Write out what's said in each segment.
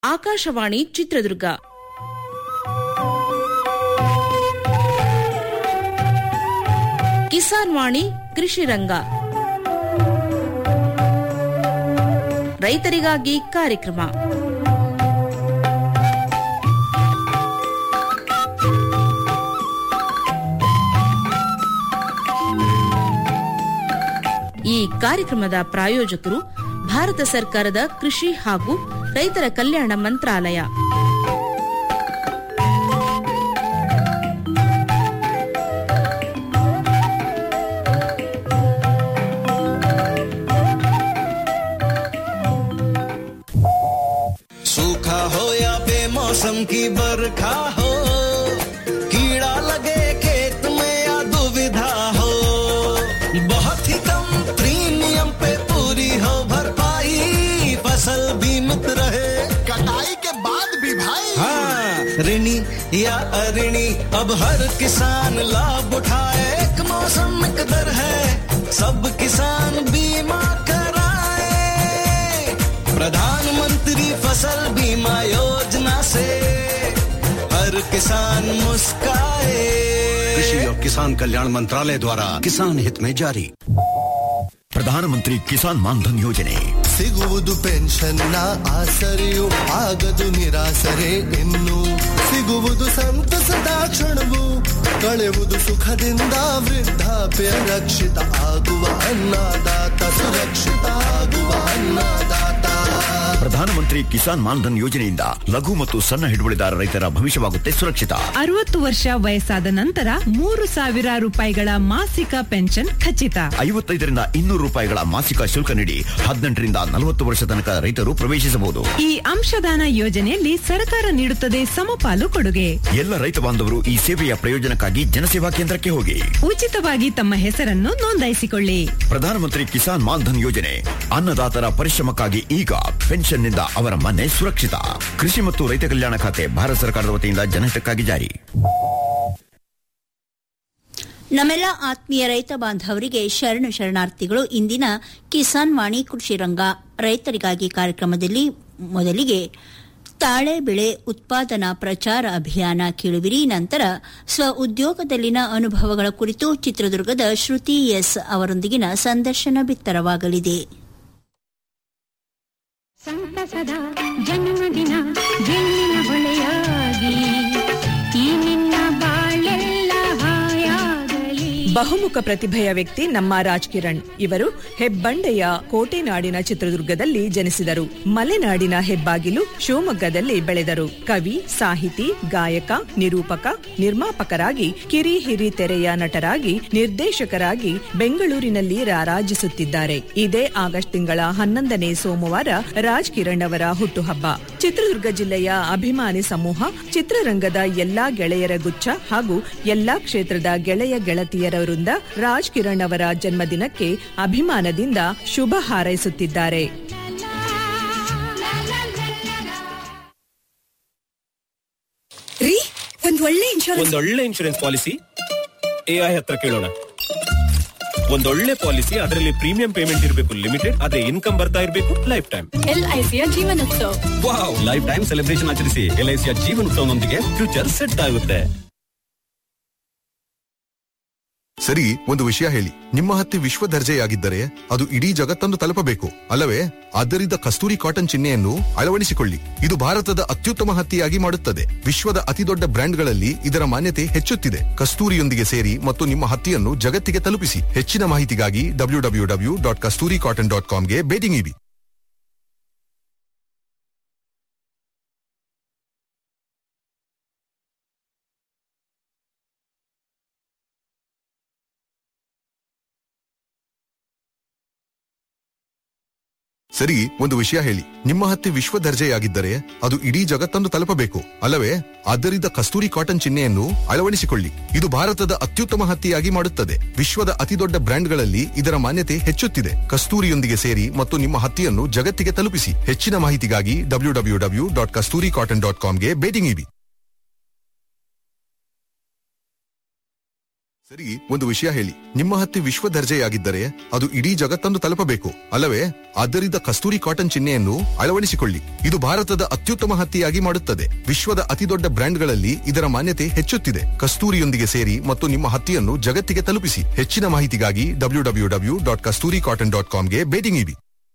ಆಕಾಶವಾಣಿ ಚಿತ್ರದುರ್ಗ ಕಿಸಾನ್ ವಾಣಿ ಕೃಷಿ ರಂಗ ರೈತರಿಗಾಗಿ ಕಾರ್ಯಕ್ರಮ ಈ ಕಾರ್ಯಕ್ರಮದ ಪ್ರಾಯೋಜಕರು ಭಾರತ ಸರ್ಕಾರದ ಕೃಷಿ ಹಾಗೂ ರೈತರ ಕಲ್ಯಾಣ ಮಂತ್ರಾಲಯ सूखा हो या बेमौसम की बरखा हो कीड़ा लगे खेत में या दुविधा हो बहुत ही कम प्रीमियम पे पूरी हो भरपाई फसल बीमित रहे कटाई के बाद भी भाई हाँ ऋणी या अऋणी अब हर किसान लाभ उठाए एक मौसम एक दर है सब किसान बीमा कराए प्रधानमंत्री फसल बीमा योजना से हर किसान मुस्काए कृषि और किसान कल्याण मंत्रालय द्वारा किसान हित में जारी ಪ್ರಧಾನಮಂತ್ರಿ ಕಿಸಾನ್ ಮಾನ್ಧನ್ ಯೋಜನೆ ಸಿಗುವುದು ಪೆನ್ಷನ್ನ ಆಸರೆಯು ಆಗದು ನಿರಾಸರೆ ಇನ್ನು ಸಿಗುವುದು ಸಂತಸದ ಕ್ಷಣವು ಕಳೆಯುವುದು ಸುಖದಿಂದ ವೃದ್ಧಾಪ್ಯ ರಕ್ಷಿತ ಆಗುವ ಅನ್ನದಾತ ಸುರಕ್ಷಿತ ಆಗುವ ಅನ್ನದಾತ ಪ್ರಧಾನಮಂತ್ರಿ ಕಿಸಾನ್ ಮಾನ್ಧನ್ ಯೋಜನೆಯಿಂದ ಲಘು ಮತ್ತು ಸಣ್ಣ ಹಿಡುವಳಿದಾರ ರೈತರ ಭವಿಷ್ಯವಾಗುತ್ತೆ ಸುರಕ್ಷಿತ ಅರವತ್ತು ವರ್ಷ ವಯಸ್ಸಾದ ನಂತರ ಮೂರು ಸಾವಿರ ರೂಪಾಯಿಗಳ ಮಾಸಿಕ ಪೆನ್ಷನ್ ಖಚಿತ ಐವತ್ತೈದರಿಂದ ಇನ್ನೂರು ರೂಪಾಯಿಗಳ ಮಾಸಿಕ ಶುಲ್ಕ ನೀಡಿ ಹದಿನೆಂಟರಿಂದ ನಲವತ್ತು ವರ್ಷ ತನಕ ರೈತರು ಪ್ರವೇಶಿಸಬಹುದು ಈ ಅಂಶದಾನ ಯೋಜನೆಯಲ್ಲಿ ಸರ್ಕಾರ ನೀಡುತ್ತದೆ ಸಮಪಾಲು ಕೊಡುಗೆ ಎಲ್ಲ ರೈತ ಬಾಂಧವರು ಈ ಸೇವೆಯ ಪ್ರಯೋಜನಕ್ಕಾಗಿ ಜನಸೇವಾ ಕೇಂದ್ರಕ್ಕೆ ಹೋಗಿ ಉಚಿತವಾಗಿ ತಮ್ಮ ಹೆಸರನ್ನು ನೋಂದಾಯಿಸಿಕೊಳ್ಳಿ ಪ್ರಧಾನಮಂತ್ರಿ ಕಿಸಾನ್ ಮಾನ್ಧನ್ ಯೋಜನೆ ಅನ್ನದಾತರ ಪರಿಶ್ರಮಕ್ಕಾಗಿ ಈಗ ಪೆನ್ಷನ್ನಿಂದ ಅವರ ಮನೆ ಸುರಕ್ಷಿತ ಕೃಷಿ ಮತ್ತು ರೈತ ಕಲ್ಯಾಣ ಖಾತೆ ಭಾರತ ಸರ್ಕಾರದ ವತಿಯಿಂದ ಜನಹಿತಕ್ಕಾಗಿ ಜಾರಿ ನಮ್ಮೆಲ್ಲ ಆತ್ಮೀಯ ರೈತ ಬಾಂಧವರಿಗೆ ಶರಣು ಶರಣಾರ್ಥಿಗಳು ಇಂದಿನ ಕಿಸಾನ್ ವಾಣಿ ಕೃಷಿ ರಂಗ ರೈತರಿಗಾಗಿ ಕಾರ್ಯಕ್ರಮದಲ್ಲಿ ಮೊದಲಿಗೆ ತಾಳೆ ಬೆಳೆ ಉತ್ಪಾದನಾ ಪ್ರಚಾರ ಅಭಿಯಾನ ಕೇಳುವಿರಿ ನಂತರ ಸ್ವ ಉದ್ಯೋಗದಲ್ಲಿನ ಅನುಭವಗಳ ಕುರಿತು ಚಿತ್ರದುರ್ಗದ ಶ್ರುತಿ ಎಸ್ ಅವರೊಂದಿಗಿನ ಸಂದರ್ಶನ ಬಿತ್ತರವಾಗಲಿದೆ ಸಂತಸದ ಜನ್ಮದಿನ ಜನ್ಮಿನ ಹೊಳೆಯಾಗಿ ಈ ನಿನ್ನ ಬಾಳೆಲ್ಲ ಹಾಯಾಗಲಿ ಬಹುಮುಖ ಪ್ರತಿಭೆಯ ವ್ಯಕ್ತಿ ನಮ್ಮ ರಾಜ್ ಕಿರಣ್ ಇವರು ಹೆಬ್ಬಂಡೆಯ ಕೋಟೆನಾಡಿನ ಚಿತ್ರದುರ್ಗದಲ್ಲಿ ಜನಿಸಿದರು ಮಲೆನಾಡಿನ ಹೆಬ್ಬಾಗಿಲು ಶಿವಮೊಗ್ಗದಲ್ಲಿ ಬೆಳೆದರು ಕವಿ ಸಾಹಿತಿ ಗಾಯಕ ನಿರೂಪಕ ನಿರ್ಮಾಪಕರಾಗಿ ಕಿರಿ ಹಿರಿ ತೆರೆಯ ನಟರಾಗಿ ನಿರ್ದೇಶಕರಾಗಿ ಬೆಂಗಳೂರಿನಲ್ಲಿ ರಾರಾಜಿಸುತ್ತಿದ್ದಾರೆ ಇದೇ ಆಗಸ್ಟ್ ತಿಂಗಳ ಹನ್ನೊಂದನೇ ಸೋಮವಾರ ರಾಜ್ ಕಿರಣ್ ಅವರ ಹುಟ್ಟುಹಬ್ಬ ಚಿತ್ರದುರ್ಗ ಜಿಲ್ಲೆಯ ಅಭಿಮಾನಿ ಸಮೂಹ ಚಿತ್ರರಂಗದ ಎಲ್ಲಾ ಗೆಳೆಯರ ಗುಚ್ಛ ಹಾಗೂ ಎಲ್ಲಾ ಕ್ಷೇತ್ರದ ಗೆಳೆಯ ಗೆಳತಿಯರವರಿಂದ ರಾಜ್ ಕಿರಣ್ ಅವರ ಜನ್ಮದಿನಕ್ಕೆ ಅಭಿಮಾನದಿಂದ ಶುಭ ಹಾರೈಸುತ್ತಿದ್ದಾರೆ ರೀ ಒಂದ್ ಒಳ್ಳೆ ಇನ್ಶೂರೆನ್ಸ್ ಒಂದೊಳ್ಳೆ ಇನ್ಶೂರೆನ್ಸ್ ಪಾಲಿಸಿ ಎಐ ಹತ್ರ ಕೇಳೋಣ ಒಂದೊಳ್ಳೆ ಪಾಲಿಸಿ ಅದರಲ್ಲಿ ಪ್ರೀಮಿಯಂ ಪೇಮೆಂಟ್ ಇರಬೇಕು ಲಿಮಿಟೆಡ್ ಅದೇ ಇನ್ಕಮ್ ಬರ್ತಾ ಇರಬೇಕು ಲೈಫ್ ಟೈಮ್ ಎಲ್ಐಸಿಯ ಜೀವನೋತ್ಸವ ವಾವ್ ಲೈಫ್ ಟೈಮ್ ಸೆಲೆಬ್ರೇಷನ್ ಆಚರಿಸಿ ಎಲ್ಐಸಿಯ ಜೀವನೋತ್ಸವನೊಂದಿಗೆ ಫ್ಯೂಚರ್ ಸೆಟ್ ಆಗುತ್ತೆ ಸರಿ ಒಂದು ವಿಷಯ ಹೇಳಿ ನಿಮ್ಮ ಹತ್ತಿ ವಿಶ್ವ ದರ್ಜೆಯಾಗಿದ್ದರೆ ಅದು ಇಡೀ ಜಗತ್ತನ್ನು ತಲುಪಬೇಕು ಅಲ್ಲವೇ ಆದ್ದರಿಂದ ಕಸ್ತೂರಿ ಕಾಟನ್ ಚಿಹ್ನೆಯನ್ನು ಅಳವಡಿಸಿಕೊಳ್ಳಿ ಇದು ಭಾರತದ ಅತ್ಯುತ್ತಮ ಹತ್ತಿಯಾಗಿ ಮಾಡುತ್ತದೆ ವಿಶ್ವದ ಅತಿದೊಡ್ಡ ಬ್ರ್ಯಾಂಡ್ಗಳಲ್ಲಿ ಇದರ ಮಾನ್ಯತೆ ಹೆಚ್ಚುತ್ತಿದೆ ಕಸ್ತೂರಿಯೊಂದಿಗೆ ಸೇರಿ ಮತ್ತು ನಿಮ್ಮ ಹತ್ತಿಯನ್ನು ಜಗತ್ತಿಗೆ ತಲುಪಿಸಿ ಹೆಚ್ಚಿನ ಮಾಹಿತಿಗಾಗಿ W W W dot Kasturi cotton dot ಕಾಮ್ಗೆ ಭೇಟಿ ನೀಡಿ ಸರಿ ಒಂದು ವಿಷಯ ಹೇಳಿ ನಿಮ್ಮ ಹತ್ತಿ ವಿಶ್ವ ದರ್ಜೆಯಾಗಿದ್ದರೆ ಅದು ಇಡೀ ಜಗತ್ತನ್ನು ತಲುಪಬೇಕು ಅಲ್ಲವೇ ಆದ್ದರಿಂದ ಕಸ್ತೂರಿ ಕಾಟನ್ ಚಿಹ್ನೆಯನ್ನು ಅಳವಡಿಸಿಕೊಳ್ಳಿ ಇದು ಭಾರತದ ಅತ್ಯುತ್ತಮ ಹತ್ತಿಯಾಗಿ ಮಾಡುತ್ತದೆ ವಿಶ್ವದ ಅತಿದೊಡ್ಡ ಬ್ರ್ಯಾಂಡ್ಗಳಲ್ಲಿ ಇದರ ಮಾನ್ಯತೆ ಹೆಚ್ಚುತ್ತಿದೆ ಕಸ್ತೂರಿಯೊಂದಿಗೆ ಸೇರಿ ಮತ್ತು ನಿಮ್ಮ ಹತ್ತಿಯನ್ನು ಜಗತ್ತಿಗೆ ತಲುಪಿಸಿ ಹೆಚ್ಚಿನ ಮಾಹಿತಿಗಾಗಿ W W W dot Kasturi cotton dot ಕಾಮ್ಗೆ ಭೇಟಿ ನೀಡಿ ಸರಿ ಒಂದು ವಿಷಯ ಹೇಳಿ ನಿಮ್ಮ ಹತ್ತಿ ವಿಶ್ವ ದರ್ಜೆಯಾಗಿದ್ದರೆ ಅದು ಇಡೀ ಜಗತ್ತನ್ನು ತಲುಪಬೇಕು ಅಲ್ಲವೇ ಆದ್ದರಿಂದ ಕಸ್ತೂರಿ ಕಾಟನ್ ಚಿಹ್ನೆಯನ್ನು ಅಳವಡಿಸಿಕೊಳ್ಳಿ ಇದು ಭಾರತದ ಅತ್ಯುತ್ತಮ ಹತ್ತಿಯಾಗಿ ಮಾಡುತ್ತದೆ ವಿಶ್ವದ ಅತಿದೊಡ್ಡ ಬ್ರ್ಯಾಂಡ್ಗಳಲ್ಲಿ ಇದರ ಮಾನ್ಯತೆ ಹೆಚ್ಚುತ್ತಿದೆ ಕಸ್ತೂರಿಯೊಂದಿಗೆ ಸೇರಿ ಮತ್ತು ನಿಮ್ಮ ಹತ್ತಿಯನ್ನು ಜಗತ್ತಿಗೆ ತಲುಪಿಸಿ ಹೆಚ್ಚಿನ ಮಾಹಿತಿಗಾಗಿ W W W dot Kasturi cotton dot ಕಾಮ್ಗೆ ಭೇಟಿ ನೀಡಿ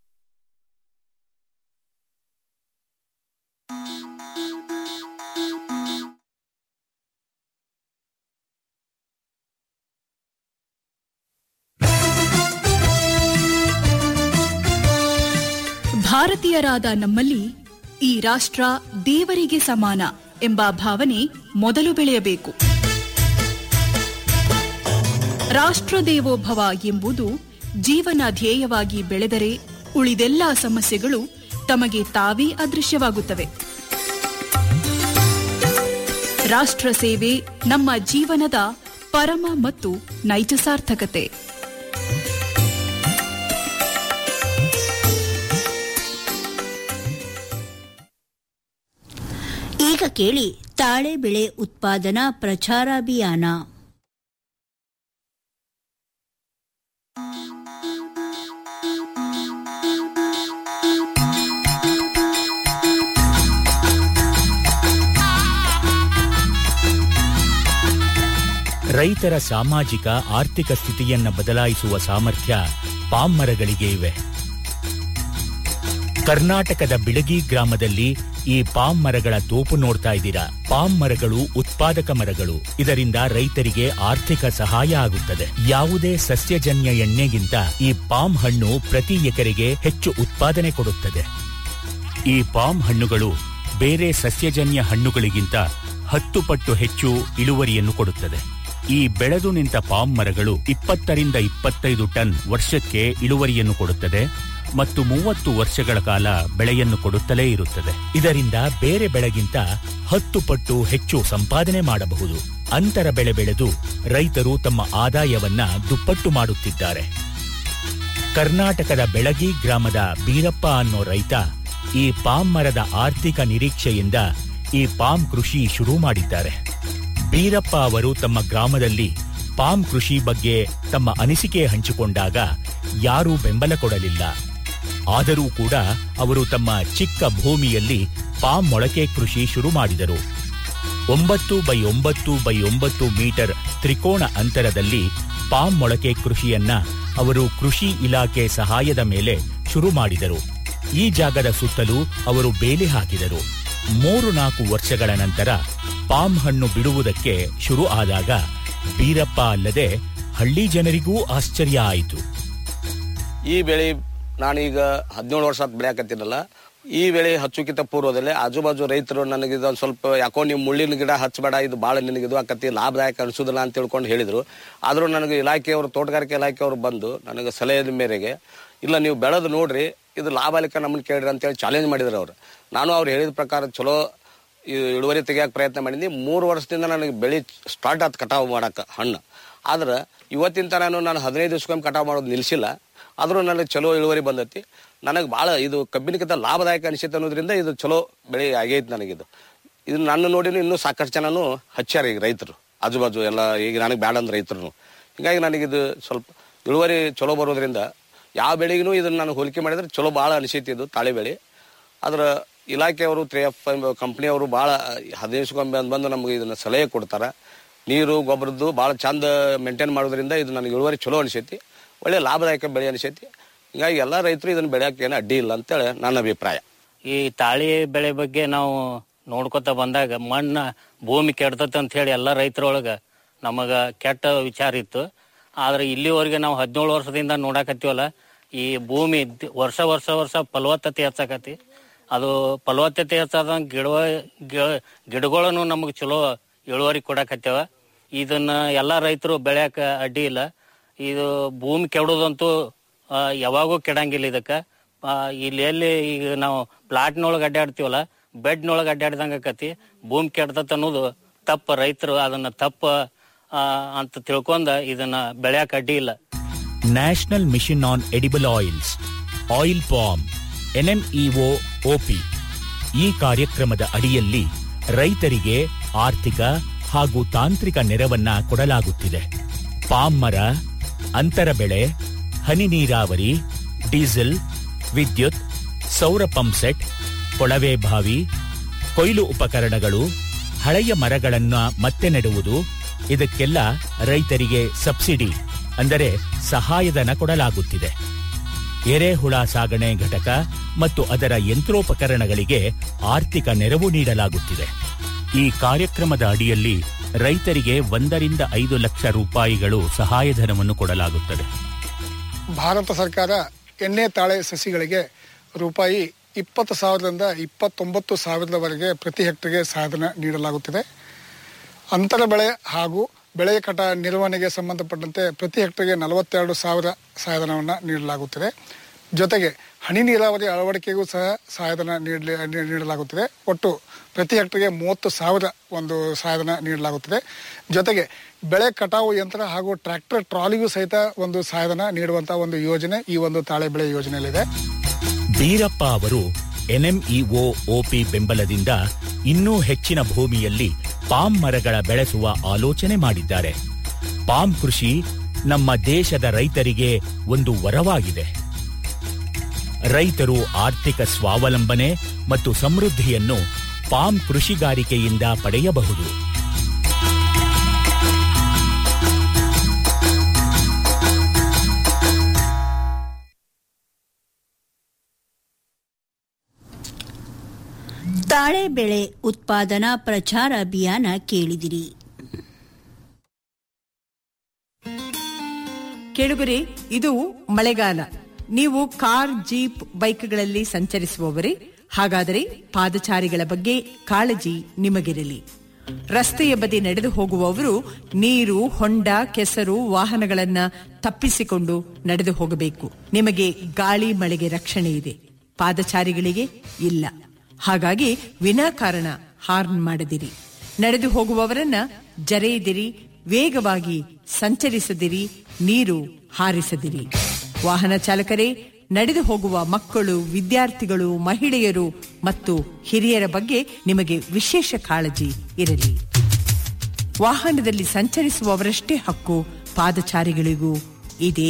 ಭಾರತೀಯರಾದ ನಮ್ಮಲ್ಲಿ ಈ ರಾಷ್ಟ್ರ ದೇವರಿಗೆ ಸಮಾನ ಎಂಬ ಭಾವನೆ ಮೊದಲು ಬೆಳೆಯಬೇಕು ರಾಷ್ಟ್ರ ದೇವೋಭವ ಎಂಬುದು ಜೀವನ ಧ್ಯೇಯವಾಗಿ ಬೆಳೆದರೆ ಉಳಿದೆಲ್ಲ ಸಮಸ್ಯೆಗಳು ತಮಗೆ ತಾವೇ ಅದೃಶ್ಯವಾಗುತ್ತವೆ ರಾಷ್ಟ್ರ ಸೇವೆ ನಮ್ಮ ಜೀವನದ ಪರಮ ಮತ್ತು ನೈಜ ಸಾರ್ಥಕತೆ ಈಗ ಕೇಳಿ ತಾಳೆ ಬೆಳೆ ಉತ್ಪಾದನಾ ಪ್ರಚಾರಾಭಿಯಾನ ರೈತರ ಸಾಮಾಜಿಕ ಆರ್ಥಿಕ ಸ್ಥಿತಿಯನ್ನ ಬದಲಾಯಿಸುವ ಸಾಮರ್ಥ್ಯ ಪಾಮ್ ಮರಗಳಿಗೆ ಇವೆ ಕರ್ನಾಟಕದ ಬಿಳಗಿ ಗ್ರಾಮದಲ್ಲಿ ಈ ಪಾಮ್ ಮರಗಳ ತೋಪು ನೋಡ್ತಾ ಇದ್ದೀರಾ ಪಾಮ್ ಮರಗಳು ಉತ್ಪಾದಕ ಮರಗಳು ಇದರಿಂದ ರೈತರಿಗೆ ಆರ್ಥಿಕ ಸಹಾಯ ಆಗುತ್ತದೆ ಯಾವುದೇ ಸಸ್ಯಜನ್ಯ ಎಣ್ಣೆಗಿಂತ ಈ ಪಾಮ್ ಹಣ್ಣು ಪ್ರತಿ ಎಕರೆಗೆ ಹೆಚ್ಚು ಉತ್ಪಾದನೆ ಕೊಡುತ್ತದೆ ಈ ಪಾಮ್ ಹಣ್ಣುಗಳು ಬೇರೆ ಸಸ್ಯಜನ್ಯ ಹಣ್ಣುಗಳಿಗಿಂತ ಹತ್ತು ಪಟ್ಟು ಹೆಚ್ಚು ಇಳುವರಿಯನ್ನು ಕೊಡುತ್ತದೆ ಈ ಬೆಳೆದು ನಿಂತ ಪಾಮ್ ಮರಗಳು ಇಪ್ಪತ್ತರಿಂದ ಇಪ್ಪತ್ತೈದು ಟನ್ ವರ್ಷಕ್ಕೆ ಇಳುವರಿಯನ್ನು ಕೊಡುತ್ತದೆ ಮತ್ತು ಮೂವತ್ತು ವರ್ಷಗಳ ಕಾಲ ಬೆಳೆಯನ್ನು ಕೊಡುತ್ತಲೇ ಇರುತ್ತದೆ ಇದರಿಂದ ಬೇರೆ ಬೆಳೆಗಿಂತ ಹತ್ತು ಪಟ್ಟು ಹೆಚ್ಚು ಸಂಪಾದನೆ ಮಾಡಬಹುದು ಅಂತರ ಬೆಳೆ ಬೆಳೆದು ರೈತರು ತಮ್ಮ ಆದಾಯವನ್ನ ದುಪ್ಪಟ್ಟು ಮಾಡುತ್ತಿದ್ದಾರೆ ಕರ್ನಾಟಕದ ಬೆಳಗಿ ಗ್ರಾಮದ ಬೀರಪ್ಪ ಅನ್ನೋ ರೈತ ಈ ಪಾಮ್ ಮರದ ಆರ್ಥಿಕ ನಿರೀಕ್ಷೆಯಿಂದ ಈ ಪಾಮ್ ಕೃಷಿ ಶುರು ಮಾಡಿದ್ದಾರೆ ಬೀರಪ್ಪ ಅವರು ತಮ್ಮ ಗ್ರಾಮದಲ್ಲಿ ಪಾಮ್ ಕೃಷಿ ಬಗ್ಗೆ ತಮ್ಮ ಅನಿಸಿಕೆ ಹಂಚಿಕೊಂಡಾಗ ಯಾರೂ ಬೆಂಬಲ ಕೊಡಲಿಲ್ಲ ಆದರೂ ಕೂಡ ಅವರು ತಮ್ಮ ಚಿಕ್ಕ ಭೂಮಿಯಲ್ಲಿ ಪಾಮ್ ಮೊಳಕೆ ಕೃಷಿ ಶುರು ಮಾಡಿದರು ಒಂಬತ್ತು ಬೈ ಒಂಬತ್ತು ಬೈ ಒಂಬತ್ತು ಮೀಟರ್ ತ್ರಿಕೋಣ ಅಂತರದಲ್ಲಿ ಪಾಮ್ ಮೊಳಕೆ ಕೃಷಿಯನ್ನ ಅವರು ಕೃಷಿ ಇಲಾಖೆ ಸಹಾಯದ ಮೇಲೆ ಶುರು ಮಾಡಿದರು ಈ ಜಾಗದ ಸುತ್ತಲೂ ಅವರು ಬೇಲಿ ಹಾಕಿದರು ಮೂರು ನಾಲ್ಕು ವರ್ಷಗಳ ನಂತರ ಪಾಮ್ ಹಣ್ಣು ಬಿಡುವುದಕ್ಕೆ ಶುರು ಆದಾಗ ಬೀರಪ್ಪ ಅಲ್ಲದೆ ಹಳ್ಳಿ ಜನರಿಗೂ ಆಶ್ಚರ್ಯ ಆಯಿತು ಈ ಬೆಳೆ ನಾನೀಗ ಹದಿನೇಳು ವರ್ಷ ಆತ್ ಬೆಳೆಯಕತ್ತೀನಲ್ಲ ಈ ಬೆಳೆ ಹಚ್ಚುಕಿತ ಪೂರ್ವದಲ್ಲಿ ಆಜು ಬಾಜು ರೈತರು ನನಗೆ ಇದೊಂದು ಸ್ವಲ್ಪ ಯಾಕೋ ನೀವು ಮುಳ್ಳಿನ ಗಿಡ ಹಚ್ಚಬೇಡ ಇದು ಭಾಳ ನಿನಗೆ ಇದು ಆಕತಿ ಲಾಭದಾಯಕ ಅನಿಸೋದಿಲ್ಲ ಅಂತ ತಿಳ್ಕೊಂಡು ಹೇಳಿದ್ರು ಆದರೂ ನನಗೆ ಇಲಾಖೆಯವರು ತೋಟಗಾರಿಕೆ ಇಲಾಖೆಯವರು ಬಂದು ನನಗೆ ಸಲಹೆಯ ಮೇರೆಗೆ ಇಲ್ಲ ನೀವು ಬೆಳೆದು ನೋಡ್ರಿ ಇದು ಲಾಭಾಲಿಕ ನಮ್ಮನ್ನು ಕೇಳ್ರಿ ಅಂತೇಳಿ ಚಾಲೆಂಜ್ ಮಾಡಿದ್ರು ಅವರು ನಾನು ಅವ್ರು ಹೇಳಿದ ಪ್ರಕಾರ ಚಲೋ ಈ ಇಳುವರಿ ತೆಗಿಯಕ್ಕೆ ಪ್ರಯತ್ನ ಮಾಡಿದ್ನಿ ಮೂರು ವರ್ಷದಿಂದ ನನಗೆ ಬೆಳೆ ಸ್ಟಾರ್ಟ್ ಆಯ್ತು ಕಟಾವು ಮಾಡಕ್ಕೆ ಹಣ್ಣು ಆದ್ರೆ ಇವತ್ತಿನ ತನಕ ನಾನು ಹದಿನೈದು ದಿವ್ಸಕ್ಕೊಮ್ಮೆ ಕಟಾವು ಮಾಡೋದು ನಿಲ್ಲಿಸಿಲ್ಲ ಆದರೂ ನನಗೆ ಚಲೋ ಇಳುವರಿ ಬಂದೈತಿ ನನಗೆ ಭಾಳ ಇದು ಕಬ್ಬಿನಕ್ಕಿಂತ ಲಾಭದಾಯಕ ಅನಿಸಿತ್ತು ಅನ್ನೋದ್ರಿಂದ ಇದು ಚಲೋ ಬೆಳೆ ಆಗೈತೆ ನನಗಿದು ಇದು ನನ್ನ ನೋಡಿನೂ ಇನ್ನೂ ಸಾಕಷ್ಟು ಜನನು ಹಚ್ಚಾರ ಈಗ ರೈತರು ಆಜು ಬಾಜು ಎಲ್ಲ ಈಗ ನನಗೆ ಬ್ಯಾಡ ಅಂದ್ ರೈತರು ಹೀಗಾಗಿ ನನಗಿದು ಸ್ವಲ್ಪ ಇಳುವರಿ ಚಲೋ ಬರೋದ್ರಿಂದ ಯಾವ ಬೆಳೆಗೂ ಇದನ್ನು ನಾನು ಹೋಲಿಕೆ ಮಾಡಿದ್ರೆ ಚಲೋ ಭಾಳ ಅನಿಸೈತಿ ಇದು ತಾಳೆ ಬೆಳೆ ಆದ್ರೆ ಇಲಾಖೆಯವರು ತ್ರೀ ಎಫ್ ಕಂಪ್ನಿಯವರು ಭಾಳ ಹದಿನೈದು ಬಂದು ನಮಗೆ ಇದನ್ನು ಸಲಹೆ ಕೊಡ್ತಾರೆ ನೀರು ಗೊಬ್ಬರದ್ದು ಭಾಳ ಚಂದ ಮೇಂಟೈನ್ ಮಾಡೋದ್ರಿಂದ ಇದು ನನಗೆ ಇಳುವರಿ ಚಲೋ ಅನಿಸೈತಿ ಒಳ್ಳೆ ಲಾಭದಾಯಕ ಬೆಳೆ ಅನಿಸೈತಿ ಹೀಗಾಗಿ ಎಲ್ಲ ರೈತರು ಇದನ್ನು ಬೆಳೆಯೋಕೆ ಏನು ಅಡ್ಡಿ ಇಲ್ಲ ಅಂತೇಳಿ ನನ್ನ ಅಭಿಪ್ರಾಯ ಈ ತಾಳಿ ಬೆಳೆ ಬಗ್ಗೆ ನಾವು ನೋಡ್ಕೊತ ಬಂದಾಗ ಮಣ್ಣ ಭೂಮಿ ಕೆಡ್ತೈತೆ ಅಂತ ಹೇಳಿ ಎಲ್ಲ ರೈತರೊಳಗೆ ನಮಗ ಕೆಟ್ಟ ವಿಚಾರ ಇತ್ತು ಆದ್ರೆ ಇಲ್ಲಿವರೆಗೆ ನಾವು ಹದಿನೇಳು ವರ್ಷದಿಂದ ನೋಡಾಕತ್ತೀವಲ್ಲ ಈ ಭೂಮಿ ದ್- ವರ್ಷ ವರ್ಷ ವರ್ಷ ಫಲವತ್ತತೆ ಹೆಚ್ಚಾಕತಿ ಅದು ಫಲವತ್ತತೆ ಹೆಚ್ಚಾದಂಗ ಗಿಡ ಗಿ- ಗಿಡಗಳನ್ನು ನಮಗೆ ಚಲೋ ಇಳುವರಿ ಕೊಡಾಕತ್ಯಾವ ಇದನ್ನ ಎಲ್ಲ ರೈತರು ಬೆಳ್ಯಾಕ ಅಡ್ಡಿ ಇಲ್ಲ ಇದು ಭೂಮಿ ಕೆಡೋದಂತೂ ಆ, ಯಾವಾಗೂ ಕೆಡಂಗಿಲ್ಲ ಇದಕ್ಕೆ ಇಲ್ಲಿ ಎಲ್ಲಿ ಈಗ ನಾವು ಪ್ಲಾಟ್ನೊಳಗೆ ಅಡ್ಡಾಡ್ತೀವಲ್ಲ ಬೆಡ್ನೊಳಗೆ ಅಡ್ಡಾಡ್ದಂಗೆ ಆಕತಿ ಭೂಮಿ ಕೆಡ್ತತ್ ಅನ್ನೋದು ತಪ್ಪ ರೈತರು ಅದನ್ನ ತಪ್ಪ ಆ, ಅಂತ ತಿಳ್ಕೊಂಡ ಇದನ್ನ ಬೆಳ್ಯಾಕ ಅಡ್ಡಿ ಇಲ್ಲ national mission on edible oils oil palm N M E O O P ಈ ಕಾರ್ಯಕ್ರಮದ ಅಡಿಯಲ್ಲಿ ರೈತರಿಗೆ ಆರ್ಥಿಕ ಹಾಗೂ ತಾಂತ್ರಿಕ ನೆರವನ್ನ ಕೊಡಲಾಗುತ್ತಿದೆ ಪಾಮ್ ಮರ ಅಂತರ ಬೆಳೆ ಹನಿ ನೀರಾವರಿ ಡೀಸೆಲ್ ವಿದ್ಯುತ್ ಸೌರ ಪಂಪ್ಸೆಟ್ ಕೊಳವೆ ಬಾವಿ ಕೊಯ್ಲು ಉಪಕರಣಗಳು ಹಳೆಯ ಮರಗಳನ್ನ ಮತ್ತೆ ನೆಡುವುದು ಇದಕ್ಕೆಲ್ಲ ರೈತರಿಗೆ ಸಬ್ಸಿಡಿ ಅಂದರೆ ಸಹಾಯಧನ ಕೊಡಲಾಗುತ್ತಿದೆ ಎರೆಹುಳ ಸಾಗಣೆ ಘಟಕ ಮತ್ತು ಅದರ ಯಂತ್ರೋಪಕರಣಗಳಿಗೆ ಆರ್ಥಿಕ ನೆರವು ನೀಡಲಾಗುತ್ತಿದೆ ಈ ಕಾರ್ಯಕ್ರಮದ ಅಡಿಯಲ್ಲಿ ರೈತರಿಗೆ ಒಂದರಿಂದ ಐದು ಲಕ್ಷ ರೂಪಾಯಿಗಳು ಸಹಾಯಧನವನ್ನು ಕೊಡಲಾಗುತ್ತದೆ ಭಾರತ ಸರ್ಕಾರ ಎಣ್ಣೆ ತಾಳೆ ಸಸಿಗಳಿಗೆ ರೂಪಾಯಿ ಇಪ್ಪತ್ತು ಸಾವಿರದಿಂದ ಇಪ್ಪತ್ತೊಂಬತ್ತು ಸಾವಿರದವರೆಗೆ ಪ್ರತಿ ಹೆಕ್ಟರ್ಗೆ ಸಹಾಯಧನ ನೀಡಲಾಗುತ್ತಿದೆ ಅಂತರ ಬೆಳೆ ಹಾಗೂ ಬೆಳೆ ಕಟ ನಿರ್ವಹಣೆಗೆ ಸಂಬಂಧಪಟ್ಟಂತೆ ಪ್ರತಿ ಹೆಕ್ಟರ್ಗೆ ನಲವತ್ತೆರಡು ಸಾವಿರ ಸಹಾಯಧನವನ್ನು ನೀಡಲಾಗುತ್ತಿದೆ ಜೊತೆಗೆ ಹನಿ ನೀರಾವರಿ ಅಳವಡಿಕೆಗೂ ಸಹ ಸಹಾಯಧನ ನೀಡಲಿ ನೀ- ನೀಡಲಾಗುತ್ತಿದೆ ಒಟ್ಟು ಪ್ರತಿ ಹೆಕ್ಟರ್ಗೆ ಮೂವತ್ತು ಸಾವಿರ ಒಂದು ಸಹಾಯಧನ ನೀಡಲಾಗುತ್ತಿದೆ ಜೊತೆಗೆ ಬೆಳೆ ಕಟಾವು ಯಂತ್ರ ಹಾಗೂ ಟ್ರ್ಯಾಕ್ಟರ್ ಟ್ರಾಲಿಗೂ ಸಹಿತ ಒಂದು ಸಹಾಯಧನ ನೀಡುವಂತಹ ಒಂದು ಯೋಜನೆ ಈ ಒಂದು ತಾಳೆ ಬೆಳೆ ಯೋಜನೆಯಲ್ಲಿದೆ ಬೀರಪ್ಪ ಅವರು ಎನ್ಎಂಇಒ ಒಪಿ ಬೆಂಬಲದಿಂದ ಇನ್ನೂ ಹೆಚ್ಚಿನ ಭೂಮಿಯಲ್ಲಿ ಪಾಮ್ ಮರಗಳ ಬೆಳೆಸುವ ಆಲೋಚನೆ ಮಾಡಿದ್ದಾರೆ ಪಾಮ್ ಕೃಷಿ ನಮ್ಮ ದೇಶದ ರೈತರಿಗೆ ಒಂದು ವರವಾಗಿದೆ ರೈತರು ಆರ್ಥಿಕ ಸ್ವಾವಲಂಬನೆ ಮತ್ತು ಸಮೃದ್ಧಿಯನ್ನು ಪಾಮ್ ಕೃಷಿಗಾರಿಕೆಯಿಂದ ಪಡೆಯಬಹುದು ತಾಳೆ ಬೆಳೆ ಉತ್ಪಾದನಾ ಪ್ರಚಾರ ಅಭಿಯಾನ ಕೇಳಿದಿರಿ ಕೇಳುಗರೆ ಇದು ಮಳೆಗಾಲ ನೀವು ಕಾರ್ ಜೀಪ್ ಬೈಕ್ಗಳಲ್ಲಿ ಸಂಚರಿಸುವವರೇ ಹಾಗಾದರೆ ಪಾದಚಾರಿಗಳ ಬಗ್ಗೆ ಕಾಳಜಿ ನಿಮಗಿರಲಿ ರಸ್ತೆಯ ಬದಿ ನಡೆದು ಹೋಗುವವರು ನೀರು ಹೊಂಡ ಕೆಸರು ವಾಹನಗಳನ್ನ ತಪ್ಪಿಸಿಕೊಂಡು ನಡೆದು ಹೋಗಬೇಕು ನಿಮಗೆ ಗಾಳಿ ಮಳೆಗೆ ರಕ್ಷಣೆ ಇದೆ ಪಾದಚಾರಿಗಳಿಗೆ ಇಲ್ಲ ಹಾಗಾಗಿ ವಿನಾಕಾರಣ ಹಾರ್ನ್ ಮಾಡದಿರಿ ನಡೆದು ಹೋಗುವವರನ್ನ ಜರೆಯದಿರಿ ವೇಗವಾಗಿ ಸಂಚರಿಸದಿರಿ ನೀರು ಹಾರಿಸದಿರಿ ವಾಹನ ಚಾಲಕರೇ ನಡೆದು ಹೋಗುವ ಮಕ್ಕಳು ವಿದ್ಯಾರ್ಥಿಗಳು ಮಹಿಳೆಯರು ಮತ್ತು ಹಿರಿಯರ ಬಗ್ಗೆ ನಿಮಗೆ ವಿಶೇಷ ಕಾಳಜಿ ಇರಲಿ ವಾಹನದಲ್ಲಿ ಸಂಚರಿಸುವವರಷ್ಟೇ ಹಕ್ಕು ಪಾದಚಾರಿಗಳಿಗೂ ಇದೆ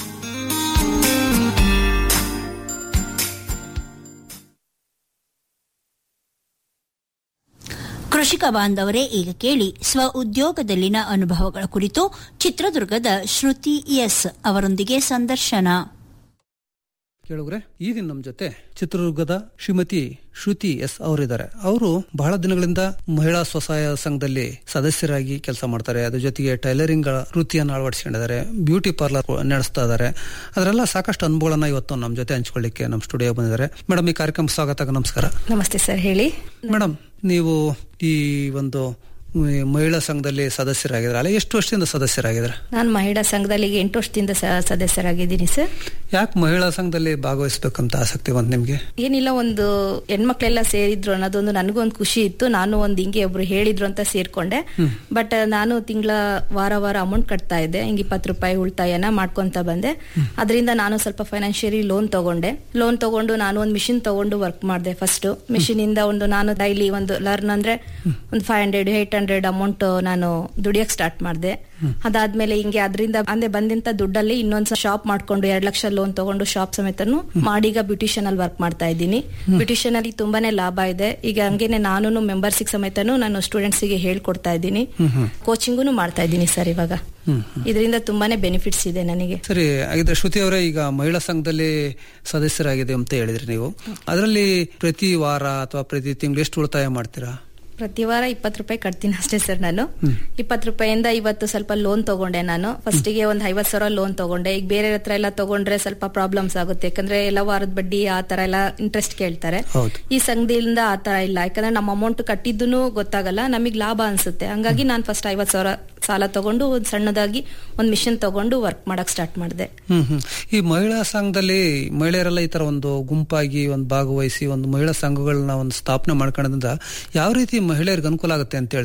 ಕೃಷಿಕ ಬಾಂಧವರೇ ಈಗ ಕೇಳಿ ಸ್ವ ಉದ್ಯೋಗದಲ್ಲಿನ ಅನುಭವಗಳ ಕುರಿತು ಚಿತ್ರದುರ್ಗದ ಶ್ರುತಿ ಎಸ್ ಅವರೊಂದಿಗೆ ಸಂದರ್ಶನ ಕೇಳುಗ್ರೆ ಈ ದಿನ ನಮ್ಮ ಜೊತೆ ಚಿತ್ರದುರ್ಗದ ಶ್ರೀಮತಿ ಶ್ರುತಿ ಎಸ್ ಅವರಿದ್ದಾರೆ ಅವರು ಬಹಳ ದಿನಗಳಿಂದ ಮಹಿಳಾ ಸ್ವಸಹಾಯ ಸಂಘದಲ್ಲಿ ಸದಸ್ಯರಾಗಿ ಕೆಲಸ ಮಾಡ್ತಾರೆ ಅದ್ರ ಜೊತೆಗೆ ಟೈಲರಿಂಗ್ ವೃತ್ತಿಯನ್ನು ಅಳವಡಿಸಿಕೊಂಡಿದ್ದಾರೆ ಬ್ಯೂಟಿ ಪಾರ್ಲರ್ ನಡೆಸ್ತಾ ಇದ್ದಾರೆ ಅದರೆಲ್ಲ ಸಾಕಷ್ಟು ಅನುಭವಗಳನ್ನ ಇವತ್ತು ನಮ್ಮ ಜೊತೆ ಹಂಚ್ಕೊಳ್ಳಿಕ್ಕೆ ನಮ್ಮ ಸ್ಟುಡಿಯೋ ಬಂದಿದ್ದಾರೆ ಮೇಡಮ್ ಈ ಕಾರ್ಯಕ್ರಮ ಸ್ವಾಗತ ನಮಸ್ಕಾರ ನಮಸ್ತೆ ಸರ್ ಹೇಳಿ ಮೇಡಮ್ ನೀವು ಈ ಒಂದು ಈ ಮಹಿಳಾ ಸಂಘದಲ್ಲಿ ಸದಸ್ಯರಾಗಿದ್ರೆ ಅಲ್ಲ ಎಷ್ಟು ವರ್ಷದಿಂದ ಸದಸ್ಯರಾಗಿದ್ರೆ ನಾನು ಮಹಿಳಾ ಸಂಘದಲ್ಲಿ ಈಗ ಎಂಟು ವರ್ಷದಿಂದ ಸ- ಸದಸ್ಯರಾಗಿದ್ದೀನಿ ಸರ್ ಯಾಕೆ ಮಹಿಳಾ ಸಂಘದಲ್ಲಿ ಭಾಗವಹಿಸ್ಬೇಕಂತ ಆಸಕ್ತಿ ಬಂತು ನಿಮ್ಗೆ ಏನಿಲ್ಲ ಒಂದು ಹೆಣ್ಮಕ್ಳೆಲ್ಲ ಸೇರಿದ್ರು ಅನ್ನೋದೊಂದು ನನಗೂ ಒಂದು ಖುಷಿ ಇತ್ತು ನಾನು ಒಂದು ಹಿಂಗೆ ಒಬ್ರು ಹೇಳಿದ್ರು ಅಂತ ಸೇರ್ಕೊಂಡೆ ಬಟ್ ನಾನು ತಿಂಗಳ ವಾರ ವಾರ ಅಮೌಂಟ್ ಕಟ್ತಾ ಇದ್ದೆ ಹಿಂಗೆ ಇಪ್ಪತ್ತು ರೂಪಾಯಿ ಉಳಿತಾಯನ ಮಾಡ್ಕೊಂತ ಬಂದೆ ಅದರಿಂದ ನಾನು ಸ್ವಲ್ಪ ಫೈನಾನ್ಷಿಯಲಿ ಲೋನ್ ತಗೊಂಡೆ ಲೋನ್ ತಗೊಂಡು ನಾನು ಒಂದು ಮಿಷಿನ್ ತಗೊಂಡು ವರ್ಕ್ ಮಾಡಿದೆ ಫಸ್ಟ್ ಮಿಷಿನ್ ಇಂದ ಒಂದು ನಾನು ಡೈಲಿ ಒಂದು ಲರ್ನ್ ಅಂದ್ರೆ ಒಂದು five hundred eight hundred amount ನಾನು ದುಡಿಯಕ್ ಸ್ಟಾರ್ಟ್ ಮಾಡಿದೆ ಅದಾದ್ಮೇಲೆ ಹಿಂಗೆ ಅದರಿಂದ ಅಂದ್ರೆ ಬಂದಂತ ದುಡ್ಡಲ್ಲಿ ಇನ್ನೊಂದ್ ಶಾಪ್ ಮಾಡ್ಕೊಂಡು ಎರಡ್ ಲಕ್ಷ ಲೋನ್ ತಗೊಂಡು ಶಾಪ್ ಸಮೇತನು ಮಾಡೀಗ ಬ್ಯೂಟಿಷಿಯನ್ ಅಲ್ಲಿ ವರ್ಕ್ ಮಾಡ್ತಾ ಇದ್ದೀನಿ ಬ್ಯೂಟಿಷಿಯನ್ ಅಲ್ಲಿ ತುಂಬಾನೇ ಲಾಭ ಇದೆ ಈಗ ಹಂಗೇನೆ ನಾನು ಮೆಂಬರ್ಸಿಗೆ ಸಮೇತನು ನಾನು ಸ್ಟೂಡೆಂಟ್ಸ್ ಗೆ ಹೇಳ್ಕೊಡ್ತಾ ಇದ್ದೀನಿ ಕೋಚಿಂಗುನು ಮಾಡ್ತಾ ಇದ್ದೀನಿ ಸರ್ ಇವಾಗ ಇದರಿಂದ ತುಂಬಾನೇ ಬೆನಿಫಿಟ್ಸ್ ಇದೆ ನನಗೆ ಸರಿ ಹಾಗಿದ್ರೆ ಶ್ರುತಿ ಅವರೇ ಈಗ ಮಹಿಳಾ ಸಂಘದಲ್ಲಿ ಸದಸ್ಯರಾಗಿದೆ ಅಂತ ಹೇಳಿದ್ರಿ ನೀವು ಅದರಲ್ಲಿ ಪ್ರತಿ ವಾರ ಅಥವಾ ಪ್ರತಿ ತಿಂಗಳು ಎಷ್ಟು ಉಳಿತಾಯ ಮಾಡ್ತೀರಾ ಪ್ರತಿ ವಾರ ಇಪ್ಪತ್ತು ರೂಪಾಯಿ ಕಟ್ತೀನಿ ಅಷ್ಟೇ ಸರ್ ನಾನು ಇಪ್ಪತ್ತು ರೂಪಾಯಿಂದ ಇವತ್ತು ಸ್ವಲ್ಪ ಲೋನ್ ತಗೊಂಡೆ ನಾನು ಫಸ್ಟಿಗೆ ಒಂದು ಐವತ್ತು ಸಾವಿರ ಲೋನ್ ತಗೊಂಡೆ ಈಗ ಬೇರೆ ಹತ್ರ ಎಲ್ಲ ತಗೊಂಡ್ರೆ ಸ್ವಲ್ಪ ಪ್ರಾಬ್ಲಮ್ಸ್ ಆಗುತ್ತೆ ಯಾಕಂದ್ರೆ ಎಲ್ಲ ವಾರದ ಬಡ್ಡಿ ಆ ತರ ಎಲ್ಲ ಇಂಟ್ರೆಸ್ಟ್ ಕೇಳ್ತಾರೆ ಹೌದು ಈ ಸಂಘದಿಂದ ಆ ತರ ಇಲ್ಲ ಯಾಕಂದ್ರೆ ನಮ್ಮ ಅಮೌಂಟ್ ಕಟ್ಟಿದ್ದೂ ಗೊತ್ತಾಗಲ್ಲ ನಮಗೆ ಲಾಭ ಅನ್ಸುತ್ತೆ ಹಂಗಾಗಿ ನಾನು ಫಸ್ಟ್ ಐವತ್ತು ಸಾವಿರ ಸಾಲ ತಗೊಂಡು ಒಂದು ಸಣ್ಣದಾಗಿ ಒಂದು ಮಿಷನ್ ತಗೊಂಡು ವರ್ಕ್ ಮಾಡಕ್ ಸ್ಟಾರ್ಟ್ ಮಾಡಿದೆ ಹ್ಮ್ ಹ್ಮ್ ಈ ಮಹಿಳಾ ಸಂಘದಲ್ಲಿ ಮಹಿಳೆಯರೆಲ್ಲ ಈ ತರ ಒಂದು ಗುಂಪಾಗಿ ಒಂದು ಭಾಗವಹಿಸಿ ಒಂದು ಮಹಿಳಾ ಸಂಘಗಳನ್ನ ಒಂದು ಸ್ಥಾಪನೆ ಮಾಡ್ಕೊಳ್ಳೋದ್ರಿಂದ ಯಾವ ರೀತಿ ಮಹಿಳೆಯರಿಗೆ ಅನುಕೂಲ ಆಗುತ್ತೆ ಅಂತ ಹೇಳ್ತೀರಾ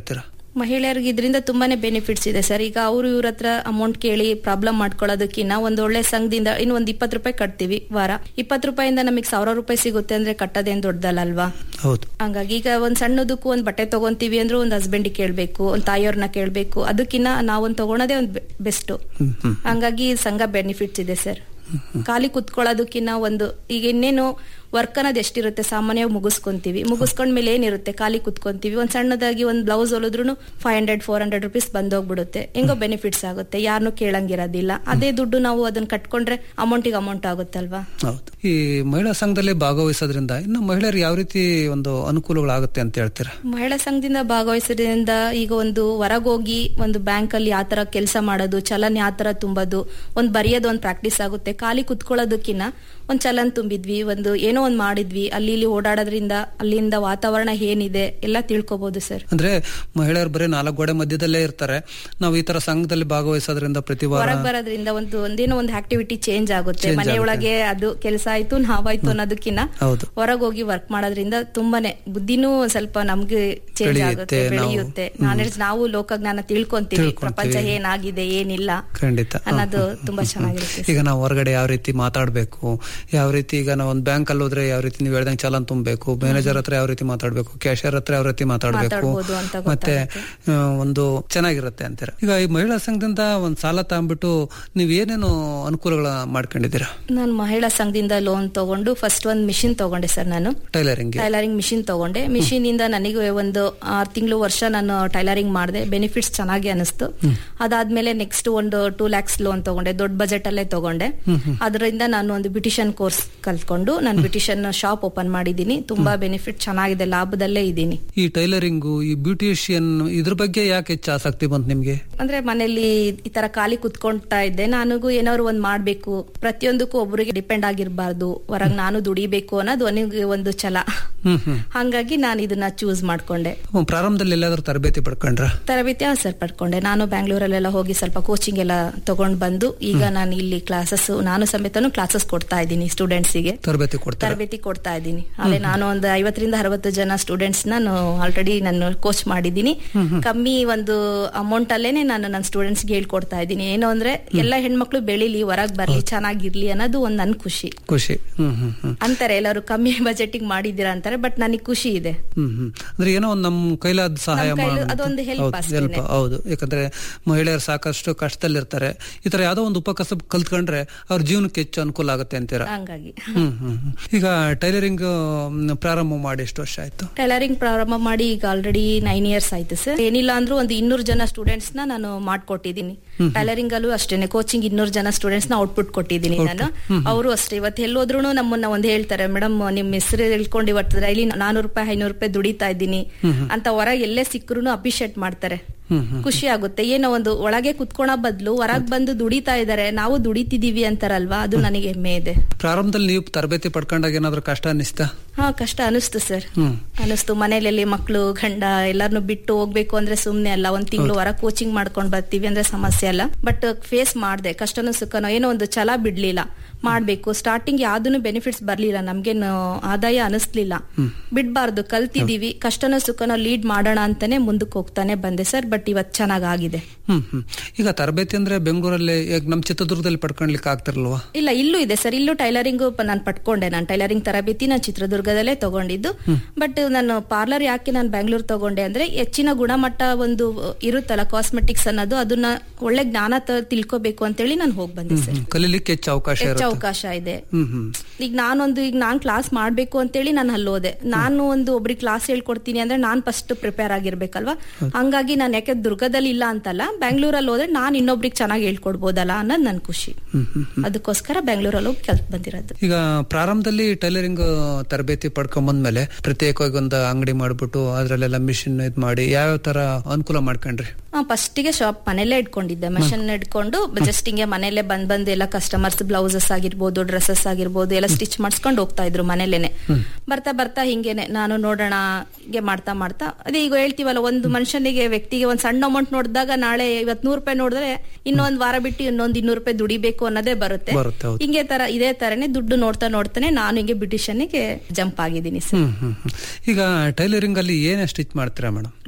ಮಹಿಳೆಯರಿಗೆ ಇದರಿಂದ ತುಂಬಾನೇ ಬೆನಿಫಿಟ್ಸ್ ಇದೆ ಸರ್ ಈಗ ಅವರು ಇವ್ರ ಹತ್ರ ಅಮೌಂಟ್ ಕೇಳಿ ಪ್ರಾಬ್ಲಮ್ ಮಾಡ್ಕೊಳ್ಳೋದಕ್ಕಿಂತ ಒಂದ್ ಒಳ್ಳೆ ಸಂಘದಿಂದ ಇನ್ನು ಒಂದ್ ಇಪ್ಪತ್ತು ರೂಪಾಯಿ ಕಟ್ತೀವಿ ವಾರ ಇಪ್ಪತ್ತು ರೂಪಾಯಿಂದ ನಮಗೆ ಸಾವಿರ ರೂಪಾಯಿ ಸಿಗುತ್ತೆ ಅಂದ್ರೆ ಕಟ್ಟೋದೇನ್ ದೊಡ್ಡದಲ್ಲ ಅಲ್ವಾ ಹೌದು ಹಂಗಾಗಿ ಈಗ ಒಂದ್ ಸಣ್ಣದಕ್ಕೂ ಒಂದ್ ಬಟ್ಟೆ ತಗೊಂತೀವಿ ಅಂದ್ರೆ ಒಂದ್ ಹಸ್ಬೆಂಡಿಗೆ ಕೇಳ್ಬೇಕು ಒಂದ್ ತಾಯಿಯವ್ರನ್ನ ಕೇಳ್ಬೇಕು ಅದಕ್ಕಿಂತ ನಾವೊಂದ್ ತಗೊಳೋದೇ ಒಂದ್ ಬೆಸ್ಟ್ ಹಂಗಾಗಿ ಸಂಘ ಬೆನಿಫಿಟ್ಸ್ ಇದೆ ಸರ್ ಖಾಲಿ ಕುತ್ಕೊಳ್ಳೋದಕ್ಕಿಂತ ಒಂದು ಈಗ ಇನ್ನೇನು ವರ್ಕ್ ಅನ್ನೋದು ಎಷ್ಟಿರುತ್ತೆ ಸಾಮಾನ್ಯವಾಗಿ ಮುಗಿಸ್ಕೊಂತೀವಿ ಮುಗಿಸ್ಕೊಂಡ್ಮೇಲೆ ಏನಿರುತ್ತೆ ಖಾಲಿ ಕುತ್ಕೊಂತೀವಿ ಒಂದ್ ಸಣ್ಣದಾಗಿ ಒಂದ್ ಬ್ಲೌಸ್ ಹೊಲಿದ್ರು five hundred four hundred rupees ಬಂದೋಗ್ಬಿಡುತ್ತೆ ಹೆಂಗೋ ಬೆನಿಫಿಟ್ಸ್ ಆಗುತ್ತೆ ಯಾರನ್ನೂ ಕೇಳಂಗಿರೋದಿಲ್ಲ ಅದೇ ದುಡ್ಡು ನಾವು ಅದನ್ನ ಕಟ್ಕೊಂಡ್ರೆ ಅಮೌಂಟಿಗೆ ಅಮೌಂಟ್ ಆಗುತ್ತಲ್ವಾ ಹೌದು ಈ ಮಹಿಳಾ ಸಂಘದಲ್ಲಿ ಭಾಗವಹಿಸೋದ್ರಿಂದ ಇನ್ನು ಮಹಿಳೆಯರು ಯಾವ ರೀತಿ ಒಂದು ಅನುಕೂಲಗಳಾಗುತ್ತೆ ಅಂತ ಹೇಳ್ತೀರಾ ಮಹಿಳಾ ಸಂಘದಿಂದ ಭಾಗವಹಿಸೋದ್ರಿಂದ ಈಗ ಒಂದು ಹೊರಗೋಗಿ ಒಂದು ಬ್ಯಾಂಕ್ ಅಲ್ಲಿ ಯಾವ ತರ ಕೆಲಸ ಮಾಡೋದು ಚಲನ್ ಯಾವ ತರ ತುಂಬೋದು ಒಂದ್ ಬರೆಯೋದು ಒಂದ್ ಪ್ರಾಕ್ಟೀಸ್ ಆಗುತ್ತೆ ಖಾಲಿ ಕುತ್ಕೊಳ್ಳೋದಕ್ಕಿನ್ನ ಒಂದ್ ಚಲನ್ ತುಂಬಿದ್ವಿ ಒಂದು ಏನೋ ಒಂದ್ ಮಾಡಿದ್ವಿ ಅಲ್ಲಿ ಇಲ್ಲಿ ಓಡಾಡೋದ್ರಿಂದ ಅಲ್ಲಿಂದ ವಾತಾವರಣ ಏನಿದೆ ಎಲ್ಲ ತಿಳ್ಕೊಬಹುದು ಸರ್ ಅಂದ್ರೆ ಮಹಿಳೆಯರು ಬರೀ ನಾಲ್ಕು ಗೋಡೆ ಮಧ್ಯದಲ್ಲೇ ಇರ್ತಾರೆ ನಾವು ಈ ತರ ಸಂಘದಲ್ಲಿ ಭಾಗವಹಿಸೋದ್ರಿಂದ ಪ್ರತಿ ವಾರ ಹೊರಗ್ ಬರೋದ್ರಿಂದ ಒಂದು ಒಂದೇನೋ ಒಂದು ಆಕ್ಟಿವಿಟಿ ಚೇಂಜ್ ಆಗುತ್ತೆ Change ಮನೆಯೊಳಗೆ ಅದು ಕೆಲಸ ಆಯ್ತು ನಾವಾಯ್ತು ಅನ್ನೋದಕ್ಕಿನ್ನ ಹೌದು ಹೊರಗೆ ಹೋಗಿ ವರ್ಕ್ ಮಾಡೋದ್ರಿಂದ ತುಂಬಾನೇ ಬುದ್ಧಿನೂ ಒಂದ್ ಸ್ವಲ್ಪ ನಮ್ಗೆ ಚೇಂಜ್ ಬೆಳೆಯುತ್ತೆ, ಆಗುತ್ತೆ ನಾವು- ಬೆಳೆಯುತ್ತೆ ನಾಲೆಡ್ಜ್ ನಾವು ಲೋಕಜ್ಞಾನ ತಿಳ್ಕೊಂತೀವಿ ತಿಳ್ಕೊಂತೀವಿ. ಪ್ರಪಂಚ ಏನಾಗಿದೆ ಏನಿಲ್ಲ ಖಂಡಿತ ಹ, ಅನ್ನೋದು ಹ, ಹ, ತುಂಬಾ ಹ. ಚೆನ್ನಾಗಿರುತ್ತೆ ಈಗ ನಾವು ಹೊರಗಡೆ ಯಾವ ರೀತಿ ಮಾತಾಡ್ಬೇಕು ಯಾವ ರೀತಿ ಈಗ ನಾವು ಒಂದು ಬ್ಯಾಂಕ್ ಅಲ್ಲಿ ಹೋದ್ರೆ ಯಾವ ರೀತಿ ನೀವು ಹೇಳ್ದಂಗೆ ಚಲನ್ ತುಂಬಬೇಕು ಮ್ಯಾನೇಜರ್ ಹತ್ರ ಯಾವ ರೀತಿ ಮಾತಾಡ್ಬೇಕು ಕ್ಯಾಶಿಯರ್ ಹತ್ರ ಯಾವ ರೀತಿ ಮಾತಾಡ್ಬೇಕು ಮಾತಾಡ್ಬೋದು ಅಂತ ಮತ್ತೆ ಆ, ಒಂದು ಚೆನ್ನಾಗಿರುತ್ತೆ ಅಂತೀರ ಈಗ ಈ ಮಹಿಳಾ ಸಂಘದಿಂದ ಒಂದ್ ಸಾಲ ತಗೊಂಡ್ಬಿಟ್ಟು ನೀವ್ ಏನೇನು ಅನುಕೂಲಗಳ ಮಾಡ್ಕೊಂಡಿದ್ದೀರಾ ನಾನು ಮಹಿಳಾ ಸಂಘದಿಂದ ಲೋನ್ ತಗೊಂಡು ಫಸ್ಟ್ ಒಂದ್ ಮಿಷಿನ್ ತಗೊಂಡೆ ಸರ್ ನಾನು ಟೈಲರಿಂಗ್ ಟೈಲರಿಂಗ್ ಮಿಷಿನ್ ತಗೊಂಡೆ ಮಿಷಿನ್ ಇಂದ ನನಗೆ ಒಂದು ಆರು ತಿಂಗಳು ವರ್ಷ ನಾನು ಟೈಲರಿಂಗ್ ಮಾಡಿದೆ ಬೆನಿಫಿಟ್ಸ್ ಚೆನ್ನಾಗಿ ಅನಿಸ್ತು ಅದಾದ್ಮೇಲೆ ನೆಕ್ಸ್ಟ್ ಒಂದು ಟೂ ಲ್ಯಾಕ್ಸ್ ಲೋನ್ ತಗೊಂಡೆ ದೊಡ್ಡ ಬಜೆಟ್ ಅಲ್ಲೇ ತಗೊಂಡೆ ಅದರಿಂದ ನಾನು ಒಂದು ಬ್ಯೂಟಿಷಿಯನ್ ಕೋರ್ಸ್ ಕಲ್ತ್ಕೊಂಡು ನಾನು ಬ್ಯೂಟಿಷಿಯನ್ ಶಾಪ್ ಓಪನ್ ಮಾಡಿದ್ದೀನಿ ತುಂಬಾ ಬೆನಿಫಿಟ್ ಚೆನ್ನಾಗಿದೆ ಲಾಭದಲ್ಲೇ ಇದ್ದೀನಿ ಈ ಟೈಲರಿಂಗು ಈ ಬ್ಯೂಟಿಷಿಯನ್ ಇದ್ರ ಬಗ್ಗೆ ಯಾಕೆ ಹೆಚ್ಚು ಆಸಕ್ತಿ ಬಂತು ನಿಮ್ಗೆ ಅಂದ್ರೆ ಮನೇಲಿ ಈ ತರ ಖಾಲಿ ಕುತ್ಕೊಂತಾ ಇದ್ದೆ ನನಗೂ ಏನಾದ್ರು ಒಂದ್ ಮಾಡ್ಬೇಕು ಪ್ರತಿಯೊಂದಕ್ಕೂ ಒಬ್ಬರಿಗೆ ಡಿಪೆಂಡ್ ಆಗಿರ್ಬಾರ್ದು ಹೊರಗ್ ನಾನು ದುಡಿಬೇಕು ಅನ್ನೋದು ನನಗೆ ಒಂದು ಛಲ ಹ್ಮ್ ಹ್ಮ್ ಹಂಗಾಗಿ ನಾನು ಇದನ್ನ ಚೂಸ್ ಮಾಡ್ಕೊಂಡೆ ಹ್ಮ್, ಪ್ರಾರಂಭದಲ್ಲಿ ಎಲ್ಲಾದ್ರೂ ತರಬೇತಿ ಪಡ್ಕೊಂಡ್ರ ತರಬೇತಿ ಹಾ ಸರ್ ಪಡ್ಕೊಂಡೆ ನಾನು ಬ್ಯಾಂಗ್ಳೂರಲ್ಲೆಲ್ಲ ಹೋಗಿ ಸ್ವಲ್ಪ ಕೋಚಿಂಗ್ ಎಲ್ಲ ತಗೊಂಡ್ ಬಂದು ಈಗ ನಾನು ಇಲ್ಲಿ ಕ್ಲಾಸಸ್ ನಾನು ಸಮೇತನು ಕ್ಲಾಸಸ್ ಕೊಡ್ತಾ ಇದ್ದೀನಿ ಸ್ಟೂಡೆಂಟ್ಸಿಗೆ ತರಬೇತಿ ಕೊಡ್ತಾರೆ ತರಬೇತಿ ಕೊಡ್ತಾ ಇದ್ದೀನಿ ಅಲ್ಲೇ ನಾನು ಒಂದು ಐವತ್ತರಿಂದ ಅರವತ್ತು ಜನ ಸ್ಟೂಡೆಂಟ್ಸ್ ನಾನು ಆಲ್ರೆಡಿ ನಾನು ಕೋಚ್ ಮಾಡಿದ್ದೀನಿ ಕಮ್ಮಿ ಒಂದು ಅಮೌಂಟ್ ಅಲ್ಲೇನೆ ನಾನು ನನ್ನ ಸ್ಟೂಡೆಂಟ್ಸ್ ಗೆ ಹೇಳ್ಕೊಡ್ತಾ ಇದ್ದೀನಿ ಏನು ಅಂದ್ರೆ ಎಲ್ಲ ಹೆಣ್ಮಕ್ಳು ಬೆಳಿಲಿ ಹೊರಗ್ ಬರ್ಲಿ ಚೆನ್ನಾಗಿರ್ಲಿ ಅನ್ನೋದು ಒಂದ್ ನನ್ ಖುಷಿ ಖುಷಿ ಹ್ಮ್ ಹ್ಮ್ ಹ್ಮ್ ಅಂತಾರೆ ಎಲ್ಲರೂ ಕಮ್ಮಿ ಬಜೆಟಿಗೆ ಮಾಡಿದ್ದೀರಾ ಅಂತಾರೆ ಬಟ್ ನನಗೆ ಖುಷಿ ಇದೆ ಹ್ಮ್ ಹ್ಮ್ ಅಂದ್ರೆ ಏನೋ ಒಂದ್ ನಮ್ ಕೈಲಾದ ಸಹಾಯ ನಮ್ ಕೈಲಿ ಮಾಡೋದು. ಅದೊಂದು help ಹೌದು, ಅಷ್ಟೇನೆ. help, ಹೌದು ಯಾಕಂದ್ರೆ ಮಹಿಳೆಯರು ಸಾಕಷ್ಟು ಕಷ್ಟದಲ್ಲಿರ್ತಾರೆ ಈ ತರ ಯಾವ್ದೋ ಒಂದು ಉಪಕಸಬ್ ಕಲ್ತ್ಕೊಂಡ್ರೆ ಅವ್ರ ಜೀವನಕ್ಕೆ ಹೆಚ್ಚು ಅನುಕೂಲ ಆಗುತ್ತೆ ಅಂತೀರ ಹಂಗಾಗಿ ಹ್ಮ್ ಹ್ಮ್ ಹ್ಮ್. ಈಗ ಟೈಲರಿಂಗ್ ಪ್ರಾರಂಭ ಮಾಡಿ ಎಷ್ಟು ವರ್ಷ ಆಯ್ತು ಟೈಲರಿಂಗ್ ಪ್ರಾರಂಭ ಮಾಡಿ ಈಗ ಆಲ್ರೆಡಿ ನೈನ್ ಇಯರ್ಸ್ ಆಯ್ತು ಸರ್ ಏನಿಲ್ಲ ಅಂದ್ರೂ ಒಂದು ಇನ್ನೂರು ಜನ ಸ್ಟೂಡೆಂಟ್ಸ್ ನ ನಾನು ಮಾಡ್ಕೊಟ್ಟಿದ್ದೀನಿ ಟೈಲರಿಂಗ್ ಅಲ್ಲೂ ಅಷ್ಟೇನೆ ಕೋಚಿಂಗ್ ಇನ್ನೂರು ಜನ ಸ್ಟೂಡೆಂಟ್ಸ್ ನ ಔಟ್ಪುಟ್ ಕೊಟ್ಟಿದ್ದೀನಿ ನಾನು ಅವರು ಅಷ್ಟೇ ಇವತ್ತು ಎಲ್ಲೋದ್ರು ನಮ್ಮನ್ನ ಒಂದ್ ಹೇಳ್ತಾರೆ ಮೇಡಮ್ ನಿಮ್ ಹೆಸರು ಹೇಳ್ಕೊಂಡು ಇವತ್ತು ಡೈಲಿ ನಾನೂರು ರೂಪಾಯಿ ಐನೂರು ರೂಪಾಯಿ ದುಡಿತಾ ಇದ್ದೀನಿ ಅಂತ ಹೊರಗೆ ಎಲ್ಲೇ ಸಿಕ್ಕರು ಅಪ್ರಿಶಿಯೇಟ್ ಮಾಡ್ತಾರೆ ಖುಷಿ ಆಗುತ್ತೆ ಏನೋ ಒಂದು ಒಳಗೆ ಕುತ್ಕೊಳೋ ಬದಲು ಹೊರಗ್ ಬಂದು ದುಡಿತಾ ಇದಾರೆ ನಾವು ದುಡಿತಿದೀವಿ ಅಂತಾರಲ್ವಾ ಅದು ನನಗೆ ಹೆಮ್ಮೆ ಇದೆ ಪ್ರಾರಂಭದಲ್ಲಿ ನೀವು ತರಬೇತಿ ಪಡ್ಕೊಂಡಾಗ ಏನಾದ್ರು ಕಷ್ಟ ಅನಿಸ್ತಾ ಹಾ ಕಷ್ಟ ಅನಿಸ್ತು ಸರ್ ಹ್ಮ್ ಅನಿಸ್ತು ಮನೇಲಿ ಮಕ್ಕಳು ಗಂಡ ಎಲ್ಲಾರನ್ನು ಬಿಟ್ಟು ಹೋಗ್ಬೇಕು ಅಂದ್ರೆ ಸುಮ್ನೆ ಅಲ್ಲ ಒಂದ್ ತಿಂಗಳು ಹೊರ ಕೋಚಿಂಗ್ ಮಾಡ್ಕೊಂಡ್ ಬರ್ತೀವಿ ಅಂದ್ರೆ ಸಮಸ್ಯೆ ಅಲ್ಲ ಬಟ್ ಫೇಸ್ ಮಾಡ್ದೆ ಕಷ್ಟನೋ ಸುಖನೋ ಏನೋ ಒಂದು ಛಲ ಬಿಡ್ಲಿಲ್ಲ ಮಾಡ್ಬೇಕು ಸ್ಟಾರ್ಟಿಂಗ್ ಯಾವ್ದನ್ನು ಬೆನಿಫಿಟ್ಸ್ ಬರ್ಲಿಲ್ಲ ನಮ್ಗೇನು ಆದಾಯ ಅನಿಸ್ಲಿಲ್ಲ ಬಿಡ್ಬಾರ್ದು ಕಲ್ತಿದೀವಿ ಕಷ್ಟನೋ ಸುಖನೋ ಲೀಡ್ ಮಾಡೋಣ ಅಂತಾನೆ ಮುಂದಕ್ಕೆ ಹೋಗ್ತಾನೆ ಬಂದೆ ಸರ್ ಬಟ್ ಇವತ್ ಚೆನ್ನಾಗ್ ಆಗಿದೆ ಹ್ಮ್ ಹ್ಮ್ ಈಗ ತರಬೇತಿ ಅಂದ್ರೆ ಬೆಂಗಳೂರಲ್ಲಿ ಈಗ ನಮ್ ಚಿತ್ರದುರ್ಗದಲ್ಲಿ ಪಡ್ಕೊಳ್ಲಿಕ್ಕೆ ಆಗ್ತಿರ್ಲ್ವಾ ಇಲ್ಲ ಇಲ್ಲೂ ಇದೆ ಸರ್ ಇಲ್ಲೂ ಟೈಲರಿಂಗ್ ನಾನು ಪಟ್ಕೊಂಡೆ ನಾನು ಟೈಲರಿಂಗ್ ತರಬೇತಿ ನಾನು ಚಿತ್ರದುರ್ಗದಲ್ಲೇ ತಗೊಂಡಿದ್ದು ಬಟ್ ನಾನು ಪಾರ್ಲರ್ ಯಾಕೆ ನಾನು ಬ್ಯಾಂಗ್ಳೂರ್ ತಗೊಂಡೆ ಅಂದ್ರೆ ಹೆಚ್ಚಿನ ಗುಣಮಟ್ಟ ಒಂದು ಇರುತ್ತಲ್ಲ ಕಾಸ್ಮೆಟಿಕ್ಸ್ ಅನ್ನೋದು ಅದನ್ನ ಒಳ್ಳೆ ಜ್ಞಾನ ತ- ತಿಳ್ಕೊಬೇಕು ಅಂತೇಳಿ ನಾನು ಹೋಗಿ ಬಂದೆ ಸರ್ ಕಲೀಲಿಕ್ಕೆ ಹೆಚ್ಚು ಅವಕಾಶ ಹೆಚ್ಚು ಇರುತ್ತೆ ಅವಕಾಶ ಇದೆ ಹ್ಮ್ ಹ್ಮ್ ಈಗ ನಾನೊಂದು ಈಗ ನಾನ್ ಕ್ಲಾಸ್ ಮಾಡ್ಬೇಕು ಅಂತೇಳಿ ನಾನು ಅಲ್ಲಿ ಹೋದೆ ನಾನು ಒಂದು ಒಬ್ರಿಗೆ ಕ್ಲಾಸ್ ಹೇಳ್ಕೊಡ್ತೀನಿ ಅಂದ್ರೆ ನಾನ್ ಫಸ್ಟ್ ಪ್ರಿಪೇರ್ ಆಗಿರ್ಬೇಕಲ್ವಾ ಹಂಗಾಗಿ ನಾನು ಯಾಕೆ ದುರ್ಗದಲ್ಲಿ ಇಲ್ಲ ಅಂತಲ್ಲ ಬ್ಯಾಂಗ್ಳೂರಲ್ಲಿ ಹೋದ್ರೆ ನಾನ್ ಇನ್ನೊಬ್ರಿಗೆ ಚೆನ್ನಾಗಿ ಹೇಳ್ಕೊಡ್ಬೋದಲ್ಲ ಅನ್ನೋದು ನನ್ ಖುಷಿ ಹ್ಮ್ ಹ್ಮ್ ಹ್ಮ್. ಅದಕ್ಕೋಸ್ಕರ ಬೆಂಗಳೂರಲ್ಲಿ ಹೋಗಿ ಕಲ್ತ್ ಬಂದಿರೋದು ಈಗ ಪ್ರಾರಂಭದಲ್ಲಿ ಟೈಲರಿಂಗ್ ತರಬೇತಿ ಪಡ್ಕೊಂಬಂದ್ಮೇಲೆ ಪ್ರತ್ಯೇಕವಾಗಿ ಒಂದು ಅಂಗಡಿ ಮಾಡ್ಬಿಟ್ಟು ಅದ್ರಲ್ಲೆಲ್ಲ ಮಿಷಿನ್ ಇದ್ ಮಾಡಿ ಯಾವ ತರ ಅನುಕೂಲ ಮಾಡ್ಕೊಂಡ್ರಿ ಫಸ್ಟಿಗೆ ಶಾಪ್ ಮನೇಲೆ ಇಟ್ಕೊಂಡಿದ್ದೆ ಮೆಷಿನ್ ಇಟ್ಕೊಂಡು ಜಸ್ಟ್ ಹಿಂಗೆ ಮನೇಲೆ ಬಂದ್ ಬಂದ್ ಎಲ್ಲ ಕಸ್ಟಮರ್ಸ್ ಬ್ಲೌಸಸ್ ಆಗಿರ್ಬೋದು ಡ್ರೆಸ್ಸಸ್ ಆಗಿರ್ಬೋದು ಎಲ್ಲ ಸ್ಟಿಚ್ ಮಾಡಿಸ್ಕೊಂಡು ಹೋಗ್ತಾ ಇದ್ರು ಮನೇಲೇನೆ ಬರ್ತಾ ಬರ್ತಾ ಹಿಂಗೇನೆ ನಾನು ನೋಡೋಣ ಹಿಂಗೆ ಮಾಡ್ತಾ ಮಾಡ್ತಾ ಅದೇ ಈಗ ಹೇಳ್ತೀವಲ್ಲ ಒಂದು ಮನುಷ್ಯನಿಗೆ ವ್ಯಕ್ತಿಗೆ ಒಂದ್ ಸಣ್ಣ ಅಮೌಂಟ್ ನೋಡಿದಾಗ ನಾಳೆ ಇವತ್ ನೂರ್ ರೂಪಾಯಿ ನೋಡಿದ್ರೆ ಇನ್ನೊಂದ್ ವಾರ ಬಿಟ್ಟು ಇನ್ನೊಂದ್ ಇನ್ನೂರು ರೂಪಾಯಿ ದುಡಿಬೇಕು ಅನ್ನೋದೇ ಬರುತ್ತೆ ಬರುತ್ತೆ, ಹೌದು. ಹಿಂಗೆ ತರ ಇದೇ ತರನೇ ದುಡ್ಡು ನೋಡ್ತಾ ನೋಡ್ತಾನೆ ನಾನು ಹಿಂಗೆ ಬ್ಯೂಟಿಷಿಯನ್ಗೆ ಜಂಪ್ ಆಗಿದ್ದೀನಿ ಸರ್ ಹ್ಮ್ ಹ್ಮ್ ಹ್ಮ್. ಈಗ ಟೈಲರಿಂಗ್ ಅಲ್ಲಿ ಏನೇ ಸ್ಟಿಚ್ ಮಾಡ್ತೀರಾ ಮೇಡಮ್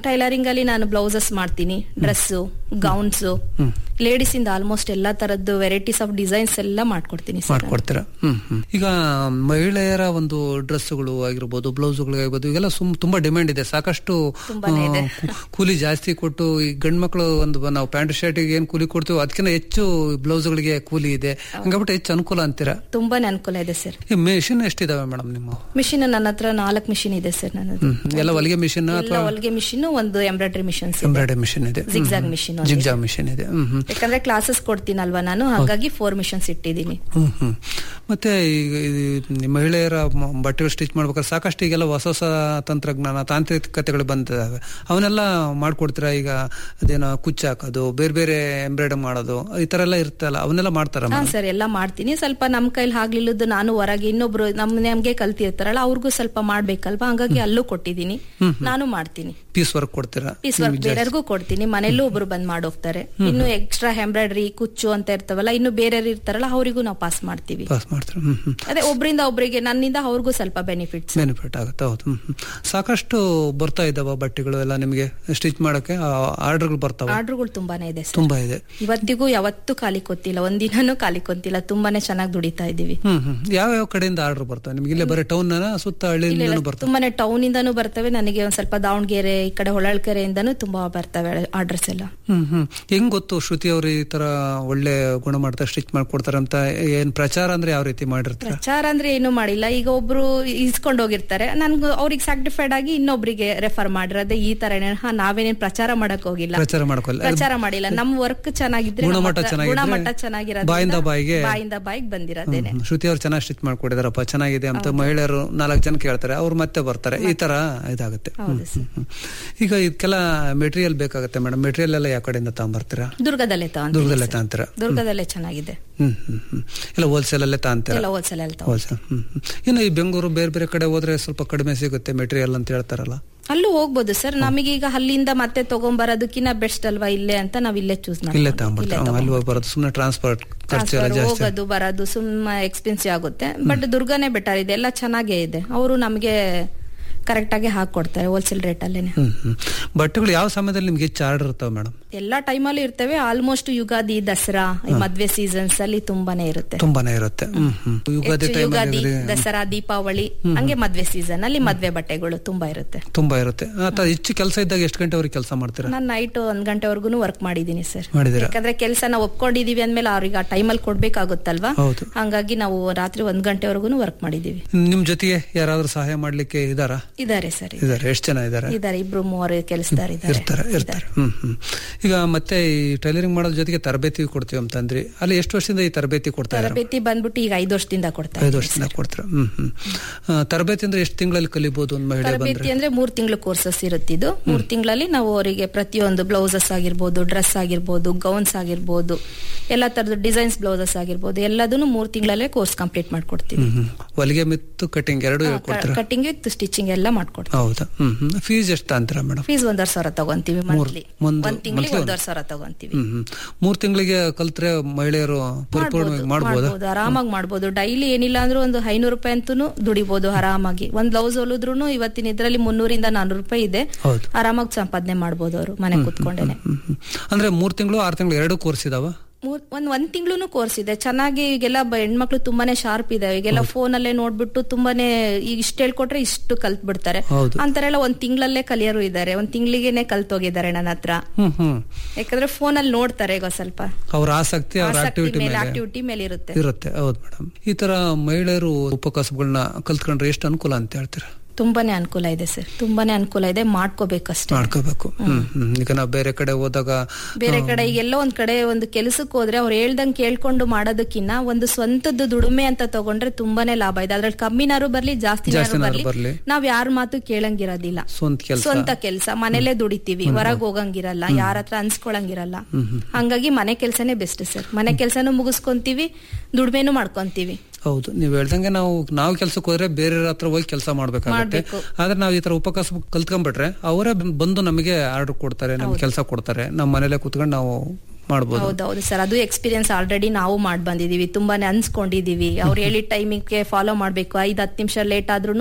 ಟೈಲರಿಂಗ್ ಅಲ್ಲಿ ನಾನು ಬ್ಲೌಸಸ್ ಮಾಡ್ತೀನಿ ಡ್ರೆಸ್ ಗೌನ್ಸ್ ಲೇಡೀಸ್ ಇಂದ ಆಲ್ಮೋಸ್ಟ್ ಎಲ್ಲಾ ತರದ್ದು ವೆರೈಟೀಸ್ ಆಫ್ ಡಿಸೈನ್ಸ್ ಎಲ್ಲ ಮಾಡ್ಕೊಡ್ತೀನಿ ಸರ್ ಮಾಡ್ಕೊಡ್ತೀರಾ ಹ್ಮ್ ಹ್ಮ್ ಈಗ ಮಹಿಳೆಯರ ಒಂದು ಡ್ರೆಸ್ಗಳು ಆಗಿರ್ಬೋದು ಬ್ಲೌಸ್ಗಳು ಆಗಿರ್ಬೋದು ಈಗೆಲ್ಲ ಸುಮ್ ತುಂಬಾ ಡಿಮ್ಯಾಂಡ್ ಇದೆ ಸಾಕಷ್ಟು ತುಂಬಾನೇ ಇದೆ. ಆ, ಕು- ಕೂಲಿ ಜಾಸ್ತಿ ಕೊಟ್ಟು ಈ ಗಂಡ್ ಮಕ್ಳು ಒಂದು ನಾವು ಪ್ಯಾಂಟ್ ಶರ್ಟಿಗೆ ಏನ್ ಕೂಲಿ ಕೊಡ್ತೀವಿ ಅದಕ್ಕಿಂತ ಹೆಚ್ಚು ಬ್ಲೌಸ್ಗಳಿಗೆ ಕೂಲಿ ಇದೆ ಹಂಗಾಬಿಟ್ಟು ಹೆಚ್ಚು ಅನುಕೂಲ ಅಂತೀರಾ ತುಂಬಾನೇ ಅನುಕೂಲ ಇದೆ ಸರ್ ಈ ಮೆಷಿನ್ ಎಷ್ಟಿದಾವೆ ಮೇಡಮ್ ನಿಮ್ಮ ಮಿಷಿನ್ ನನ್ನ ಹತ್ರ ನಾಲ್ಕು ಮಿಷಿನ್ ಇದೆ ಸರ್ ನನ್ನದು ಹ್ಮ್ ಹ್ಮ್. ಎಲ್ಲ ಹೊಲಿಗೆ ಮಿಷಿನ್ ಎಲ್ಲ ಅಥವಾ ಹೊಲಿಗೆ ಮಿಷಿನ್ ಒಂದು ಎಂಬ್ರಾಯ್ಡರಿ ಮಿಷನ್ಸ್ ಎಂಬ್ರಾಯ್ಡರಿ ಮಿಷಿನ್ ಇದೆ Zigzag machine ಒಂದು ಜಿಗ್ಜಾಗ್ ಮಿಷಿನ್ ಇದೆ ಹ್ಮ್ ಹ್ಮ್ ಯಾಕಂದ್ರೆ ಕ್ಲಾಸಸ್ ಕೊಡ್ತೀನಲ್ವಾ ನಾನು ಹಾಗಾಗಿ ಫೋರ್ ಮಿಷನ್ಸ್ ಇಟ್ಟಿದ್ದೀನಿ ಹ್ಮ್ ಹ್ಮ್ ಮತ್ತೆ ಈಗ ಈ ಮಹಿಳೆಯರ ಮ- ಬಟ್ಟೆಗಳು ಸ್ಟಿಚ್ ಮಾಡ್ಬೇಕಾದ್ರೆ ಸಾಕಷ್ಟು ಈಗೆಲ್ಲ ಹೊಸ ಹೊಸ ತಂತ್ರಜ್ಞಾನ ತಾಂತ್ರಿಕತೆಗಳು ಬಂದಿದ್ದಾವೆ ಅವನ್ನೆಲ್ಲ ಮಾಡ್ಕೊಡ್ತೀರಾ ಈಗ ಅದೇನೋ ಕುಚ್ಚು ಹಾಕೋದು ಬೇರೆ ಬೇರೆ ಎಂಬ್ರಾಯ್ಡರಿ ಮಾಡೋದು ಈ ತರ ಎಲ್ಲ ಇರ್ತಲ್ಲ ಅವನ್ನೆಲ್ಲ ಮಾಡ್ತಾರ ಹಾ ಸರ್ ಎಲ್ಲ ಮಾಡ್ತೀನಿ ಸ್ವಲ್ಪ ನಮ್ ಕೈಲಿ ಆಗ್ಲಿಲ್ಲದ್ದು ನಾನು ಹೊರಗೆ ಇನ್ನೊಬ್ರು ನಮ್ ನಮ್ಗೆ ಕಲ್ತಿರ್ತಾರಲ್ಲ ಅವ್ರಿಗೂ ಸ್ವಲ್ಪ ಮಾಡ್ಬೇಕಲ್ವಾ ಹಂಗಾಗಿ ಅಲ್ಲೂ ಕೊಟ್ಟಿದ್ದೀನಿ ಹ್ಮ್, ನಾನು ಮಾಡ್ತೀನಿ ಪೀಸ್ ವರ್ಕ್ ಕೊಡ್ತೀರಾ ಪೀಸ್ ವರ್ಕ್ ಬೇರೆಯವ್ರಿಗೂ ಕೊಡ್ತೀನಿ ಮನೆಯಲ್ಲೂ ಒಬ್ರು ಬಂದ್ ಮಾಡೋಗ್ತಾರೆ ಇನ್ನು ಎಕ್ಸ್ಟ್ರಾ ಎಂಬ್ರಾಯ್ಡರಿ ಕುಚ್ಚು ಅಂತ ಇರ್ತಾವಲ್ಲ ಇನ್ನು ಬೇರೆಯವ್ರು ಇರ್ತಾರಲ್ಲ ಅವರಿಗೂ ನಾವು ಪಾಸ್ ಮಾಡ್ತೀವಿ ಪಾಸ್ ಮಾಡ್ತೀರಾ ಹ್ಮ್ ಹ್ಮ್ ಅದೇ ಒಬ್ರಿಂದ ಒಬ್ರಿಗೆ ನನ್ನಿಂದ ಅವ್ರಿಗೂ ಸ್ವಲ್ಪ ಬೆನಿಫಿಟ್ಸ್ ಬೆನಿಫಿಟ್ ಆಗುತ್ತೆ ಹೌದು ಹ್ಮ್ ಹ್ಮ್. ಸಾಕಷ್ಟು ಬರ್ತಾ ಇದಾವ ಬಟ್ಟೆಗಳು ಎಲ್ಲ ನಿಮಗೆ ಸ್ಟಿಚ್ ಮಾಡಕ್ಕೆ ಆರ್ಡರ್ಗಳು ಬರ್ತಾವ ಆರ್ಡರ್ಗಳು ತುಂಬಾನೇ ಇದೆ ಸರ್ ತುಂಬಾ ಇದೆ ಇವತ್ತಿಗೂ ಯಾವತ್ತೂ ಖಾಲಿ ಕೊತ್ತಿಲ್ಲ ಒಂದಿನನೂ ಖಾಲಿ ಕೊತ್ತಿಲ್ಲ ತುಂಬಾನೇ ಚೆನ್ನಾಗಿ ದುಡಿತಾ ಇದೀವಿ ಹ್ಮ್ ಹ್ಮ್ ಯಾವ ಯಾವ ಕಡೆಯಿಂದ ಆರ್ಡರ್ ಬರ್ತವೆ ನಿಮ್ಗೆ ಇಲ್ಲೇ ಬರೀ ಟೌನ್ ಸುತ್ತ ಹಳ್ಳಿಯಿಂದನೂ ಬರ್ತವೆ ತುಂಬಾನೇ ಟೌನ್ ಇಂದಾನು ಬರ್ತವೆ ನನಗೆ ಒಂದ್ ಸ್ವಲ್ಪ ದಾವಣಗೆರೆ ಈ ಕಡೆ ಹೊಳಲ್ಕೆರೆಯಿಂದಾನು ತುಂಬಾ ಬರ್ತವೆ ಆರ್ಡರ್ಸ್ ಎಲ್ಲ ಹ್ಮ್ ಹ್ಮ್ ಹೆಂಗ್ ಗೊತ್ತು ಶ್ರುತಿ ಅವ್ರು ಈ ತರ ಒಳ್ಳೆ ಗುಣಮಟ್ಟ ಸ್ಟಿಚ್ ಮಾಡ್ಕೊಡ್ತಾರೆ ಅಂತ ಏನ್ ಪ್ರಚಾರ ಅಂದ್ರೆ ಯಾವ ರೀತಿ ಮಾಡಿರ್ತಾರೆ ಪ್ರಚಾರ ಅಂದ್ರೆ ಏನು ಮಾಡಿಲ್ಲ ಈಗ ಒಬ್ರು ಇಸ್ಕೊಂಡ್ ಹೋಗಿರ್ತಾರೆ ನನ್ಗೆ ಅವ್ರಿಗೆ ಸ್ಯಾಕ್ಟಿಫೈಡ್ ಆಗಿ ಇನ್ನೊಬ್ರಿಗೆ ರೆಫರ್ ಮಾಡಿರೋದೇ ಈ ತರ ಹಾ ನಾವೇನೇನ್ ಪ್ರಚಾರ ಮಾಡಕ್ ಹೋಗಿಲ್ಲ ಪ್ರಚಾರ ಮಾಡ್ಕೊಲ್ಲ ಪ್ರಚಾರ ಮಾಡಿಲ್ಲ ನಮ್ ವರ್ಕ್ ಚೆನ್ನಾಗಿದ್ರೆ ನಮ್ಮ ಗುಣಮಟ್ಟ ಹತ್ರ- ಚೆನ್ನಾಗಿದ್ರೆ ಗುಣಮಟ್ಟ ಚೆನ್ನಾಗಿರೋದ್ರಿಂದ ಬಾಯಿಂದ ಬಾಯಿಗೆ ಬಾಯಿಂದ ಬಾಯಿಗೆ ಬಂದಿರೋದೇನೆ ಹ್ಮ್, ಶ್ರುತಿ ಅವ್ರು ಚೆನ್ನಾಗಿ ಸ್ಟಿಚ್ ಮಾಡ್ಕೊಡಿದಾರಪ್ಪ ಚೆನ್ನಾಗಿದೆ ಅಂತ ಮಹಿಳೆಯರು ನಾಲ್ಕು ಜನ ಕೇಳ್ತಾರೆ ಅವ್ರು ಮತ್ತೆ ಬರ್ತಾರೆ ಈ ತರ ಇದಾಗುತ್ತೆ ಹ್ಮ್, ಹ್ಮ್, ಹ್ಮ್. ಈಗ ಇದಕ್ಕೆಲ್ಲ ಮೆಟೀರಿಯಲ್ ಬೇಕಾಗುತ್ತೆ ಮೇಡಮ್ ಮೆಟೀರಿಯಲ್ ಎಲ್ಲ ಯಾವ ಕಡೆಯಿಂದ ತಗೊಂಬರ್ತೀರಾ ದುರ್ಗದಲ್ಲೇ ತಗೊಂತೀನಿ ದುರ್ಗದಲ್ಲೇ ಸರ್. ತಾಂತೀರಾ ದುರ್ಗದಲ್ಲೇ ಚೆನ್ನಾಗಿದೆ ಹ್ಮ್ ಹ್ಮ್ ಹ್ಮ್ ಎಲ್ಲ ಹೋಲ್ಸೇಲ್ ಅಲ್ಲೇ ತಾಂತೀರಾ ಎಲ್ಲ ಹೋಲ್ಸೇಲ್ ಅಲ್ಲಿ ತಗೊಂಡ್ ಹೋಲ್ಸೇಲ್ ಹ್ಮ್ ಹ್ಮ್. ಇನ್ನು ಈ ಬೆಂಗಳೂರು ಬೇರೆ ಬೇರೆ ಕಡೆ ಹೋದ್ರೆ ಸ್ವಲ್ಪ ಕಡಿಮೆ ಸಿಗುತ್ತೆ ಮೆಟೀರಿಯಲ್ ಅಂತ ಹೇಳ್ತಾರಲ್ಲ ಅಲ್ಲೂ ಹೋಗ್ಬೋದು ಸರ್ ನಮಗೀಗ ಅಲ್ಲಿಂದ ಮತ್ತೆ ತಗೊಂಬರೋದಕ್ಕಿನ್ನ ಬೆಸ್ಟ್ ಅಲ್ವಾ ಇಲ್ಲೇ ಅಂತ ನಾವ್ ಇಲ್ಲೇ ಚೂಸ್ ಇಲ್ಲೇ ತಗೊಂಡ್ಬರ್ತಾರೆ ಅಲ್ಲಿ ಹೋಗಿ ಬರೋದು ಸುಮ್ಮನೆ ಟ್ರಾನ್ಸ್ಪೋರ್ಟ್ ಖರ್ಚು ಎಲ್ಲ ಜಾಸ್ತಿ ಹೋಗೋದು ಬರೋದು ಸುಮ್ಮ ಎಕ್ಸ್ಪೆನ್ಸಿವ್ ಆಗುತ್ತೆ ಬಟ್ ದುರ್ಗನೇ ಬೆಟರ್ ಇದೆ ಎಲ್ಲ ಚೆನ್ನಾಗೇ ಇದೆ ಅವರು ನಮಗೆ ಕರೆಕ್ಟ್ ಆಗಿ ಹಾಕೊಡ್ತಾರೆ ಹೋಲ್ಸೇಲ್ ರೇಟ್ ಅಲ್ಲೇನೆ ಹ್ಮ್ ಹ್ಮ್ ಬಟ್ಟೆಗಳು ಯಾವ ಸಮಯದಲ್ಲಿ ನಿಮ್ಗೆ ಹೆಚ್ಚು ಆರ್ಡರ್ ಇರ್ತಾವೆ ಮೇಡಮ್ ಎಲ್ಲಾ ಟೈಮಲ್ಲೂ ಇರ್ತವೆ ಆಲ್ಮೋಸ್ಟ್ ಯುಗಾದಿ ದಸರಾ ಈ ಮದ್ವೆ ಸೀಸನ್ಸ್ ಅಲ್ಲಿ ತುಂಬಾನೇ ಇರುತ್ತೆ ತುಂಬಾನೇ ಇರುತ್ತೆ ಹ್ಮ್ ಹ್ಮ್ ಯುಗಾದಿ ಹೆಚ್ಚು ಯುಗಾದಿ ಟೈಮ್ ದಸರಾ ದೀಪಾವಳಿ ಹಂಗೆ ಮದ್ವೆ ಸೀಸನ್ ಅಲ್ಲಿ ಮದ್ವೆ ಬಟ್ಟೆಗಳು ತುಂಬಾ ಇರುತ್ತೆ ತುಂಬಾ ಇರುತ್ತೆ ಅಥವಾ ಹೆಚ್ಚು ಕೆಲಸ ಇದ್ದಾಗ ಎಷ್ಟು ಗಂಟೆವರೆಗೆ ಕೆಲಸ ಮಾಡ್ತೀರಾ ನಾನು ನೈಟ್ ಒಂದ್ ಗಂಟೆವರೆಗೂ ವರ್ಕ್ ಮಾಡಿದೀನಿ ಸರ್ ಮಾಡಿದ್ದೀರಾ? ಯಾಕಂದ್ರೆ ಕೆಲಸ ನಾವು ಒಪ್ಕೊಂಡಿದೀವಿ ಅಂದ್ಮೇಲೆ ಅವ್ರಿಗೆ ಆ ಟೈಮಲ್ಲಿ ಕೊಡ್ಬೇಕಾಗುತ್ತಲ್ವಾ ಹೌದು. ಹಂಗಾಗಿ ನಾವು ರಾತ್ರಿ ಒಂದ್ ಗಂಟೆವರೆಗೂ ವರ್ಕ್ ಮಾಡಿದೀವಿ ನಿಮ್ ಜೊತೆಗೆ ಯಾರಾದ್ರೂ ಸಹಾಯ ಮಾಡ್ಲಿಕ್ಕೆ ಇದಾರಾ ಇದಾರೆ ಸರ್ ಇದಾರೆ ಎಷ್ಟು ಜನ ಇದಾರೆ ಇದಾರೆ ಇಬ್ರು ಮೂವರು ಕೆಲಸದಾರ ಇದಾರೆ ಇರ್ತಾರೆ ಇರ್ತಾರೆ ಹ್ಮ್ ಹ್ಮ್ ಈಗ ಮತ್ತೆ ಈ ಟೈಲರಿಂಗ್ ಮಾಡೋದ್ರ ಜೊತೆಗೆ ತರಬೇತಿ ಕೊಡ್ತೀವಿ ಅಂತಂದ್ರಿ ಅಲ್ಲಿ ಎಷ್ಟು ವರ್ಷದಿಂದ ಈ ತರಬೇತಿ ಕೊಡ್ತಾ ಇದ್ದಾರೆ ತರಬೇತಿ ಬಂದ್ಬಿಟ್ಟು ಈಗ ಐದು ವರ್ಷದಿಂದ ಕೊಡ್ತಾ ಐದು ಇದ್ದೀವಿ ವರ್ಷದಿಂದ ಕೊಡ್ತೀರಾ ಹ್ಮ್ ಹ್ಮ್ ಆ, ತರಬೇತಿ ಅಂದ್ರೆ ಎಷ್ಟು ತಿಂಗಳಲ್ಲಿ ಕಲಿಬಹುದು ಒಂದು ಮಹಿಳೆ ತರಬೇತಿ ಬಂದ್ರೆ ಅಂದ್ರೆ ಮೂರ್ ತಿಂಗಳು ಕೋರ್ಸಸ್ ಇರುತ್ತಿದ್ದು ಮೂರ್ ತಿಂಗಳಲ್ಲಿ ನಾವು ಅವರಿಗೆ ಪ್ರತಿಯೊಂದು ಬ್ಲೌಸಸ್ ಆಗಿರ್ಬೋದು ಡ್ರೆಸ್ ಆಗಿರ್ಬೋದು ಗೌನ್ಸ್ ಆಗಿರ್ಬೋದು ಎಲ್ಲಾ ತರದ ಡಿಸೈನ್ಸ್ ಬ್ಲೌಸಸ್ ಆಗಿರ್ಬೋದು ಎಲ್ಲದನ್ನು ಮೂರ್ ತಿಂಗಳಲ್ಲೇ ಕೋರ್ಸ್ ಕಂಪ್ಲೀಟ್ ಮಾಡ್ಕೊಡ್ತೀವಿ ಹ್ಮ್ ಹ್ಮ್ ಹೊಲಿಗೆ ಮಿತ್ತು ಕಟಿಂಗ್ ಎರಡು ಹೇಳ್ಕೊಡ್ತೀರಾ ಕಟಿಂಗ್ ವಿತ್ ಸ್ಟಿಚಿಂಗ್ ಎಲ್ಲ ಮಾಡ್ಕೊಡ್ತೀವಿ ಹೌದಾ ಹ್ಮ್ ಹ್ಮ್ ಫೀಸ್ ಎಷ್ಟು ಅಂತೀರಾ ಮೇಡಮ್ ಫೀಸ್ ಒಂದೂವರೆ ಸಾವಿರ ತಗೊಂತೀವಿ ಮಂತ್ಲಿ ಒಂದು- ಒಂದ್ ತಿಂಗಳಿಗೆ monthly ಒಂದೂವರೆ ಸಾವಿರ ತಗೊಂತೀವಿ ಹ್ಮ್ ಹ್ಮ್ ಮೂರ್ ತಿಂಗಳಿಗೆ ಕಲ್ತ್ರೆ ಮಹಿಳೆಯರು ಪರಿಪೂರ್ಣವಾಗಿ ಮಾಡ್ಬೋದಾ ಮಾಡ್ಬೋದು ಆರಾಮಾಗಿ ಮಾಡ್ಬೋದು ಡೈಲಿ ಏನಿಲ್ಲ ಅಂದ್ರೂ ಒಂದು ಐನೂರು ರೂಪಾಯಿ ಅಂತೂ ದುಡಿಬಹುದು ಆರಾಮಾಗಿ ಒಂದ್ ಬ್ಲೌಸ್ ಹೊಲಿದ್ರು ಇವತ್ತಿನ ಇದ್ರಲ್ಲಿ ಮುನ್ನೂರಿಂದ ನಾನೂರು ರೂಪಾಯಿ ಇದೆ ಹೌದು. ಆರಾಮಾಗಿ ಸಂಪಾದನೆ ಮಾಡ್ಬೋದು ಅವರು ಮನೆ ಕೂತ್ಕೊಂಡೇನೆ ಹ್ಮ್ ಹ್ಮ್. ಅಂದ್ರೆ ಮೂರ್ ತಿಂಗಳು ಆರು ತಿಂಗಳು ಎರಡು ಕೋರ್ಸ್ ಇದಾವ ಮೂರ್- ಒಂದ್ ಒಂದ್ ತಿಂಗಳು ಕೋರ್ಸ್ ಇದೆ ಚೆನ್ನಾಗಿ ಈಗೆಲ್ಲ ಬ- ಹೆಣ್ಮಕ್ಳು ತುಂಬಾನೇ ಶಾರ್ಪ್ ಇದಾವೆ ಈಗೆಲ್ಲ ಫೋನ್ ಅಲ್ಲೇ ನೋಡ್ಬಿಟ್ಟು ತುಂಬಾನೇ ಈಗ ಇಷ್ಟ ಹೇಳ್ಕೊಟ್ರೆ ಇಷ್ಟು ಕಲ್ತ್ ಬಿಡ್ತಾರೆ ಹೌದು. ಅಂತರ ಎಲ್ಲ ಒಂದ್ ತಿಂಗಳಲ್ಲೇ ಕಲಿಯೋರು ಇದಾರೆ ಒಂದ್ ತಿಂಗಳಿಗೆನೆ ಕಲ್ತೋಗಿದ್ದಾರೆ ನನ್ನ ಹತ್ರ ಹ್ಮ್ ಹ್ಮ್ ಯಾಕಂದ್ರೆ ಫೋನ್ ಅಲ್ಲಿ ನೋಡ್ತಾರೆ ಈಗ ಸ್ವಲ್ಪ ಅವ್ರ ಆಸಕ್ತಿ ಅವ್ರ ಆಸಕ್ತಿ ಆಕ್ಟಿವಿಟಿ ಮೇಲೆ ಮೇಲೆ ಆಕ್ಟಿವಿಟಿ ಮೇಲೆ ಇರುತ್ತೆ ಇರುತ್ತೆ ಹೌದು ಮೇಡಮ್ ಈ ತರ ಮಹಿಳೆಯರು ಉಪಕಸಬುಗಳನ್ನ ಕಲ್ತ್ಕೊಂಡ್ರೆ ಎಷ್ಟು ಅನುಕೂಲ ಅಂತ ಹೇಳ್ತೀರಾ ತುಂಬಾನೇ ಅನುಕೂಲ ಇದೆ ಸರ್ ತುಂಬಾನೇ ಅನುಕೂಲ ಇದೆ ಮಾಡ್ಕೋಬೇಕಷ್ಟೇ ಮಾಡ್ಕೋಬೇಕು ಹ್ಮ್ ಹ್ಮ್ ಈಗ ನಾವು ಬೇರೆ ಕಡೆ ಹೋದಾಗ ಬೇರೆ ಕಡೆ ಈಗ ಎಲ್ಲೋ ಒಂದ್ ಕಡೆ ಒಂದು ಕೆಲಸಕ್ಕೆ ಹೋದ್ರೆ ಅವ್ರು ಹೇಳ್ದಂಗ್ ಕೇಳ್ಕೊಂಡು ಮಾಡೋದಕ್ಕಿನ್ನ ಒಂದು ಸ್ವಂತದ್ದು ದುಡಿಮೆ ಅಂತ ತಗೊಂಡ್ರೆ ತುಂಬಾನೇ ಲಾಭ ಇದೆ ಅದ್ರಲ್ಲಿ ಕಮ್ಮಿನಾರು ಬರ್ಲಿ ಜಾಸ್ತಿನಾರು ಜಾಸ್ತಿನಾರು ಬರ್ಲಿ ಬರ್ಲಿ. ನಾವ್ ಯಾರ ಮಾತು ಕೇಳಂಗಿರೋದಿಲ್ಲ ಸ್ವಂತ ಕೆಲಸ ಸ್ವಂತ ಕೆಲಸ ಮನೇಲೆ ದುಡಿತೀವಿ ಹೊರಗ್ ಹೋಗಂಗಿರಲ್ಲ ಯಾರ ಹತ್ರ ಅನ್ಸ್ಕೊಳಂಗಿರಲ್ಲ ಹ್ಮ್ ಹ್ಮ್ ಹಂಗಾಗಿ ಮನೆ ಕೆಲ್ಸನೇ ಬೆಸ್ಟ್ ಸರ್ ಮನೆ ಕೆಲ್ಸನೂ ಮುಗಿಸ್ಕೊಂತೀವಿ ದುಡ್ಮೆನೂ ಮಾಡ್ಕೊಂತೀವಿ ಹೌದು ನೀವ್ ಹೇಳ್ದಂಗೆ ನಾವು ನಾವು ಕೆಲ್ಸಕ್ಕೆ ಹೋದ್ರೆ ಬೇರೆ ಹತ್ರ ಹೋಗಿ ಕೆಲಸ ಮಾಡ್ಬೇಕಾಗುತ್ತೆ ಮಾಡ್ಬೇಕು. ಆದ್ರೆ ನಾವು ಈ ತರ ಉಪಕಸಬು ಕಲ್ತ್ಕೊಂಡ್ಬಿಟ್ರೆ ಅವರೇ ಬಂದು ನಮಗೆ ಆರ್ಡರ್ ಕೊಡ್ತಾರೆ ನಮ್ಗೆ ಕೆಲಸ ಕೊಡ್ತಾರೆ ನಮ್ಮ ಮನೇಲೆ ಕುತ್ಕೊಂಡು ನಾವು ಮಾಡ್ಬೋದು ಹೌದೌದು ಸರ್ ಅದು ಎಕ್ಸ್ಪೀರಿಯನ್ಸ್ ಆಲ್ರೆಡಿ ನಾವು ಮಾಡಿ ಬಂದಿದೀವಿ ತುಂಬಾನೇ ಅನ್ಸ್ಕೊಂಡಿದೀವಿ ಅವ್ರು ಹೇಳಿದ ಟೈಮಿಗೆ ಫಾಲೋ ಮಾಡ್ಬೇಕು ಐದ್ ಹತ್ತು ನಿಮಿಷ ಲೇಟ್ ಆದ್ರೂ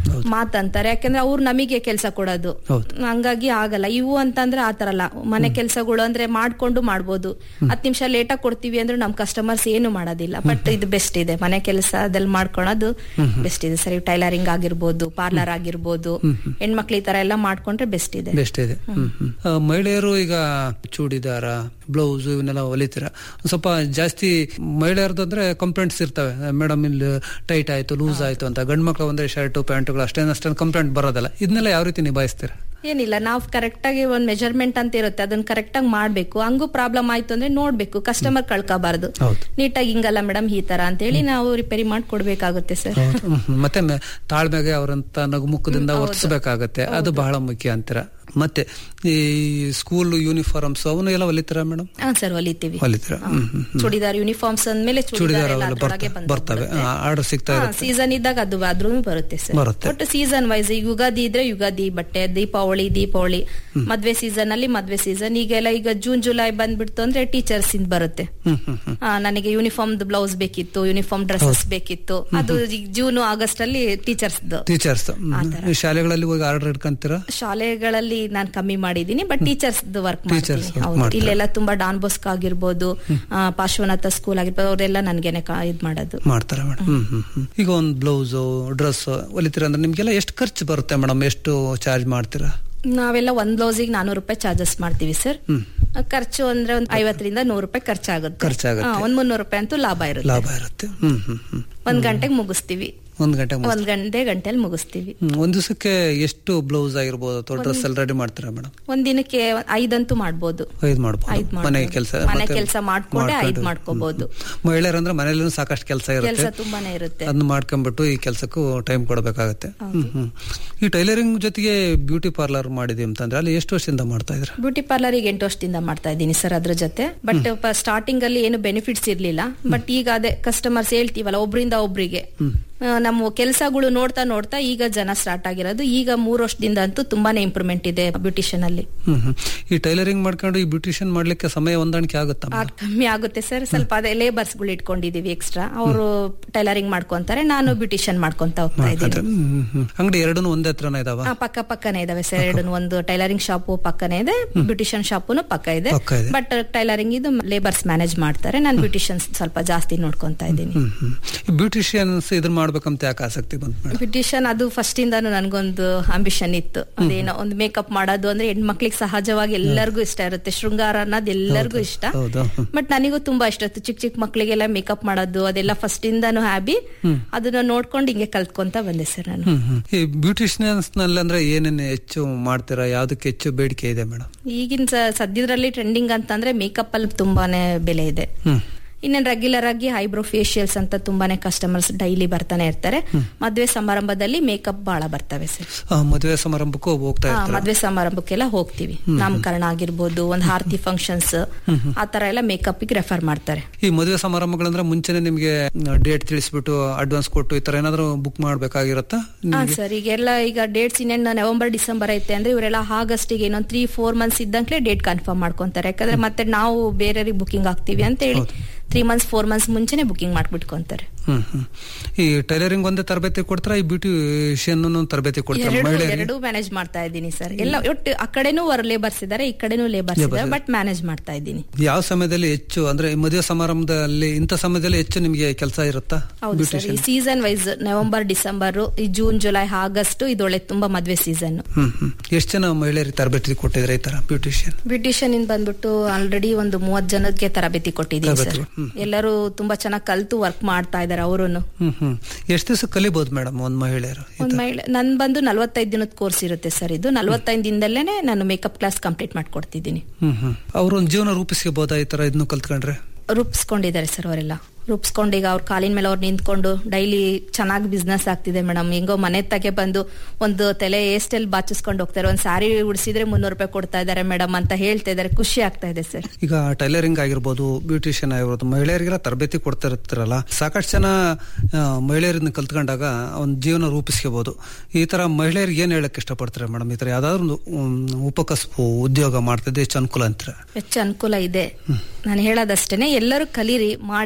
ಮಾತಂತಾರೆ ಯಾಕಂದ್ರೆ ಅವ್ರು ನಮಗೆ ಕೆಲಸ ಕೊಡೋದು ಹಂಗಾಗಿ ಆಗಲ್ಲ ಇವು ಅಂತಂದ್ರೆ ಆತರ ಅಲ್ಲ ಮನೆ ಕೆಲಸಗಳು ಅಂದ್ರೆ ಮಾಡ್ಕೊಂಡು ಮಾಡ್ಬೋದು ಹತ್ತು ನಿಮಿಷ ಲೇಟ್ ಆಗಿ ಕೊಡ್ತೀವಿ ಅಂದ್ರೆ ನಮ್ ಕಸ್ಟಮರ್ಸ್ ಏನು ಮಾಡೋದಿಲ್ಲ ಬಟ್ ಇದು ಬೆಸ್ಟ್ ಇದೆ ಮನೆ ಕೆಲಸದಲ್ಲಿ ಮಾಡ್ಕೊಳೋದು ಬೆಸ್ಟ್ ಇದೆ ಸರಿ ಟೈಲರಿಂಗ್ ಆಗಿರ್ಬೋದು ಪಾರ್ಲರ್ ಆಗಿರ್ಬೋದು ಹೆಣ್ಮಕ್ಳು ಈ ತರ ಎಲ್ಲ ಮಾಡ್ಕೊಂಡ್ರೆ ಬೆಸ್ಟ್ ಇದೆ ಬೆಸ್ಟ್ ಇದೆ ಹ್ಮ್, ಹ್ಮ್. ಆ, ಮಹಿಳೆಯರು ಈಗ ಚೂಡಿದಾರ ಬ್ಲೌಸ್ ಇವನ್ನೆಲ್ಲ ಹೊಲಿತೀರ ಒಂದ್ ಸ್ವಲ್ಪ ಜಾಸ್ತಿ ಮಹಿಳೆಯರದ್ದು ಅಂದ್ರೆ ಕಂಪ್ಲೇಂಟ್ಸ್ ಇರ್ತವೆ ಮೇಡಮ್ ಇಲ್ಲಿ ಟೈಟ್ ಆಯ್ತು ಲೂಸ್ ಆಯ್ತು ಅಂತ ಗಂಡು ಮಕ್ಳು ಅಂದ್ರೆ ಶರ್ಟ್ ಪ್ಯಾಂಟ್ಗಳು ಅಷ್ಟೇನು ಅಷ್ಟೇನು ಕಂಪ್ಲೇಂಟ್ ಬರೋದಲ್ಲ ಇದನ್ನೆಲ್ಲ ಯಾವ ರೀತಿ ನಿಭಾಯಿಸ್ತೀರ ಏನಿಲ್ಲ ನಾವು ಕರೆಕ್ಟ್ ಆಗಿ ಒಂದ್ ಮೆಜರ್ಮೆಂಟ್ ಅಂತ ಇರುತ್ತೆ ಅದನ್ನ ಕರೆಕ್ಟ್ ಆಗಿ ಮಾಡ್ಬೇಕು ಹಂಗೂ ಪ್ರಾಬ್ಲಮ್ ಆಯ್ತು ಅಂದ್ರೆ ನೋಡ್ಬೇಕು ಕಸ್ಟಮರ್ ಕಳ್ಕೋಬಾರ್ದು ನೀಟಾಗಿ ಹಿಂಗಲ್ಲ ಮೇಡಮ್ ಈ ತರ ಅಂತ ಹೇಳಿ ನಾವು ರಿಪೇರಿ ಮಾಡಿ ಕೊಡ್ಬೇಕಾಗುತ್ತೆ ಸರ್ ಹ್ಮ್, ಹ್ಮ್. ಮತ್ತೆ ಮೆ- ತಾಳ್ಮೆಗೆ ಅವರಂತ ನಗುಮುಖದಿಂದ ವರ್ತಿಸಬೇಕಾಗತ್ತೆ ಅದು ಬಹಳ ಮುಖ್ಯ ಅಂತೀರ ಮತ್ತೆ ಈ ಸ್ಕೂಲ್ ಯೂನಿಫಾರ್ಮ್ಸ್ ಅವನು ಎಲ್ಲ ಹೊಲಿತೀರಾ ಮೇಡಮ್ ಹಾ ಸರ್ ಹೊಲಿತೀವಿ ಹೊಲಿತೀರಾ ಹ್ಮ್ ಹ್ಮ್ ಹ್ಮ್. ಚೂಡಿದಾರ್ ಯೂನಿಫಾರ್ಮ್ಸ್ ಅಂದ್ಮೇಲೆ ಚೂಡಿದಾರ ಚೂಡಿದಾರ್ ಎಲ್ಲ ಅವೆಲ್ಲ ಅದ್ರೊಳಗೆ ಬರ್ತ- ಬಂದು ಬರ್ತವೆ ಆರ್ಡರ್ ಸಿಗ್ತಾ ಇರುತ್ತೆ ಸೀಸನ್ ಇದ್ದಾಗ ಅದು ಆದ್ರೂ ಬರುತ್ತೆ ಸರ್ ಬರುತ್ತೆ. ಒಟ್ಟು ಸೀಸನ್ ವೈಸ್ ಈಗ ಯುಗಾದಿ ಇದ್ರೆ ಯುಗಾದಿ ಬಟ್ಟೆ ದೀಪಾವಳಿ ದೀಪಾವಳಿ ಮದ್ವೆ ಸೀಸನ್ ಅಲ್ಲಿ ಮದ್ವೆ ಸೀಸನ್ ಈಗೆಲ್ಲ ಈಗ ಜೂನ್ ಜುಲೈ ಬಂದ್ಬಿಡ್ತು ಅಂದ್ರೆ ಟೀಚರ್ಸ್ ಇಂದ ಬರುತ್ತೆ ಹ್ಮ್ ಹ್ಮ್ ಹ್ಮ್ ಆ, ನನಗೆ ಯೂನಿಫಾರ್ಮ್ ಬ್ಲೌಸ್ ಬೇಕಿತ್ತು ಯೂನಿಫಾರ್ಮ್ ಡ್ರೆಸ್ಸಸ್ ಬೇಕಿತ್ತು ಅದು ಈಗ ಜೂನ್ ಆಗಸ್ಟ್ ಅಲ್ಲಿ ಟೀಚರ್ಸ್ ಟೀಚರ್ಸ್ ಶಾಲೆಗಳಲ್ಲಿ ಹೋಗಿ ಆರ್ಡರ್ ಇಟ್ಕೊಂತೀರಾ ಶಾಲೆಗಳಲ್ಲಿ ನಾನು ಕಮ್ಮಿ ಮಾಡಿದೀನಿ ಬಟ್ ಟೀಚರ್ಸ್ ವರ್ಕ್ Teachers ಮಾಡ್ತೀನಿ work ಹೌದು. ಮಾಡ್ತಾರೆ. ಇಲ್ಲೆಲ್ಲ ತುಂಬಾ ಡಾನ್ ಬೋಸ್ಕ್ ಆಗಿರ್ಬೋದು ಆ, ಪಾರ್ಶ್ವನಾಥ ಸ್ಕೂಲ್ ಆಗಿರ್ಬೋದು ಅವರೆಲ್ಲ ನನ್ಗೇನೆ ಕಾ- ಇದ್ ಮಾಡೋದು ಮಾಡ್ತಾರೆ ಮೇಡಮ್ ಹ್ಮ್ ಹ್ಮ್ ಹ್ಮ್ ಈಗ ಒಂದು ಬ್ಲೌಸ್ ಡ್ರೆಸ್ ಹೊಲಿತೀರಾ ಅಂದ್ರೆ ನಿಮ್ಗೆಲ್ಲ ಎಷ್ಟು ಖರ್ಚು ಬರುತ್ತೆ ಮೇಡಮ್ ಎಷ್ಟು ಚಾರ್ಜ್ ಮಾಡ್ತೀರಾ ನಾವೆಲ್ಲ ಒಂದ್ ಬ್ಲೌಸಿಗೆ ನಾನೂರು ರೂಪಾಯಿ ಚಾರ್ಜಸ್ ಮಾಡ್ತೀವಿ ಸರ್ ಖರ್ಚು ಅಂದ್ರೆ ಒಂದ್ ಐವತ್ತರಿಂದ ನೂರು ರೂಪಾಯಿ ಖರ್ಚಾಗುತ್ತೆ ಖರ್ಚಾಗುತ್ತೆ. ಹಾ, ಒಂದ್ ಮುನ್ನೂರು ರೂಪಾಯಿ ಅಂತೂ ಲಾಭ ಇರುತ್ತೆ ಲಾಭ ಇರುತ್ತೆ ಹ್ಮ್ ಹ್ಮ್ ಹ್ಮ್ ಒಂದ್ ಗಂಟೆಗೆ ಮುಗಿಸ್ತೀವಿ ಒಂದ್ ಗಂಟೆ ಮುಗ್ಸ್- ಒಂದ್ ಗಂಟೆ ಗಂಟೆಲಿ ಮುಗಿಸ್ತೀವಿ ಹ್ಮ್, ಒಂದ್ ದಿವಸಕ್ಕೆ ಎಷ್ಟು ಬ್ಲೌಸ್ ಆಗಿರ್ಬೋದು ಅಥವಾ ಡ್ರೆಸ್ ಎಲ್ಲ ರೆಡಿ ಮಾಡ್ತೀರಾ ಮೇಡಮ್ ಒಂದ್ ದಿನಕ್ಕೆ ಐದಂತೂ ಮಾಡ್ಬೋದು ಐದ್ ಮಾಡ್ಬೋದು ಐದ್ ಮಾಡ್ಬೋದು. ಮನೆ ಕೆಲಸ ಮನೆ ಕೆಲಸ ಮಾಡ್ಕೊಂಡೆ ಐದ್ ಮಾಡ್ಕೋಬಹುದು ಮಹಿಳೆಯರಂದ್ರೆ ಮನೇಲಿ ಸಾಕಷ್ಟು ಕೆಲಸ ಕೆಲಸ ಇರುತ್ತೆ ತುಂಬಾನೇ ಇರುತ್ತೆ ಅದನ್ನ ಮಾಡ್ಕೊಂಡ್ಬಿಟ್ಟು ಈ ಕೆಲಸಕ್ಕೂ ಟೈಮ್ ಕೊಡಬೇಕಾಗತ್ತೆ ಹ್ಮ್ ಹ್ಮ್ ಈ ಟೈಲರಿಂಗ್ ಜೊತೆಗೆ ಬ್ಯೂಟಿ ಪಾರ್ಲರ್ ಮಾಡಿದೀವಿ ಅಂತಂದ್ರೆ ಅಲ್ಲಿ ಎಷ್ಟು ವರ್ಷದಿಂದ ಮಾಡ್ತಾ ಇದ್ರ ಬ್ಯೂಟಿ ಪಾರ್ಲರ್ ಈಗ ಎಂಟು ವರ್ಷದಿಂದ ಮಾಡ್ತಾ ಇದ್ದೀನಿ ಸರ್ ಅದ್ರ ಜೊತೆ ಬಟ್ ಸ್ಟಾರ್ಟಿಂಗ್ ಅಲ್ಲಿ ಏನು ಬೆನಿಫಿಟ್ಸ್ ಇರ್ಲಿಲ್ಲ ಬಟ್ ಈಗ ಅದೇ ಕಸ್ಟಮರ್ಸ್ ಹೇಳ್ತೀವಲ್ಲ ಒಬ್ರಿಂದ ಒಬ್ರಿಗೆ ಆ, ನಮ್ಮ ಕೆಲಸಗಳು ನೋಡ್ತಾ ನೋಡ್ತಾ ಈಗ ಜನ ಸ್ಟಾರ್ಟ್ ಆಗಿರೋದು ಈಗ ಮೂರು ವರ್ಷದಿಂದ ಅಂತೂ ತುಂಬಾನೇ ಇಂಪ್ರೂವ್ಮೆಂಟ್ ಇದೆ ಬ್ಯೂಟಿಷಿಯನ್ ಅಲ್ಲಿ ಹ್ಮ್ ಹ್ಮ್ ಈ ಟೈಲರಿಂಗ್ ಮಾಡ್ಕೊಂಡು ಈ ಬ್ಯೂಟಿಷಿಯನ್ ಮಾಡ್ಲಿಕ್ಕೆ ಸಮಯ ಹೊಂದಾಣಿಕೆ ಆಗುತ್ತಾ ಆ, ಕಮ್ಮಿ ಆಗುತ್ತೆ ಸರ್ ಸ್ವಲ್ಪ ಅದೇ ಲೇಬರ್ಸ್ ಗಳು ಇಟ್ಕೊಂಡಿದೀವಿ ಎಕ್ಸ್ಟ್ರಾ ಅವರು ಟೈಲರಿಂಗ್ ಮಾಡ್ಕೊಂತಾರೆ ನಾನು ಬ್ಯೂಟಿಷಿಯನ್ ಮಾಡ್ಕೊಂತ ಹೋಗ್ತಾ ಇದ್ದೀನಿ ಹ್ಮ್ ಹ್ಮ್ ಅಂಗಡಿ ಎರಡೂ ಒಂದೇ ಹತ್ರನ ಇದಾವ ಆ, ಪಕ್ಕ ಪಕ್ಕನೇ ಇದಾವೆ ಸರ್ ಎರಡು ಒಂದು ಟೈಲರಿಂಗ್ ಶಾಪು ಪಕ್ಕನೇ ಇದೆ ಬ್ಯೂಟಿಷಿಯನ್ ಶಾಪುನು ಪಕ್ಕ ಇದೆ ಪಕ್ಕ ಇದೆ. ಬಟ್ ಟೈಲರಿಂಗ್ ಇದು ಲೇಬರ್ಸ್ ಮ್ಯಾನೇಜ್ ಮಾಡ್ತಾರೆ ನಾನು ಬ್ಯೂಟಿಷಿಯನ್ ಸ್ವಲ್ಪ ಜಾಸ್ತಿ ನೋಡ್ಕೊಂತಾ ಇದ್ದೀನಿ ಹ್ಮ್ ಹ್ಮ್ ಈ ಬ್ಯೂಟಿಷಿಯನ್ಸ್ ಇದನ್ನ ಮಾಡ್ಬೇಕಂತ ಯಾಕೆ ಆಸಕ್ತಿ ಬಂತು ಮೇಡಮ್ ಬ್ಯೂಟಿಷಿಯನ್ ಅದು ಫಸ್ಟ್ ಇಂದಾನು ನನ್ಗೊಂದು ಅಂಬಿಷನ್ ಇತ್ತು ಅದೇನೋ ಒಂದು ಮೇಕಪ್ ಮಾಡೋದು ಅಂದ್ರೆ ಹೆಣ್ಮಕ್ಳಿಗೆ ಸಹಜವಾಗಿ ಎಲ್ಲರಿಗೂ ಇಷ್ಟ ಇರುತ್ತೆ ಶೃಂಗಾರ ಅನ್ನೋದು ಎಲ್ಲರಿಗೂ ಇಷ್ಟ ಹೌದಾ ಬಟ್ ನನಗೂ ತುಂಬಾ ಇಷ್ಟ ಇತ್ತು ಚಿಕ್ಕ ಚಿಕ್ಕ ಮಕ್ಳಿಗೆಲ್ಲ ಮೇಕಪ್ ಮಾಡೋದು ಅದೆಲ್ಲ ಫಸ್ಟ್ ಇಂದಾನು ಹ್ಯಾಬಿ ಹ್ಮ್. ಅದನ್ನ ನೋಡ್ಕೊಂಡು ಹಿಂಗೆ ಕಲ್ತ್ಕೊಂತ ಬಂದೆ ಸರ್ ನಾನು ಹ್ಮ್ ಹ್ಮ್ ಈ ಬ್ಯೂಟಿಷಿಯನ್ಸ್ ನಲ್ಲಿ ಅಂದ್ರೆ ಏನೇನು ಹೆಚ್ಚು ಮಾಡ್ತೀರಾ ಯಾವ್ದಕ್ಕೆ ಹೆಚ್ಚು ಬೇಡಿಕೆ ಇದೆ ಮೇಡಮ್ ಈಗಿನ ಸ- ಸದ್ಯದ್ರಲ್ಲಿ ಟ್ರೆಂಡಿಂಗ್ ಅಂತಂದ್ರೆ ಮೇಕಪ್ ಅಲ್ಲಿ ತುಂಬಾನೇ ಬೆಲೆ ಇದೆ ಹ್ಮ್ ಇನ್ನೇನು ರೆಗ್ಯುಲರ್ ಆಗಿ ಐಬ್ರೋ ಫೇಶಿಯಲ್ಸ್ ಅಂತ ತುಂಬಾನೇ ಕಸ್ಟಮರ್ಸ್ ಡೈಲಿ ಬರ್ತಾನೆ ಇರ್ತಾರೆ ಮದ್ವೆ ಸಮಾರಂಭದಲ್ಲಿ ಮೇಕಪ್ ಬಹಳ ಬರ್ತವೆ ಸರ್ ಆ, ಮದುವೆ ಸಮಾರಂಭಕ್ಕೂ ಹೋಗ್ತಾ ಹಾ, ಇರ್ತಾರೆ ಮದ್ವೆ ಸಮಾರಂಭಕ್ಕೆಲ್ಲ ಹೋಗ್ತೀವಿ ನಾಮಕರಣ ಆಗಿರ್ಬೋದು ಒಂದ್ ಹಾರತಿ ಫಂಕ್ಷನ್ಸ್ ಆ ತರ ಎಲ್ಲ ಮೇಕಪ್ ಗೆ ರೆಫರ್ ಮಾಡ್ತಾರೆ ಈ ಮದುವೆ ಸಮಾರಂಭಗಳಂದ್ರೆ ಮುಂಚೆನೆ ನಿಮ್ಗೆ ಡೇಟ್ ತಿಳಿಸ್ಬಿಟ್ಟು ಅಡ್ವಾನ್ಸ್ ಕೊಟ್ಟು ಈ ತರ ಏನಾದ್ರು ಬುಕ್ ಮಾಡ್ಬೇಕಾಗಿರತ್ತಾ ಹಾ ಸರ್ ಈಗೆಲ್ಲ ಈಗ ಡೇಟ್ಸ್ ಇನ್ನೇನು ನವೆಂಬರ್ ಡಿಸೆಂಬರ್ ಐತೆ ಅಂದ್ರೆ ಇವರೆಲ್ಲ ಆಗಸ್ಟ್ ಗೆ ಇನ್ನೊಂದ್ ತ್ರೀ ಫೋರ್ ಮಂತ್ಸ್ ಇದ್ದಂಕ್ಲೆ ಡೇಟ್ ಕನ್ಫರ್ಮ್ ಮಾಡ್ಕೊಂತಾರೆ ಯಾಕಂದ್ರೆ ಮತ್ತೆ ನಾವು ಬೇರೆಯವ್ರಿಗೆ ಬುಕಿಂಗ್ ಆಗ್ತೀವಿ ಅಂತ ಹೇಳಿ ತ್ರೀ ಮಂತ್ಸ್ ಫೋರ್ ಮಂತ್ಸ್ ಮುಂಚೆನೆ ಬುಕಿಂಗ್ ಮಾಡ್ಬಿಟ್ಕೊಂತಾರೆ ಹ್ಮ್ ಹ್ಮ್ ಈ ಟೈಲರಿಂಗ್ ಒಂದೇ ತರಬೇತಿ ಕೊಡ್ತಾರ ಈ ಬ್ಯೂಟಿಷಿಯನ್ ತರಬೇತಿ ಕೊಡ್ತಾರ ಎರಡು ಮಹಿಳೆಯರಿಗೆ ಎರಡು ಮ್ಯಾನೇಜ್ ಮಾಡ್ತಾ ಇದ್ದೀನಿ ಸರ್ ಎಲ್ಲ ಒಟ್ಟು ಆ ಕಡೆನೂ ಲೇಬರ್ಸ್ ಇದಾರೆ ಈ ಕಡೆನೂ ಲೇಬರ್ಸ್ Labours ಇದಾರೆ ಇದೆ. ಬಟ್ ಮ್ಯಾನೇಜ್ ಮಾಡ್ತಾ ಇದ್ದೀನಿ ಯಾವ ಸಮಯದಲ್ಲಿ ಹೆಚ್ಚು ಅಂದ್ರೆ ಈ ಮದುವೆ ಸಮಾರಂಭದಲ್ಲಿ ಇಂಥ ಸಮಯದಲ್ಲಿ ಹೆಚ್ಚು ನಿಮ್ಗೆ ಕೆಲಸ ಇರುತ್ತಾ ಹೌದು ಸರ್ ಈ ಸೀಸನ್ ವೈಸ್ ನವೆಂಬರ್ ಡಿಸೆಂಬರ್ ಈ ಜೂನ್ ಜುಲೈ ಆಗಸ್ಟ್ ಇದೊಳ್ಳೆ ತುಂಬಾ ಮದ್ವೆ ಸೀಸನ್ ಹ್ಮ್ ಹ್ಮ್ ಎಷ್ಟು ಜನ ಮಹಿಳೆಯರಿಗೆ ತರಬೇತಿ ಕೊಟ್ಟಿದ್ರೆ ಈ ತರ ಬ್ಯೂಟಿಷಿಯನ್ ಬ್ಯೂಟಿಷಿಯನ್ ಇಂದ ಬಂದ್ಬಿಟ್ಟು ಆಲ್ರೆಡಿ ಒಂದು ಮೂವತ್ ಜನಕ್ಕೆ ತರಬೇತಿ ಕೊಟ್ಟಿದ್ದೀನಿ ಸರ್ ತರಬೇತಿ, ಹ್ಮ್. ಎಲ್ಲರೂ ತುಂಬಾ ಚೆನ್ನಾಗಿ ಕಲ್ತು ವರ್ಕ್ ಮಾಡ್ತಾ ಇದಾರೆ ಅವರುನು ಹ್ಮ್ ಹ್ಮ್ ಎಷ್ಟು ದಿವಸ ಕಲಿಬಹುದು ಮೇಡಮ್ ಒಂದ್ ಮಹಿಳೆಯರು ಒಂದ್ ಮಹಿಳೆ ನನ್ ಬಂದು ನಲ್ವತ್ತೈದು ದಿನದ ಕೋರ್ಸ್ ಇರುತ್ತೆ ಸರ್ ಇದು ನಲ್ವತ್ತೈದು ದಿನದಲ್ಲೇನೆ ನಾನು ಮೇಕಪ್ ಕ್ಲಾಸ್ ಕಂಪ್ಲೀಟ್ ಮಾಡ್ಕೊಡ್ತಿದ್ದೀನಿ ಹ್ಮ್ ಹ್ಮ್ ಅವ್ರ ಒಂದು ಜೀವನ ರೂಪಿಸ್ಕೋಬಹುದಾ ಈ ತರ ಇದನ್ನು ಕಲ್ತ್ಕೊಂಡ್ರೆ ರೂಪಿಸ್ಕೊಂಡಿದ್ದಾರೆ ಸರ್ ಅವರೆಲ್ಲ ರೂಪಿಸ್ಕೊಂಡು ಈಗ ಅವ್ರ ಕಾಲಿನ ಮೇಲೆ ಅವ್ರು ನಿಂತ್ಕೊಂಡು ಡೈಲಿ ಚೆನ್ನಾಗಿ ಬಿಸ್ನೆಸ್ ಆಗ್ತಿದೆ ಮೇಡಮ್ ಹೆಂಗೋ ಮನೆ ತಗೆ ಬಂದು ಒಂದು ತಲೆ ಏಸ್ಟೆಲ್ ಬಾಚಿಸ್ಕೊಂಡು ಹೋಗ್ತಾರೆ ಒಂದ್ ಸ್ಯಾರಿ ಉಡಿಸಿದ್ರೆ ಮುನ್ನೂರು ರೂಪಾಯಿ ಕೊಡ್ತಾ ಇದಾರೆ ಮೇಡಮ್ ಅಂತ ಹೇಳ್ತಾ ಇದಾರೆ ಖುಷಿ ಆಗ್ತಾ ಇದೆ ಸರ್ ಈಗ ಟೈಲರಿಂಗ್ ಆಗಿರ್ಬೋದು ಬ್ಯೂಟಿಷಿಯನ್ ಆಗಿರ್ಬೋದು ಮಹಿಳೆಯರಿಗೆಲ್ಲ ತರಬೇತಿ ಕೊಡ್ತಾ ಇರ್ತಾರಲ್ಲ ಸಾಕಷ್ಟು ಜನ ಆ, ಮಹಿಳೆಯರನ್ನ ಕಲ್ತ್ಕೊಂಡಾಗ ಒಂದು ಜೀವನ ರೂಪಿಸ್ಕೋಬಹುದು ಈ ತರ ಮಹಿಳೆಯರಿಗೆ ಏನ್ ಹೇಳಕ್ ಇಷ್ಟಪಡ್ತಾರೆ ಮೇಡಮ್ ಈ ತರ ಯಾವ್ದಾದ್ರು ಒಂದು ಉಮ್, ಉಪಕಸಬು ಉದ್ಯೋಗ ಮಾಡ್ತಿದ್ದೆ ಹೆಚ್ಚು ಅನುಕೂಲ ಅಂತೀರ ಹೆಚ್ಚು ಅನುಕೂಲ ಇದೆ ನಾನು ಹೇಳೋದಷ್ಟೇನೆ ಎಲ್ಲರೂ ಕಲೀರಿ ಮಾಡಿ ಒಳಗೆ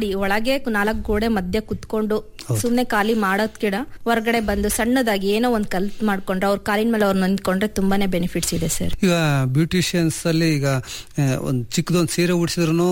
ಒಳಗೆ ನಾಲ್ಕು ಗೋಡೆ ಮಧ್ಯೆ ಕುತ್ಕೊಂಡು ಸುಮ್ನೆ ಖಾಲಿ ಮಾಡೋದ್ ಕಿಡ ಹೊರಗಡೆ ಬಂದು ಸಣ್ಣದಾಗಿ ಏನೋ ಒಂದ್ ಕಲ್ತ್ ಮಾಡ್ಕೊಂಡ್ರೆ ಅವ್ರ ಕಾಲಿನ ಮೇಲೆ ಅವ್ರು ನಿಂತ್ಕೊಂಡ್ರೆ ತುಂಬಾನೇ ಬೆನಿಫಿಟ್ಸ್ ಇದೆ ಸರ್ ಈಗ ಬ್ಯೂಟಿಷಿಯನ್ಸ್ ಅಲ್ಲಿ ಈಗ ಆ, ಒಂದ್ ಚಿಕ್ಕದೊಂದ್ ಸೀರೆ ಉಡಿಸಿದ್ರು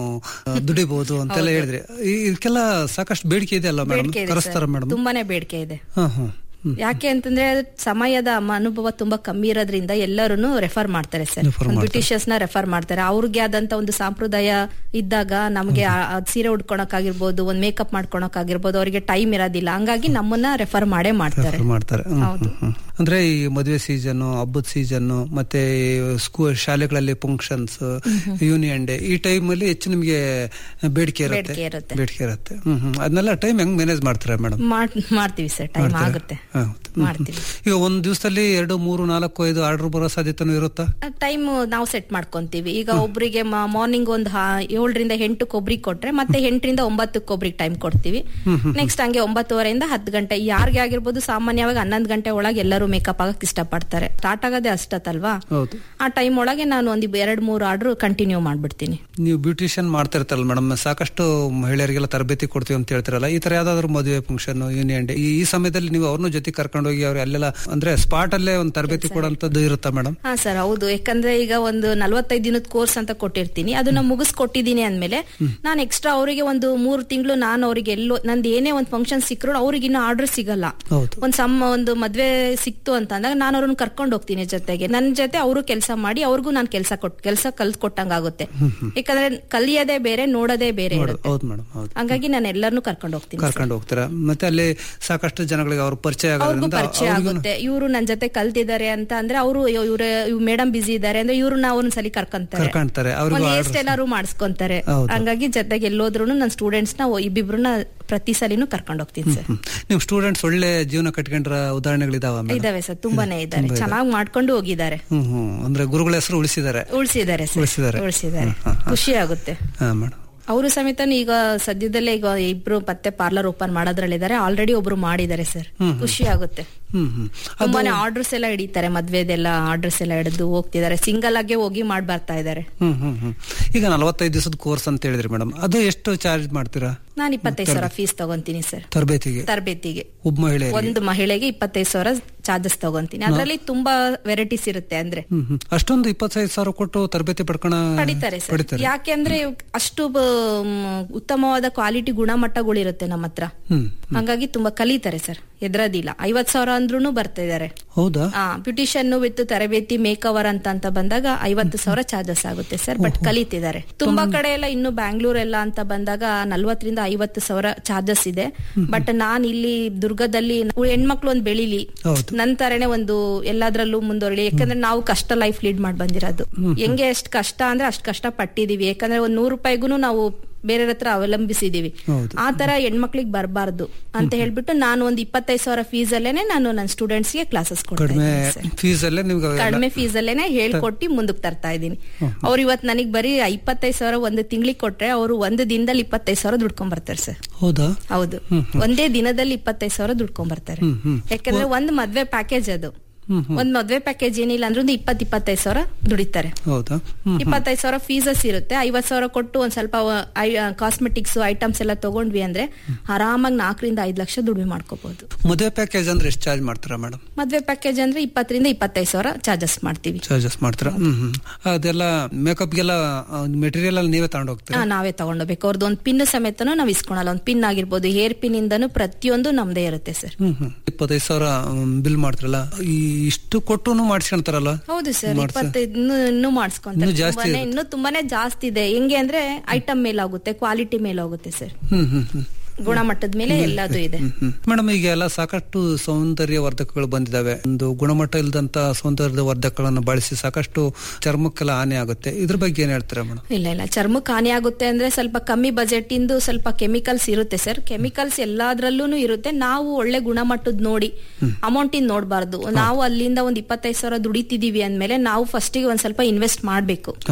ದುಡಿಬಹುದು ಅಂತೆಲ್ಲ ಹೇಳಿದ್ರಿ ಈ- ಇದಕ್ಕೆಲ್ಲ ಸಾಕಷ್ಟು ಬೇಡಿಕೆ ಇದೆ ಅಲ್ಲ ಮೇಡಮ್ ಬೇಡಿಕೆ ಇದೆ ಕರೆಸ್ತಾರ ಸರ್. ಮೇಡಮ್ ತುಂಬಾನೇ ಬೇಡಿಕೆ ಇದೆ ಹಾ ಹಾ ಯಾಕೆ ಅಂತಂದ್ರೆ ಸಮಯದ ಮ- ಅನುಭವ ತುಂಬಾ ಕಮ್ಮಿ ಇರೋದ್ರಿಂದ ಎಲ್ಲರೂ ರೆಫರ್ ಮಾಡ್ತಾರೆ ಸರ್ Refer ಮಾಡ್ತಾರೆ. ಬ್ರಿಟಿಷರ್ಸ್ ನ ರೆಫರ್ ಮಾಡ್ತಾರೆ ಅವ್ರಿಗೆ ಆದಂತ ಒಂದು ಸಂಪ್ರದಾಯ ಇದ್ದಾಗ ನಮಗೆ ಆ- ಆ ಸೀರೆ ಉಡ್ಕೊಳಕ್ ಆಗಿರ್ಬೋದು ಒಂದ್ ಮೇಕಪ್ ಮಾಡ್ಕೊಳಕ್ ಆಗಿರ್ಬೋದು ಅವರಿಗೆ ಟೈಮ್ ಇರೋದಿಲ್ಲ ಹಂಗಾಗಿ ನಮ್ಮನ್ನ ರೆಫರ್ ಮಾಡೇ ಮಾಡ್ತಾರೆ ರೆಫರ್ ಮಾಡ್ತಾರೆ ಹ್ಮ್, ಹೌದು. ಹ್ಮ್, ಹ್ಮ್. ಅಂದ್ರೆ ಈ ಮದುವೆ ಸೀಸನ್ ಹಬ್ಬದ ಸೀಸನ್ ಮತ್ತೆ ಸ್ಕೂಲ್ ಶಾಲೆಗಳಲ್ಲಿ ಫಂಕ್ಷನ್ಸ್ ಯೂನಿಯನ್ ಡೇ ಈ ಟೈಮ್ ಅಲ್ಲಿ ಹೆಚ್ಚು ನಿಮಗೆ ಬೇಡಿಕೆ ಇರುತ್ತೆ ಬೇಡಿಕೆ ಇರುತ್ತೆ. ಬೇಡಿಕೆ ಇರುತ್ತೆ ಹ್ಮ್ ಹ್ಮ್ ಅದನ್ನೆಲ್ಲ ಟೈಮ್ ಹೆಂಗ್ ಮ್ಯಾನೇಜ್ ಮಾಡ್ತಾರೆ ಮೇಡಮ್ ಮಾಡ್- ಮಾಡ್ತೀವಿ ಸರ್ ಟೈಮ್ ಮಾಡ್ತಾರೆ? ಆಗುತ್ತೆ ಮಾಡ್ತೀವಿ ಈಗ ಒಂದ್ ದಿವಸದಲ್ಲಿ ಎರಡು ಮೂರು ನಾಲ್ಕು ಐದು ಆರ್ಡರ್ ಬರೋ ಸಾಧ್ಯತೆನೂ ಇರುತ್ತಾ ಟೈಮ್ ನಾವು ಸೆಟ್ ಮಾಡ್ಕೊಂತೀವಿ ಈಗ ಒಬ್ರಿಗೆ ಮಾರ್ನಿಂಗ್ ಒಂದು ಏಳರಿಂದ ಎಂಟಕ್ಕೆ ಒಬ್ರಿಗೆ ಕೊಟ್ರೆ ಮತ್ತೆ ಎಂಟರಿಂದ ಒಂಬತ್ತಕ್ಕೆ ಒಬ್ರಿಗೆ ಟೈಮ್ ಕೊಡ್ತೀವಿ ಹ್ಮ್, ಹ್ಮ್, ನೆಕ್ಸ್ಟ್ ಹಂಗೆ ಒಂಬತ್ತುವರೆಯಿಂದ ಹತ್ತು ಗಂಟೆ ಯಾರಿಗೆ ಆಗಿರ್ಬೋದು ಸಾಮಾನ್ಯವಾಗಿ ಹನ್ನೊಂದು ಗಂಟೆ ಒಳಗೆ ಎಲ್ಲರೂ ಮೇಕಪ್ ಆಗಕ್ ಇಷ್ಟಪಡ್ತಾರೆ ಸ್ಟಾರ್ಟ್ ಆಗೋದೇ ಅಷ್ಟತ್ತಲ್ವಾ ಹೌದು ಆ ಟೈಮ್ ಒಳಗೆ ನಾನು ಒಂದು ಎರಡ್ ಮೂರು ಆರ್ಡರ್ ಕಂಟಿನ್ಯೂ ಮಾಡ್ಬಿಡ್ತೀನಿ ನೀವು ಬ್ಯೂಟಿಷಿಯನ್ ಮಾಡ್ತಾ ಇರ್ತಾರಲ್ಲ ಮೇಡಮ್ ಸಾಕಷ್ಟು ಮಹಿಳೆಯರಿಗೆಲ್ಲ ತರಬೇತಿ ಕೊಡ್ತೀವಿ ಅಂತ ಹೇಳ್ತಿರಲ್ಲ ಈ ತರ ಯಾವ್ದಾದ್ರು ಮದುವೆ ಫಂಕ್ಷನ್ ಯೂನಿಯನ್ ಡೇ ಈ ಈ ಸಮಯದಲ್ಲಿ ನೀವು ಅವ್ರನ್ನೂ ಜೊತೆ ಕರ್ಕೊಂಡು ಹೋಗಿ ಅವ್ರು ಅಲ್ಲೆಲ್ಲ ಅಂದ್ರೆ ಸ್ಪಾಟ್ ಅಲ್ಲೇ ಒಂದು ತರಬೇತಿ ಕೊಡೋಂಥದ್ದು ಇರುತ್ತಾ ಮೇಡಮ್ ಹಾ ಸರ್ ಹೌದು ಯಾಕಂದ್ರೆ ಈಗ ಒಂದು ನಲ್ವತ್ತೈದು ದಿನದ ಕೋರ್ಸ್ ಅಂತ ಕೊಟ್ಟಿರ್ತೀನಿ ಅದನ್ನ ಮುಗಿಸ್ಕೊಟ್ಟಿದ್ದೀನಿ ಅಂದ್ಮೇಲೆ ನಾನು ಎಕ್ಸ್ಟ್ರಾ ಅವರಿಗೆ ಒಂದು ಮೂರು ತಿಂಗಳು ನಾನು ಅವರಿಗೆ ಎಲ್ಲೋ ನಂದು ಏನೇ ಒಂದು ಫಂಕ್ಷನ್ ಸಿಕ್ಕರು ಅವ್ರಿಗೆ ಇನ್ನೂ ಆರ್ಡರ್ ಸಿಗಲ್ಲ ಹೌದು ಒಂದ್ ಸಮ್ ಒಂದು ಮದ್ವೆ ಸಿಕ್ತು ಅಂತ ಅಂದಾಗ ನಾನು ಅವ್ರನ್ನ ಕರ್ಕೊಂಡು ಹೋಗ್ತೀನಿ ಜೊತೆಗೆ ನನ್ನ ಜೊತೆ ಅವರು ಕೆಲಸ ಮಾಡಿ ಅವ್ರಿಗೂ ನಾನು ಕೆಲಸ ಕೊಟ್ ಕೆಲಸ ಕಲ್ತ್ ಕೊಟ್ಟಂಗ ಆಗುತ್ತೆ ಯಾಕಂದ್ರೆ ಕಲಿಯೋದೇ ಬೇರೆ ನೋಡೋದೇ ಬೇರೆ ಇರುತ್ತೆ ಹೌದು ಮೇಡಮ್ ಹೌದು ಹಂಗಾಗಿ ನಾನು ಎಲ್ಲರನ್ನೂ ಕರ್ಕೊಂಡು ಹೋಗ್ತೀನಿ ಕರ್ಕೊಂಡು ಹೋಗ್ತೀರಾ ಮತ್ತೆ ಅಲ್ಲಿ ಸಾಕಷ್ಟು ಜನಗಳಿಗೆ ಅವ್ರ ಪರಿಚಯ ಅವ್ರಿಗೂ ಆಗೋದ್ರಿಂದ ಪರಿಚಯ ಅವ್ರಿಗೂ ಆಗುತ್ತೆ ಇವರು ನನ್ನ ಜೊತೆ ಕಲ್ತಿದ್ದಾರೆ ಅಂತ ಅಂದ್ರೆ ಅವರು ಇವ್ರ ಮೇಡಮ್ ಬಿಸಿ ಇದ್ದಾರೆ ಅಂದ್ರೆ ಇವ್ರನ್ನ ಒಂದ್ಸಲಿ ಕರ್ಕೊಂತಾರೆ ಕರ್ಕೊಂತಾರೆ ಅವ್ರಿಗೂ ಒಂದ್ ಹೇರ್ ಆರ್ಡರ್ ಸ್ಟೈಲ್ ಮಾಡಿಸ್ಕೊಂತಾರೆ ಹೌದು. ಹಂಗಾಗಿ ಜೊತೆಗೆ ಎಲ್ಲೋದ್ರು ನನ್ನ ಸ್ಟೂಡೆಂಟ್ಸ್ ನ ಇಬ್ಬಿಬ್ರನ್ನ ಪ್ರತಿ ಸಲಿನೂ ಕರ್ಕೊಂಡು ಹೋಗ್ತೀನಿ ಸರ್ ನಿಮ್ ಸ್ಟೂಡೆಂಟ್ಸ್ ಒಳ್ಳೆ ಜೀವನ ಕಟ್ಕೊಂಡ್ರ ಉದಾಹರಣೆಗಳಿದಾವ ಮೇಡಮ್ ಇದಾವೆ ಸರ್ ತುಂಬಾನೇ ಇದ್ದಾರೆ ತುಂಬಾ ಇದೆ. ಚೆನ್ನಾಗಿ ಮಾಡ್ಕೊಂಡು ಹೋಗಿದ್ದಾರೆ ಹ್ಮ್ ಹ್ಮ್ ಅಂದ್ರೆ ಗುರುಗಳ ಹೆಸರು ಉಳಿಸಿದ್ದಾರೆ ಉಳಿಸಿದ್ದಾರೆ ಉಳಿಸಿದ್ದಾರೆ. ಉಳಿಸಿದ್ದಾರೆ ಖುಷಿ ಆಗುತ್ತೆ ಹಾ ಮೇಡಮ್ ಅವರು ಸಮೇತ ಈಗ ಸದ್ಯದಲ್ಲೇ ಈಗ ಇಬ್ರು ಮತ್ತೆ ಪಾರ್ಲರ್ ಓಪನ್ ಮಾಡೋದ್ರಲ್ಲಿದ್ದಾರೆ ಆಲ್ರೆಡಿ ಒಬ್ರು ಮಾಡಿದ್ದಾರೆ ಸರ್ ಹ್ಮ್, ಹ್ಮ್. ಖುಷಿ ಆಗುತ್ತೆ ಹ್ಮ್ ಹ್ಮ್ ತುಂಬಾನೇ ಆರ್ಡರ್ಸ್ ಎಲ್ಲ ಹಿಡಿತಾರೆ ಮದ್ವೆದೆಲ್ಲ ಆರ್ಡರ್ಸ್ ಎಲ್ಲ ಹಿಡಿದು ಹೋಗ್ತಿದ್ದಾರೆ ಸಿಂಗಲ್ ಆಗಿ ಹೋಗಿ ಮಾಡಿ ಬರ್ತಾ ಇದ್ದಾರೆ ಹ್ಮ್ ಹ್ಮ್ ಹ್ಮ್ ಈಗ ನಲವತ್ತೈದು ದಿವಸದ ಕೋರ್ಸ್ ಅಂತ ಹೇಳಿದ್ರಿ ಮೇಡಮ್ ಅದು ಎಷ್ಟು ಚಾರ್ಜ್ ಮಾಡ್ತೀರಾ ನಾನು ಇಪ್ಪತ್ತೈದು ಸಾವಿರ ಫೀಸ್ ತಗೊಂತೀನಿ ಸರ್ ತರಬೇತಿಗೆ ತರಬೇತಿಗೆ ಒಬ್ಬ ಮಹಿಳೆ ಒಂದು ಮಹಿಳೆಗೆ ಇಪ್ಪತ್ತೈದು ಸಾವಿರ ಚಾರ್ಜಸ್ ತಗೊಂತೀನಿ ಅದ್ರಲ್ಲಿ ತುಂಬಾ ವೆರೈಟೀಸ್ ಇರುತ್ತೆ ಅಂದ್ರೆ ಹ್ಮ್ ಹ್ಮ್ ಅಷ್ಟೊಂದು ಇಪ್ಪತ್ತೈದು ಸಾವಿರ ಕೊಟ್ಟು ತರಬೇತಿ ಪಡ್ಕೊಳ ಪಡಿತಾರೆ ಸರ್ ಪಡಿತಾರೆ ಯಾಕೆಂದ್ರೆ ಅಷ್ಟು ಬ- ಮ್, ಉತ್ತಮವಾದ ಕ್ವಾಲಿಟಿ ಗುಣಮಟ್ಟಗಳಿರುತ್ತೆ ನಮ್ಮ ಹತ್ರ ಹ್ಮ್ ಹಂಗಾಗಿ ತುಂಬಾ ಕಲಿತಾರೆ ಸರ್ ಎದ್ರದಿಲ್ಲ ಐವತ್ ಸಾವಿರ ಅಂದ್ರೂ ಬರ್ತಾ ಇದಾರೆ ಹೌದಾ ಬ್ಯೂಟಿಷಿಯನ್ ವಿತ್ ತರಬೇತಿ ಮೇಕ್ ಓವರ್ ಅಂತ ಅಂತ ಬಂದಾಗ ಐವತ್ತು ಸಾವಿರ ಚಾರ್ಜಸ್ ಆಗುತ್ತೆ ಸರ್ ಬಟ್ ಕಲಿತಿದ್ದಾರೆ ತುಂಬಾ ಕಡೆ ಎಲ್ಲ ಇನ್ನು ಬ್ಯಾಂಗ್ಳೂರ್ ಎಲ್ಲ ಅಂತ ಬಂದಾಗ ನಲ್ವತ್ತರಿಂದ ಐವತ್ತು ಸಾವಿರ ಚಾರ್ಜಸ್ ಇದೆ ಬಟ್ ನಾನ್ ಇಲ್ಲಿ ದುರ್ಗದಲ್ಲಿ ಹೆಣ್ಮಕ್ಳು ಒಂದ್ ಬೆಳಿಲಿ ಹೌದು. ನಂತರನೇ ಒಂದು ಎಲ್ಲಾದ್ರಲ್ಲೂ ಮುಂದುವರಲಿ ಯಾಕಂದ್ರೆ ನಾವು ಕಷ್ಟ ಲೈಫ್ ಲೀಡ್ ಮಾಡಿ ಬಂದಿರೋದು ಹೆಂಗೆ ಎಷ್ಟು ಕಷ್ಟ ಅಂದ್ರೆ ಅಷ್ಟು ಕಷ್ಟ ಪಟ್ಟಿದೀವಿ ಯಾಕಂದ್ರೆ ಒಂದ್ ನೂರು ರೂಪಾಯಿಗೂ ನಾವು ಬೇರೆಯವ್ರ ಹತ್ರ ಅವಲಂಬಿಸಿದೀವಿ ಹೌದು. ಆ ತರ ಹೆಣ್ಮಕ್ಳಿಗೆ ಬರಬಾರ್ದು ಅಂತ ಹೇಳ್ಬಿಟ್ಟು ನಾನು ಒಂದು ಇಪ್ಪತ್ತೈದು ಸಾವಿರ ಫೀಸ್ ಅಲ್ಲೇನೆ ನಾನು ನನ್ನ ಸ್ಟೂಡೆಂಟ್ಸ್ ಗೆ ಕ್ಲಾಸಸ್ ಕೊಡ್ತಾ ಕಡಿಮೆ ಇದ್ದೀನಿ ಸರ್. ಫೀಸ್ ಅಲ್ಲೇ ನಿಮ್ಗೆ ಅವೆಲ್ಲ- ಕಡಿಮೆ ಫೀಸ್ ಅಲ್ಲೇನೆ ಹೇಳ್ಕೊಟ್ಟು ಮುಂದಕ್ಕೆ ತರ್ತಾ ಇದ್ದೀನಿ ಅವ್ರು ಇವತ್ತು ನನಗೆ ಬರೀ ಇಪ್ಪತ್ತೈದು ಸಾವಿರ ಒಂದು ತಿಂಗಳಿಗೆ ಕೊಟ್ರೆ ಅವರು ಒಂದು ದಿನದಲ್ಲಿ ಇಪ್ಪತ್ತೈದು ಸಾವಿರ ದುಡ್ಕೊಂಡ್ ಬರ್ತಾರೆ ಸರ್ ಹೌದಾ ಹೌದು ಒಂದೇ ದಿನದಲ್ಲಿ ಇಪ್ಪತ್ತೈದು ಸಾವಿರ ದುಡ್ಕೊಂಡ್ ಬರ್ತಾರೆ ಹ್ಮ್ ಹ್ಮ್ ಯಾಕಂದ್ರೆ ಒಂದ್ ಮದ್ವೆ ಪ್ಯಾಕೇಜ್ ಅದು ಹ್ಮ್ ಹ್ಮ್ ಒಂದ್ ಮದ್ವೆ ಪ್ಯಾಕೇಜ್ ಏನಿಲ್ಲ ಅಂದ್ರೆ ಒಂದು ಇಪ್ಪತ್ ಇಪ್ಪತ್ತೈದು ಸಾವಿರ ದುಡಿತಾರೆ ಹೌದಾ ಹ್ಮ್ ಹ್ಮ್. ಇಪ್ಪತ್ತೈದು ಸಾವಿರ ಫೀಸಸ್ ಇರುತ್ತೆ ಐವತ್ ಸಾವಿರ ಕೊಟ್ಟು ಒಂದ್ ಸ್ವಲ್ಪ ಕಾಸ್ಮೆಟಿಕ್ಸ್ ಐಟಮ್ಸ್ ಎಲ್ಲ ತಗೊಂಡ್ವಿ ಅಂದ್ರೆ ಆರಾಮಾಗಿ ನಾಲ್ಕರಿಂದ ಐದು ಲಕ್ಷ ದುಡಿಮೆ ಮಾಡ್ಕೋಬಹುದು ಮದುವೆ ಪ್ಯಾಕೇಜ್ ಅಂದ್ರೆ ಎಷ್ಟು ಚಾರ್ಜ್ ಮಾಡ್ತೀರಾ ಮೇಡಮ್ ಮದ್ವೆ ಪ್ಯಾಕೇಜ್ ಅಂದ್ರೆ ಇಪ್ಪತ್ತರಿಂದ ಇಪ್ಪತ್ತೈದು ಸಾವಿರ ಚಾರ್ಜಸ್ ಮಾಡ್ತೀವಿ ಚಾರ್ಜಸ್ ಮಾಡ್ತೀರಾ ಹ್ಮ್ ಹ್ಮ್ ಅದೆಲ್ಲ ಮೇಕಪ್ಗೆಲ್ಲ ಮೆಟೀರಿಯಲ್ ಅಲ್ಲಿ ನೀವೇ ತಗೊಂಡು ಹೋಗ್ತೀರಾ ಹಾ, ನಾವೇ ತಗೊಂಡೋಗ್ಬೇಕು ಅವ್ರದ್ದು ಒಂದು ಪಿನ್ ಸಮೇತನೂ ನಾವ್ ಇಸ್ಕೊಳಲ್ಲ ಒಂದು ಪಿನ್ ಆಗಿರ್ಬೋದು ಹೇರ್ ಪಿನ್ ಇಂದನೂ ಪ್ರತಿಯೊಂದು ನಮ್ದೇ ಇರುತ್ತೆ ಸರ್ ಹ್ಮ್ ಹ್ಮ್ ಇಪ್ಪತ್ತೈದು ಸಾವಿರ ಬಿಲ್ ಮಾಡ್ತಾರಲ್ಲ ಈ ಇಷ್ಟು ಕೊಟ್ಟು ಮಾಡಿಸ್ಕೊಂತಾರಲ್ಲ ಹೌದು ಸರ್ ಮಾಡ್ಸ- ಇಪ್ಪತ್ತೈದು ಇನ್ನೂ ಇನ್ನೂ ಮಾಡಿಸ್ಕೊಂತಾರೆ ಇನ್ನೂ ಜಾಸ್ತಿ ತುಂಬಾನೇ- ಇರುತ್ತೆ. ಇನ್ನೂ ತುಂಬಾನೇ ಜಾಸ್ತಿ ಇದೆ ಹೆಂಗೆ ಅಂದ್ರೆ ಐಟಮ್ ಮೇಲಾಗುತ್ತೆ ಕ್ವಾಲಿಟಿ ಮೇಲಾಗುತ್ತೆ ಸರ್ ಹ್ಮ್ ಹ್ಮ್ ಹ್ಮ್ ಗುಣಮಟ್ಟದ ಮೇಲೆ ಎಲ್ಲದೂ ಇದೆ ಮೇಡಮ್ ಈಗ ಎಲ್ಲ ಸಾಕಷ್ಟು ಸೌಂದರ್ಯ ವರ್ಧಕಗಳು ಬಂದಿದಾವೆ ಒಂದು ಗುಣಮಟ್ಟ ಇಲ್ಲದಂತ ಸೌಂದರ್ಯ ವರ್ಧಕಗಳನ್ನು ಬಳಸಿ ಸಾಕಷ್ಟು ಚರ್ಮಕ್ಕೆಲ್ಲ ಹಾನಿ ಆಗುತ್ತೆ ಇದ್ರ ಬಗ್ಗೆ ಏನ್ ಹೇಳ್ತೀರಾ ಮೇಡಮ್ ಇಲ್ಲ ಇಲ್ಲ ಚರ್ಮಕ್ಕೆ ಹಾನಿ ಆಗುತ್ತೆ ಅಂದ್ರೆ ಸ್ವಲ್ಪ ಕಮ್ಮಿ ಬಜೆಟ್ ಇಂದು ಸ್ವಲ್ಪ ಕೆಮಿಕಲ್ಸ್ ಇರುತ್ತೆ ಸರ್ ಕೆಮಿಕಲ್ಸ್ ಎಲ್ಲಾದ್ರಲ್ಲೂ ಇರುತ್ತೆ ನಾವು ಒಳ್ಳೆ ಗುಣಮಟ್ಟದ ನೋಡಿ ಅಮೌಂಟ್ ಇಂದ ನೋಡಬಾರ್ದು ನಾವು ಅಲ್ಲಿಂದ ಒಂದ್ ಇಪ್ಪತ್ತೈದು ಸಾವಿರ ದುಡಿತಿದೀವಿ ಅಂದ್ಮೇಲೆ ನಾವು ಫಸ್ಟಿಗೆ ಒಂದ್ ಸ್ವಲ್ಪ ಇನ್ವೆಸ್ಟ್ ಮಾಡ್ಬೇಕು ಹೌದು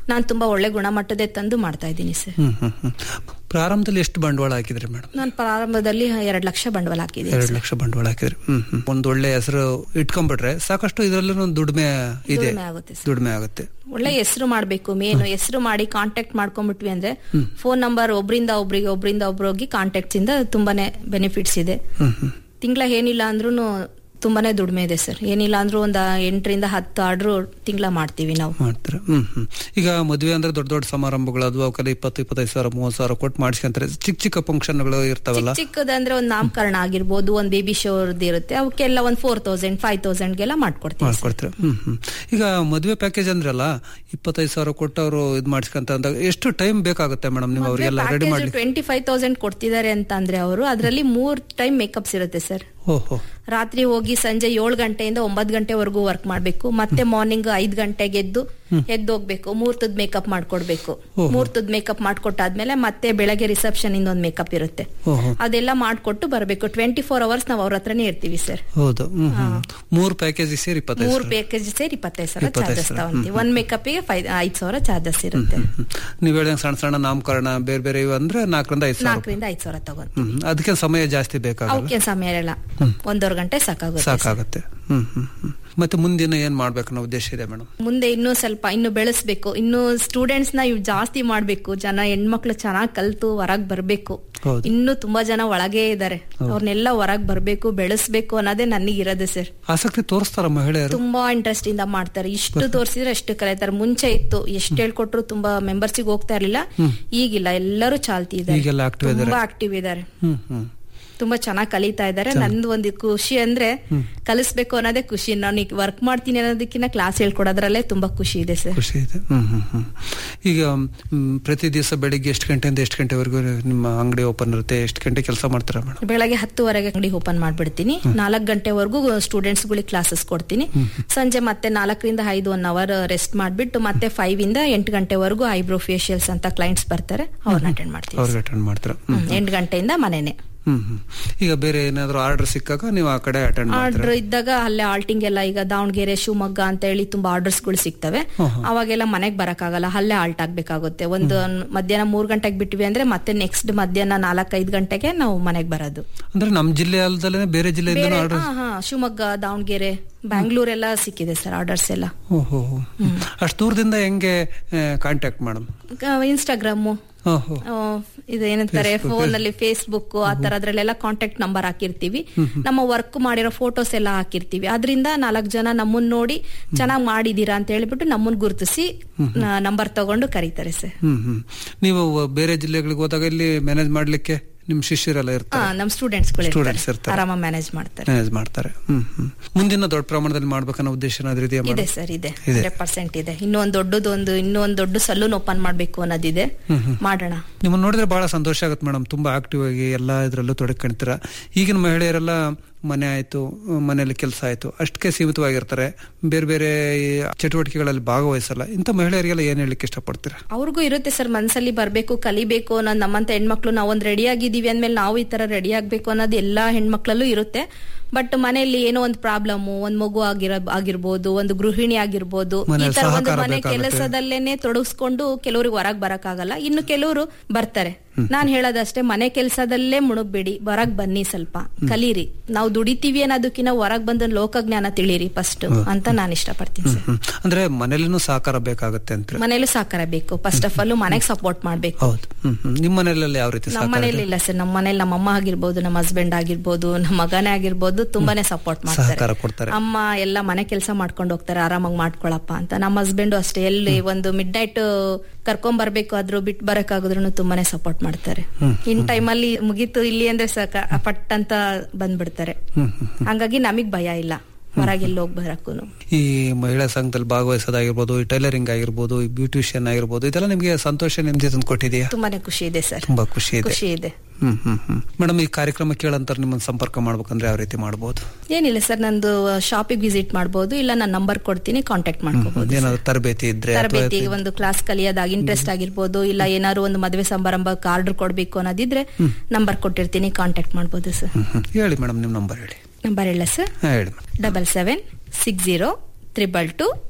ನಾನು ತುಂಬಾ ಒಳ್ಳೆ ಗುಣಮಟ್ಟದೇ ತಂದು ಮಾಡ್ತಾ ಇದ್ದೀನಿ ಸರ್ ಹ್ಮ್ ಹ್ಮ್ ಹ್ಮ್ ಪ್ರಾರಂಭದಲ್ಲಿ ಎಷ್ಟು ಬಂಡವಾಳ ಹಾಕಿದ್ರಿ ಮೇಡಮ್ ನಾನು ಪ್ರಾರಂಭದಲ್ಲಿ ಎರಡ್ ಲಕ್ಷ ಬಂಡವಾಳ ಹಾಕಿದ್ದೀನಿ ಎರಡು ಸರ್. ಲಕ್ಷ ಬಂಡವಾಳ ಹಾಕಿದ್ರಿ ಹ್ಮ್ ಹ್ಮ್ ಒಂದ್ ಒಳ್ಳೆ ಹೆಸರು ಇಟ್ಕೊಂಡ್ಬಿಟ್ರೆ ಸಾಕಷ್ಟು ಇದರಲ್ಲಿ ಒಂದು ದುಡಿಮೆ ಇದೆ ದುಡಿಮೆ ಆಗುತ್ತೆ ಸರ್. ದುಡಿಮೆ ಆಗುತ್ತೆ ಒಳ್ಳೆ ಹೆಸರು ಮಾಡ್ಬೇಕು ಮೇನು ಹೆಸರು ಮಾಡಿ ಕಾಂಟ್ಯಾಕ್ಟ್ ಮಾಡ್ಕೊಂಡ್ಬಿಟ್ವಿ ಅಂದ್ರೆ ಫೋನ್ ನಂಬರ್ ಒಬ್ರಿಂದ ಒಬ್ರಿಗೆ ಒಬ್ರಿಂದ ಒಬ್ರೋಗಿ ಕಾಂಟ್ಯಾಕ್ಟ್ಸ್ ಇಂದ ತುಂಬಾನೇ ಬೆನಿಫಿಟ್ಸ್ ಇದೆ ಹ್ಮ್ ಹ್ಮ್ ತಿಂಗಳ ಏನಿಲ್ಲ ಅಂದ್ರೂ ತುಂಬಾನೇ ದುಡಿಮೆ ಇದೆ ಸರ್ ಏನಿಲ್ಲ ಅಂದ್ರೂ ಒಂದ್ ಎಂಟರಿಂದ ಹತ್ತು ಆರ್ಡ್ರು ತಿಂಗಳ ಮಾಡ್ತೀವಿ ನಾವು ಮಾಡ್ತಾರೆ ಹ್ಮ್ ಹ್ಮ್ ಈಗ ಮದುವೆ ಅಂದ್ರೆ ದೊಡ್ಡ ದೊಡ್ಡ ಸಮಾರಂಭಗಳು ಅದು ಅವಕ್ಕೆಲ್ಲ ಇಪ್ಪತ್ತು ಇಪ್ಪತ್ತೈದು ಸಾವಿರ ಮೂವತ್ತು ಸಾವಿರ ಕೊಟ್ಟು ಮಾಡಿಸ್ಕೊಂತಾರೆ ಚಿಕ್ಕ ಚಿಕ್ಕ ಫಂಕ್ಷನ್ಗಳು ಇರ್ತಾವಲ್ಲ ಚಿಕ್ಕದಂದ್ರೆ ಒಂದ್ ನಾಮಕರಣ ಆಗಿರ್ಬೋದು ಒಂದ್ ಬೇಬಿ ಶೋರ್ದು ಇರುತ್ತೆ ಅವಕ್ಕೆಲ್ಲ ಒಂದ್ ಫೋರ್ ತೌಸಂಡ್ ಫೈವ್ ತೌಸಂಡ್ಗೆಲ್ಲ ಮಾಡ್ಕೊಡ್ತೀವಿ ಸರ್. ಮಾಡ್ಕೊಡ್ತಾರೆ ಹ್ಮ್ ಹ್ಮ್ ಈಗ ಮದುವೆ ಪ್ಯಾಕೇಜ್ ಅಂದ್ರಲ್ಲ ಇಪ್ಪತ್ತೈದು ಸಾವಿರ ಕೊಟ್ಟು ಅವರು ಇದು ಮಾಡಿಸ್ಕೊಂತ ಅಂದಾಗ ಎಷ್ಟು ಟೈಮ್ ಬೇಕಾಗುತ್ತೆ ಮೇಡಮ್ ನೀವು ಅವರಿಗೆಲ್ಲ ರೆಡಿ ಮಾಡ್ಲಿ ಟ್ವೆಂಟಿ ಫೈವ್ ತೌಸಂಡ್ ಕೊಡ್ತಿದ್ದಾರೆ ಅಂತ ಅಂದ್ರೆ ಅವರು ಅದರಲ್ಲಿ ಮೂರ್ ಟೈಮ್ ಮೇಕಪ್ಸ್ ಇರುತ್ತೆ ಸರ್ ಓಹೋ ರಾತ್ರಿ ಹೋಗಿ ಸಂಜೆ ಏಳು ಗಂಟೆಯಿಂದ ಒಂಬತ್ತು ಗಂಟೆವರೆಗೂ ವರ್ಕ್ ಮಾಡ್ಬೇಕು ಮತ್ತೆ ಮಾರ್ನಿಂಗ್ ಐದ್ ಗಂಟೆಗೆ ಎದ್ದು ಎದ್ದು ಹೋಗ್ಬೇಕು ಮುಹೂರ್ತದ ಮೇಕಪ್ ಮಾಡ್ಕೊಡ್ಬೇಕು ಓಹೋ. ಮುಹೂರ್ತದ ಮೇಕಪ್ ಮಾಡ್ಕೊಟ್ಟಾದ್ಮೇಲೆ ಮತ್ತೆ ಬೆಳಗ್ಗೆ ರಿಸೆಪ್ಷನ್ ಇಂದ ಒಂದ್ ಮೇಕಪ್ ಇರುತ್ತೆ ಓಹೋ ಅದೆಲ್ಲ ಮಾಡ್ಕೊಟ್ಟು ಬರ್ಬೇಕು ಟ್ವೆಂಟಿ ಫೋರ್ ಅವರ್ಸ್ ನಾವು ಅವ್ರ ಹತ್ರನೇ ಇರ್ತೀವಿ ಸರ್ ಹೌದು ಹ್ಮ್ ಹ್ಮ್ ಮೂರು ಪ್ಯಾಕೇಜ್ ಸೇರಿ ಇಪ್ಪತ್ತೈದು ಮೂರ್ ಸಾವಿರ ಪ್ಯಾಕೇಜ್ ಸೇರಿ ಇಪ್ಪತ್ತೈದು ಸಾವಿರ ಇಪ್ಪತ್ತೈದು ಚಾರ್ಜಸ್ ಸಾವಿರ. ತಗೊಂತೀವಿ ಒಂದ್ ಮೇಕಪ್ಗೆ ಫೈವ್ ಐದ್ ಸಾವಿರ ಚಾರ್ಜಸ್ ಇರುತ್ತೆ ನೀವು ಹೇಳಿದಂಗೆ ಸಣ್ಣ ಸಣ್ಣ ನಾಮಕರಣ ಬೇರೆ ಬೇರೆ ಇವು ಅಂದ್ರೆ ನಾಲ್ಕರಿಂದ ಐದು ಸಾವಿರ ನಾಲ್ಕರಿಂದ ಐದ್ ಸಾವಿರ ತಗೊಂತೀವಿ ಹ್ಮ್ ಅದಕ್ಕೆ ಸಮಯ ಜಾಸ್ತಿ ಬೇಕಾಗಲ್ಲ ಅವಕ್ಕೆ ಸಮಯ ಇರಲ್ಲ ಒಂದೂವರೆ ಗಂಟೆ ಸಾಕಾಗುತ್ತೆ ಸರ್. ಸಾಕಾಗುತ್ತೆ ಹ್ಮ್ ಹ್ಮ್ ಹ್ಮ್ ಮತ್ತೆ ಮುಂದಿನ ಏನ್ ಮಾಡ್ಬೇಕು ಅನ್ನೋ ಉದ್ದೇಶ ಇದೆ ಮೇಡಮ್ ಮುಂದೆ ಇನ್ನೂ ಸ್ವಲ್ಪ ಇನ್ನು ಬೆಳೆಸ್ಬೇಕು ಇನ್ನು ಸ್ಟೂಡೆಂಟ್ಸ್ ನ ಇವ್ ಜಾಸ್ತಿ ಮಾಡ್ಬೇಕು ಜನ ಹೆಣ್ಮಕ್ಳು ಚೆನ್ನಾಗಿ ಕಲ್ತು ಹೊರಗ್ ಬರ್ಬೇಕು ಹೌದು. ಇನ್ನು ತುಂಬಾ ಜನ ಒಳಗೆ ಇದಾರೆ ಅವ್ರನ್ನೆಲ್ಲ ಹೊರಗ್ ಬರ್ಬೇಕು ಬೆಳೆಸ್ಬೇಕು ಅನ್ನೋದೇ ನನಗಿರೋದು ಸರ್ ಆಸಕ್ತಿ ತೋರಿಸ್ತಾರ ಮಹಿಳೆಯರು ತುಂಬಾ ಇಂಟ್ರೆಸ್ಟ್ ಇಂದ ಮಾಡ್ತಾರೆ ಇಷ್ಟು ತೋರಿಸಿದ್ರೆ ಅಷ್ಟು ಕಲಿತಾರೆ ಮುಂಚೆ ಇತ್ತು ಎಷ್ಟು ಹೇಳ್ಕೊಟ್ರು ತುಂಬಾ ಮೆಂಬರ್ಸಿಗೆ ಹೋಗ್ತಾ ಇರ್ಲಿಲ್ಲ ಈಗಿಲ್ಲ ಎಲ್ಲರೂ ಚಾಲ್ತಿ ಇದ್ದಾರೆ ಈಗೆಲ್ಲ active ಇದಾರೆ. ತುಂಬಾ ಆಕ್ಟಿವ್ ಇದ್ದಾರೆ ಹ್ಮ್ ಹ್ಮ್ ತುಂಬಾ ಚೆನ್ನಾಗಿ ಕಲಿತಾ ಇದ್ದಾರೆ ನಂದು ಒಂದು ಖುಷಿ ಅಂದ್ರೆ ಕಲಿಸ್ಬೇಕು ಅನ್ನೋದೇ ಖುಷಿ ನಾನು ವರ್ಕ್ ಮಾಡ್ತೀನಿ ಅನ್ನೋದಕ್ಕಿಂತ ಕ್ಲಾಸ್ ಹೇಳ್ಕೊಡೋದ್ರಲ್ಲೇ ತುಂಬಾ ಖುಷಿ ಇದೆ ಸರ್ ಖುಷಿ ಇದೆ ಹ್ಮ್ ಹ್ಮ್ ಹ್ಮ್ ಈಗ ಮ್, ಪ್ರತಿ ದಿವಸ ಬೆಳಿಗ್ಗೆ ಎಷ್ಟು ಗಂಟೆಯಿಂದ ಎಷ್ಟು ಗಂಟೆವರೆಗೂ ನಿಮ್ಮ ಅಂಗಡಿ ಓಪನ್ ಇರುತ್ತೆ ಎಷ್ಟು ಗಂಟೆ ಕೆಲಸ ಮಾಡ್ತೀರಾ ಮೇಡಮ್ ಬೆಳಗ್ಗೆ ಹತ್ತುವರೆಗೆ ಅಂಗಡಿ ಓಪನ್ ಮಾಡ್ಬಿಡ್ತೀನಿ ನಾಲ್ಕು ಗಂಟೆವರೆಗೂ ಸ್ಟೂಡೆಂಟ್ಸ್ ಗಳಿಗೆ ಕ್ಲಾಸಸ್ ಕೊಡ್ತೀನಿ ಸಂಜೆ ಮತ್ತೆ ನಾಲ್ಕರಿಂದ ಐದು ಒನ್ ಅವರ್ ರೆಸ್ಟ್ ಮಾಡ್ಬಿಟ್ಟು ಮತ್ತೆ ಫೈವ್ ಇಂದ ಎಂಟು ಗಂಟೆವರೆಗೂ ಐಬ್ರೋ ಫೇಶಿಯಲ್ಸ್ ಅಂತ ಕ್ಲೈಂಟ್ಸ್ ಬರ್ತಾರೆ ಅವ್ರನ್ನ ಅಟೆಂಡ್ ಮಾಡ್ತೀವಿ ಅವ್ರಿಗೆ ಅಟೆಂಡ್ ಮಾಡ್ತೀರಾ ಹ್ಮ್, ಎಂಟು ಗಂಟೆಯಿಂದ ಮನೆನೆ ಹ್ಮ್ ಹ್ಮ್ ಈಗ ಬೇರೆ ಏನಾದ್ರು ಆರ್ಡರ್ ಸಿಕ್ಕಾಗ ನೀವು ಆ ಕಡೆ ಅಟೆಂಡ್ ಆರ್ಡರ್ ಮಾಡ್ತೀರಾ ಇದ್ದಾಗ ಅಲ್ಲೇ ಆಲ್ಟಿಂಗ್ ಎಲ್ಲ ಈಗ ದಾವಣಗೆರೆ ಶಿವಮೊಗ್ಗ ಅಂತ ಹೇಳಿ ತುಂಬಾ ಆರ್ಡರ್ಸ್ ಗಳು ಸಿಗ್ತವೆ ಅವಾಗೆಲ್ಲ ಮನೆಗ್ ಬರಕ್ಕಾಗಲ್ಲ ಅಲ್ಲೇ ಆಲ್ಟ್ ಆಗ್ಬೇಕಾಗುತ್ತೆ ಒಂದು ಮಧ್ಯಾಹ್ನ ಮೂರ್ ಗಂಟೆಗೆ ಬಿಟ್ವಿ ಅಂದ್ರೆ ಮತ್ತೆ ನೆಕ್ಸ್ಟ್ ಮಧ್ಯಾಹ್ನ ನಾಲ್ಕೈದು ಗಂಟೆಗೆ ನಾವು ಮನೆಗ್ ಬರೋದು ಅಂದ್ರೆ ನಮ್ ಜಿಲ್ಲೆ ಅಲ್ದಲೇ ಬೇರೆ ಜಿಲ್ಲೆಯಿಂದ ಬೇರೆ ಆರ್ಡರ್ ಹಾ, ಹಾ, ಶಿವಮೊಗ್ಗ ದಾವಣಗೆರೆ ಬ್ಯಾಂಗ್ಳೂರೆಲ್ಲ ಸಿಕ್ಕಿದೆ ಸರ್ ಆರ್ಡರ್ಸ್ ಎಲ್ಲ ಓಹೋ ಅಷ್ಟು ದೂರದಿಂದ ಹೆಂಗೆ ಕಾಂಟ್ಯಾಕ್ಟ್ ಮೇಡಮ್ ಇನ್ಸ್ಟಾಗ್ರಾಮು ಓಹೋ ಇದು ಏನಂತಾರೆ Facebook. ಫೋನ್ ಅಲ್ಲಿ ಫೇಸ್ಬುಕ್ ಆ ತರದ್ರಲ್ಲೆಲ್ಲ ಕಾಂಟ್ಯಾಕ್ಟ್ ನಂಬರ್ ಹಾಕಿರ್ತೀವಿ ನಮ್ಮ ವರ್ಕ್ ಮಾಡಿರೋ ಫೋಟೋಸ್ ಎಲ್ಲ ಹಾಕಿರ್ತೀವಿ ಅದರಿಂದ ನಾಲ್ಕು ಜನ ನಮ್ಮನ್ನ ನೋಡಿ ಚೆನ್ನಾಗಿ ಮಾಡಿದೀರಾ ಅಂತ ಹೇಳ್ಬಿಟ್ಟು ನಮ್ಮನ್ನ ಗುರುತಿಸಿ ನಂಬರ್ ತಗೊಂಡು ಕರೀತಾರೆ ಸರ್ ಹ್ಮ್ ಹ್ಮ್ ನೀವು ಬೇರೆ ಜಿಲ್ಲೆಗಳಿಗೆ ಹೋದಾಗ ಇಲ್ಲಿ ಮ್ಯಾನೇಜ್ ಮಾಡ್ಲಿಕ್ಕೆ ನಿಮ್ ಶಿಷ್ಯರೆಲ್ಲ ಹಾ ಇರ್ತಾರೆ ನಮ್ ಸ್ಟೂಡೆಂಟ್ಸ್ Students ಇರ್ತಾರೆ. ಆರಾಮ ಮ್ಯಾನೇಜ್ ಮಾಡ್ತಾರೆ ಮ್ಯಾನೇಜ್ ಮಾಡ್ತಾರೆ ಹ್ಮ್ ಹ್ಮ್ ಮುಂದಿನ ದೊಡ್ಡ ಪ್ರಮಾಣದಲ್ಲಿ ಮಾಡ್ಬೇಕನ್ನೋ ಉದ್ದೇಶ ಏನಾದ್ರು ಇದೆಯಾ ಇದೆ ಮೇಡಮ್ ಸರ್ ಇದೆ ಇದೆ. ಹಂಡ್ರೆಡ್ ಪರ್ಸೆಂಟ್ ಇದೆ ಇನ್ನೂ ಒಂದ್ ದೊಡ್ಡದೊಂದು ಇನ್ನೂ ಒಂದ್ ದೊಡ್ಡ ಸಲೂನ್ ಓಪನ್ ಮಾಡ್ಬೇಕು ಅನ್ನೋದಿದೆ ಹ್ಮ್ ಹ್ಮ್ ಮಾಡೋಣ ನಿಮ್ಮನ್ನ ನೋಡಿದ್ರೆ ಬಹಳ ಸಂತೋಷ ಆಗುತ್ತೆ ಮೇಡಮ್ ತುಂಬಾ ಆಕ್ಟಿವ್ ಆಗಿ ಎಲ್ಲಾ ಇದ್ರಲ್ಲೂ ತೊಡಗಿರ್ತೀರ ಈಗಿನ ಮಹಿಳೆಯರೆಲ್ಲ ಮನೆ ಆಯ್ತು ಮನೆಯಲ್ಲಿ ಕೆಲಸ ಆಯ್ತು ಅಷ್ಟಕ್ಕೆ ಸೀಮಿತವಾಗಿರ್ತಾರೆ ಬೇರೆ ಬೇರೆ ಈ ಚಟುವಟಿಕೆಗಳಲ್ಲಿ ಭಾಗವಹಿಸಲ್ಲ ಇಂಥ ಮಹಿಳೆಯರಿಗೆಲ್ಲ ಏನ್ ಹೇಳಲಿಕ್ಕೆ ಇಷ್ಟಪಡ್ತೀರಾ ಅವ್ರಿಗೂ ಇರುತ್ತೆ ಸರ್ ಮನ್ಸಲ್ಲಿ ಬರ್ಬೇಕು ಕಲಿಬೇಕು ಅನ್ನೋದು ನಮ್ಮಂತ ಹೆಣ್ಮಕ್ಳು ನಾವು ಒಂದ್ ರೆಡಿ ಆಗಿದೀವಿ ಅಂದ್ಮೇಲೆ ನಾವು ಈ ತರ ರೆಡಿ ಆಗ್ಬೇಕು ಅನ್ನೋದು ಎಲ್ಲಾ ಹೆಣ್ಮಕ್ಳಲ್ಲೂ ಇರುತ್ತೆ ಬಟ್ ಮನೆಯಲ್ಲಿ ಏನೋ ಒಂದು ಪ್ರಾಬ್ಲಮ್ ಒಂದ್ ಮಗು ಆಗಿರ ಆಗಿರ್ಬೋದು ಒಂದು ಗೃಹಿಣಿ ಆಗಿರ್ಬೋದು ಈ ಮನೆಯಲ್ಲಿ ತರ ಒಂದು ಸಹಕಾರ ಮನೆ ಬೇಕಾಗುತ್ತೆ. ಕೆಲಸದಲ್ಲೇನೆ ತೊಡಗಿಸ್ಕೊಂಡು ಕೆಲವ್ರಿಗೆ ಹೊರಗ್ ಬರಕ್ಕಾಗಲ್ಲ ಇನ್ನು ಕೆಲವರು ಬರ್ತಾರೆ ನಾನ್ ಹೇಳೋದಷ್ಟೇ ಮನೆ ಕೆಲಸದಲ್ಲೇ ಮುಳುಗ್ಬೇಡಿ ಹೊರಗ್ ಬನ್ನಿ ಸ್ವಲ್ಪ ಕಲೀರಿ ನಾವು ದುಡಿತೀವಿ ಅನ್ನೋದಕ್ಕಿಂತ ಹೊರಗ್ ಬಂದು ಲೋಕಜ್ಞಾನ ತಿಳಿರಿ ಫಸ್ಟ್ ಅಂತ ನಾನು ಇಷ್ಟಪಡ್ತೀನಿ ಸರ್ ಹ್ಮ್. ಅಂದ್ರೆ ಮನೇಲಿನೂ ಸಹಕಾರ ಬೇಕಾಗುತ್ತೆ ಅಂತ ಮನೇಲೂ ಸಹಕಾರ ಬೇಕು ಫಸ್ಟ್ ಆಫ್ ಆಲ್ ಮನೆಗೆ ಸಪೋರ್ಟ್ ಮಾಡ್ಬೇಕು ಹೌದು ಹ್ಮ್ ಹ್ಮ್. ನಿಮ್ಮ ಮನೆಯಲ್ಲಿ ಯಾವ ರೀತಿ ನಮ್ಮ ಸಹಕಾರ ಮನೇಲಿ ಇದೆ? ಇಲ್ಲ ಸರ್ ನಮ್ಮ ಮನೇಲಿ ನಮ್ಮ ಅಮ್ಮ ಆಗಿರ್ಬೋದು ನಮ್ಮ ಹಸ್ಬೆಂಡ್ ಆಗಿರ್ಬೋದು ನಮ್ಮ ಮಗನೇ ಆಗಿರ್ಬೋದು ತುಂಬಾನೇ ಸಪೋರ್ಟ್ ಮಾಡ್ತಾರೆ ಸಹಕಾರ ಕೊಡ್ತಾರೆ ಅಮ್ಮ ಎಲ್ಲ ಮನೆ ಕೆಲಸ ಮಾಡ್ಕೊಂಡು ಹೋಗ್ತಾರೆ ಆರಾಮಾಗಿ ಮಾಡ್ಕೊಳಪ್ಪ ಅಂತ ನಮ್ಮ ಹಸ್ಬೆಂಡ್ ಅಷ್ಟೇ ಎಲ್ಲಿ ಒಂದು ಮಿಡ್ ನೈಟ್ ಕರ್ಕೊಂಡ್ ಬರ್ಬೇಕು ಆದ್ರೂ ಬಿಟ್ಟು ಬರಕಾಗಿದ್ರು ತುಂಬಾನೇ ಸಪೋರ್ಟ್ ಮಾಡ್ತಾರೆ ಹ್ಮ್. ಇನ್ ಟೈಮಲ್ಲಿ ಮುಗೀತು ಇಲ್ಲಿ ಅಂದ್ರೆ ಸಾಕ ಪಟ್ ಅಂತ ಬಂದ್ಬಿಡ್ತಾರೆ ಹ್ಮ್ ಹ್ಮ್. ಹಂಗಾಗಿ ನಮಗ್ ಭಯ ಇಲ್ಲ ಹೊರಗೆಲ್ಲ ಹೋಗಿ ಬರಕ್ಕೂ ಈ ಮಹಿಳಾ ಸಂಘದಲ್ಲಿ ಭಾಗವಹಿಸೋದಾಗಿರ್ಬೋದು ಈ ಟೈಲರಿಂಗ್ ಆಗಿರ್ಬೋದು ಈ ಬ್ಯೂಟಿಷಿಯನ್ ಆಗಿರ್ಬೋದು ಇದೆಲ್ಲ ನಿಮಗೆ ಸಂತೋಷ ನೆಮ್ಮದಿ ತಂದು ಕೊಟ್ಟಿದೆಯಾ ತುಂಬಾನೇ ಖುಷಿ ಇದೆ ಸರ್ ತುಂಬಾ ಖುಷಿ ಇದೆ ಖುಷಿ ಇದೆ ಹ್ಮ್ ಹ್ಮ್ ಹ್ಮ್ ಮೇಡಮ್ ಈ ಕಾರ್ಯಕ್ರಮ ಕೇಳಂತರ ನಿಮ್ಮನ್ನ ಸಂಪರ್ಕ ಮಾಡ್ಬೇಕಂದ್ರೆ ಯಾವ ರೀತಿ ಮಾಡಬಹುದು ಏನಿಲ್ಲ ಸರ್ ನಂದು ಶಾಪಿಗೆ ವಿಸಿಟ್ ಮಾಡ್ಬೋದು ಇಲ್ಲ ನಾನು ನಂಬರ್ ಕೊಡ್ತೀನಿ ಕಾಂಟ್ಯಾಕ್ಟ್ ಮಾಡ್ಕೋಬಹುದು ಏನಾದ್ರು ತರಬೇತಿ ಇದ್ರೆ ಅಥವಾ ತರಬೇತಿ ಒಂದು ಕ್ಲಾಸ್ ಕಲಿಯೋದಾಗ ಇಂಟ್ರೆಸ್ಟ್ ಆಗಿರ್ಬೋದು ಇಲ್ಲ ಏನಾದ್ರು ಒಂದು ಮದುವೆ ಸಮಾರಂಭಕ್ಕೆ ಆರ್ಡರ್ ಕೊಡ್ಬೇಕು ಅನ್ನೋದಿದ್ರೆ ನಂಬರ್ ಕೊಟ್ಟಿರ್ತೀನಿ ಕಾಂಟ್ಯಾಕ್ಟ್ ಮಾಡ್ಬೋದು ಸರ್ ಹ್ಮ್ ಹ್ಮ್. ಹೇಳಿ ಮೇಡಮ್ ನಿಮ್ ನಂಬರ್ ಹೇಳಿ ನಂಬರ್ ಇಲ್ಲ ಸರ್ ಹಾ, ಹೇಳಿ double seven six zero triple two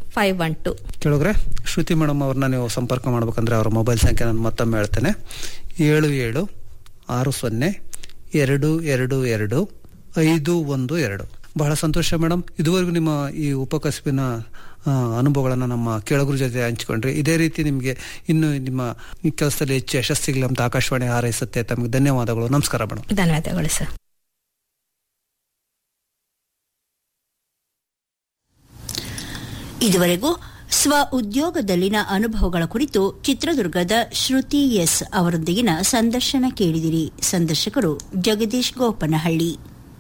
five one two ಕೇಳಿದ್ರೆ ಶ್ರುತಿ ಮೇಡಮ್ ಅವ್ರನ್ನ ನೀವು ಸಂಪರ್ಕ ಮಾಡ್ಬೇಕಂದ್ರೆ ಅವ್ರ ಮೊಬೈಲ್ ಸಂಖ್ಯೆ ನಾನು ಮತ್ತೊಮ್ಮೆ ಹೇಳ್ತೇನೆ ಏಳು ಏಳು ಆರು ಸೊನ್ನೆ ಎರಡು ಎರಡು ಎರಡು ಐದು ಒಂದು ಎರಡು ಬಹಳ ಸಂತೋಷ ಮೇಡಮ್ ಇದುವರೆಗೂ ನಿಮ್ಮ ಈ ಉಪಕಸಬಿನ ಆ, ಅನುಭವಗಳನ್ನ ನಮ್ಮ ಕೇಳಗರ ಜೊತೆ ಹಂಚಿಕೊಂಡ್ರಿ ಇದೇ ರೀತಿ ನಿಮಗೆ ಇನ್ನು ನಿಮ್ಮ ಈ ಕೆಲಸದಲ್ಲಿ ಹೆಚ್ಚು ಯಶಸ್ಸಿಗಲಿ ಅಂತ ಆಕಾಶವಾಣಿ ಹಾರೈಸುತ್ತೆ ತಮಗೆ ಧನ್ಯವಾದಗಳು ನಮಸ್ಕಾರ ಮೇಡಮ್ ಧನ್ಯವಾದಗಳು ಸರ್ ಇದುವರೆಗೂ ಸ್ವ ಉದ್ಯೋಗದಲ್ಲಿನ ಅನುಭವಗಳ ಕುರಿತು ಚಿತ್ರದುರ್ಗದ ಶ್ರುತಿ ಎಸ್ ಅವರೊಂದಿಗಿನ ಸಂದರ್ಶನ ಕೇಳಿದಿರಿ ಸಂದರ್ಶಕರು ಜಗದೀಶ್ ಗೋಪನಹಳ್ಳಿ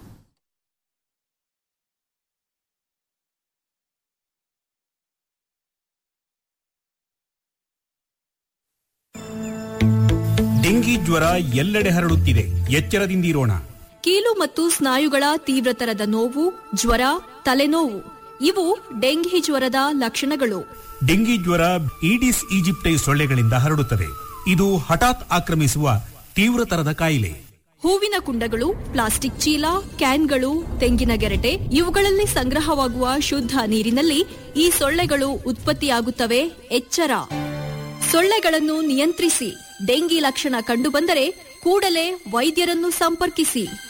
ಡೆಂಗಿ ಜ್ವರ ಎಲ್ಲೆಡೆ ಹರಡುತ್ತಿದೆ ಎಚ್ಚರದಿಂದಿರೋಣ ಕೀಲು ಮತ್ತು ಸ್ನಾಯುಗಳ ತೀವ್ರತರದ ನೋವು ಜ್ವರ ತಲೆನೋವು ಇವು ಡೆಂಘಿ ಜ್ವರದ ಲಕ್ಷಣಗಳು ಡೆಂಗಿ ಜ್ವರ ಈಡಿಸ್ ಈಜಿಪ್ಟೈ ಸೊಳ್ಳೆಗಳಿಂದ ಹರಡುತ್ತದೆ ಇದು ಹಠಾತ್ ಆಕ್ರಮಿಸುವ ತೀವ್ರತರದ ಕಾಯಿಲೆ ಹೂವಿನ ಕುಂಡಗಳು ಪ್ಲಾಸ್ಟಿಕ್ ಚೀಲ ಕ್ಯಾನ್ಗಳು ತೆಂಗಿನ ಗೆರಟೆ ಇವುಗಳಲ್ಲಿ ಸಂಗ್ರಹವಾಗುವ ಶುದ್ಧ ನೀರಿನಲ್ಲಿ ಈ ಸೊಳ್ಳೆಗಳು ಉತ್ಪತ್ತಿಯಾಗುತ್ತವೆ ಎಚ್ಚರ ಸೊಳ್ಳೆಗಳನ್ನು ನಿಯಂತ್ರಿಸಿ ಡೆಂಗಿ ಲಕ್ಷಣ ಕಂಡುಬಂದರೆ ಕೂಡಲೇ ವೈದ್ಯರನ್ನು ಸಂಪರ್ಕಿಸಿ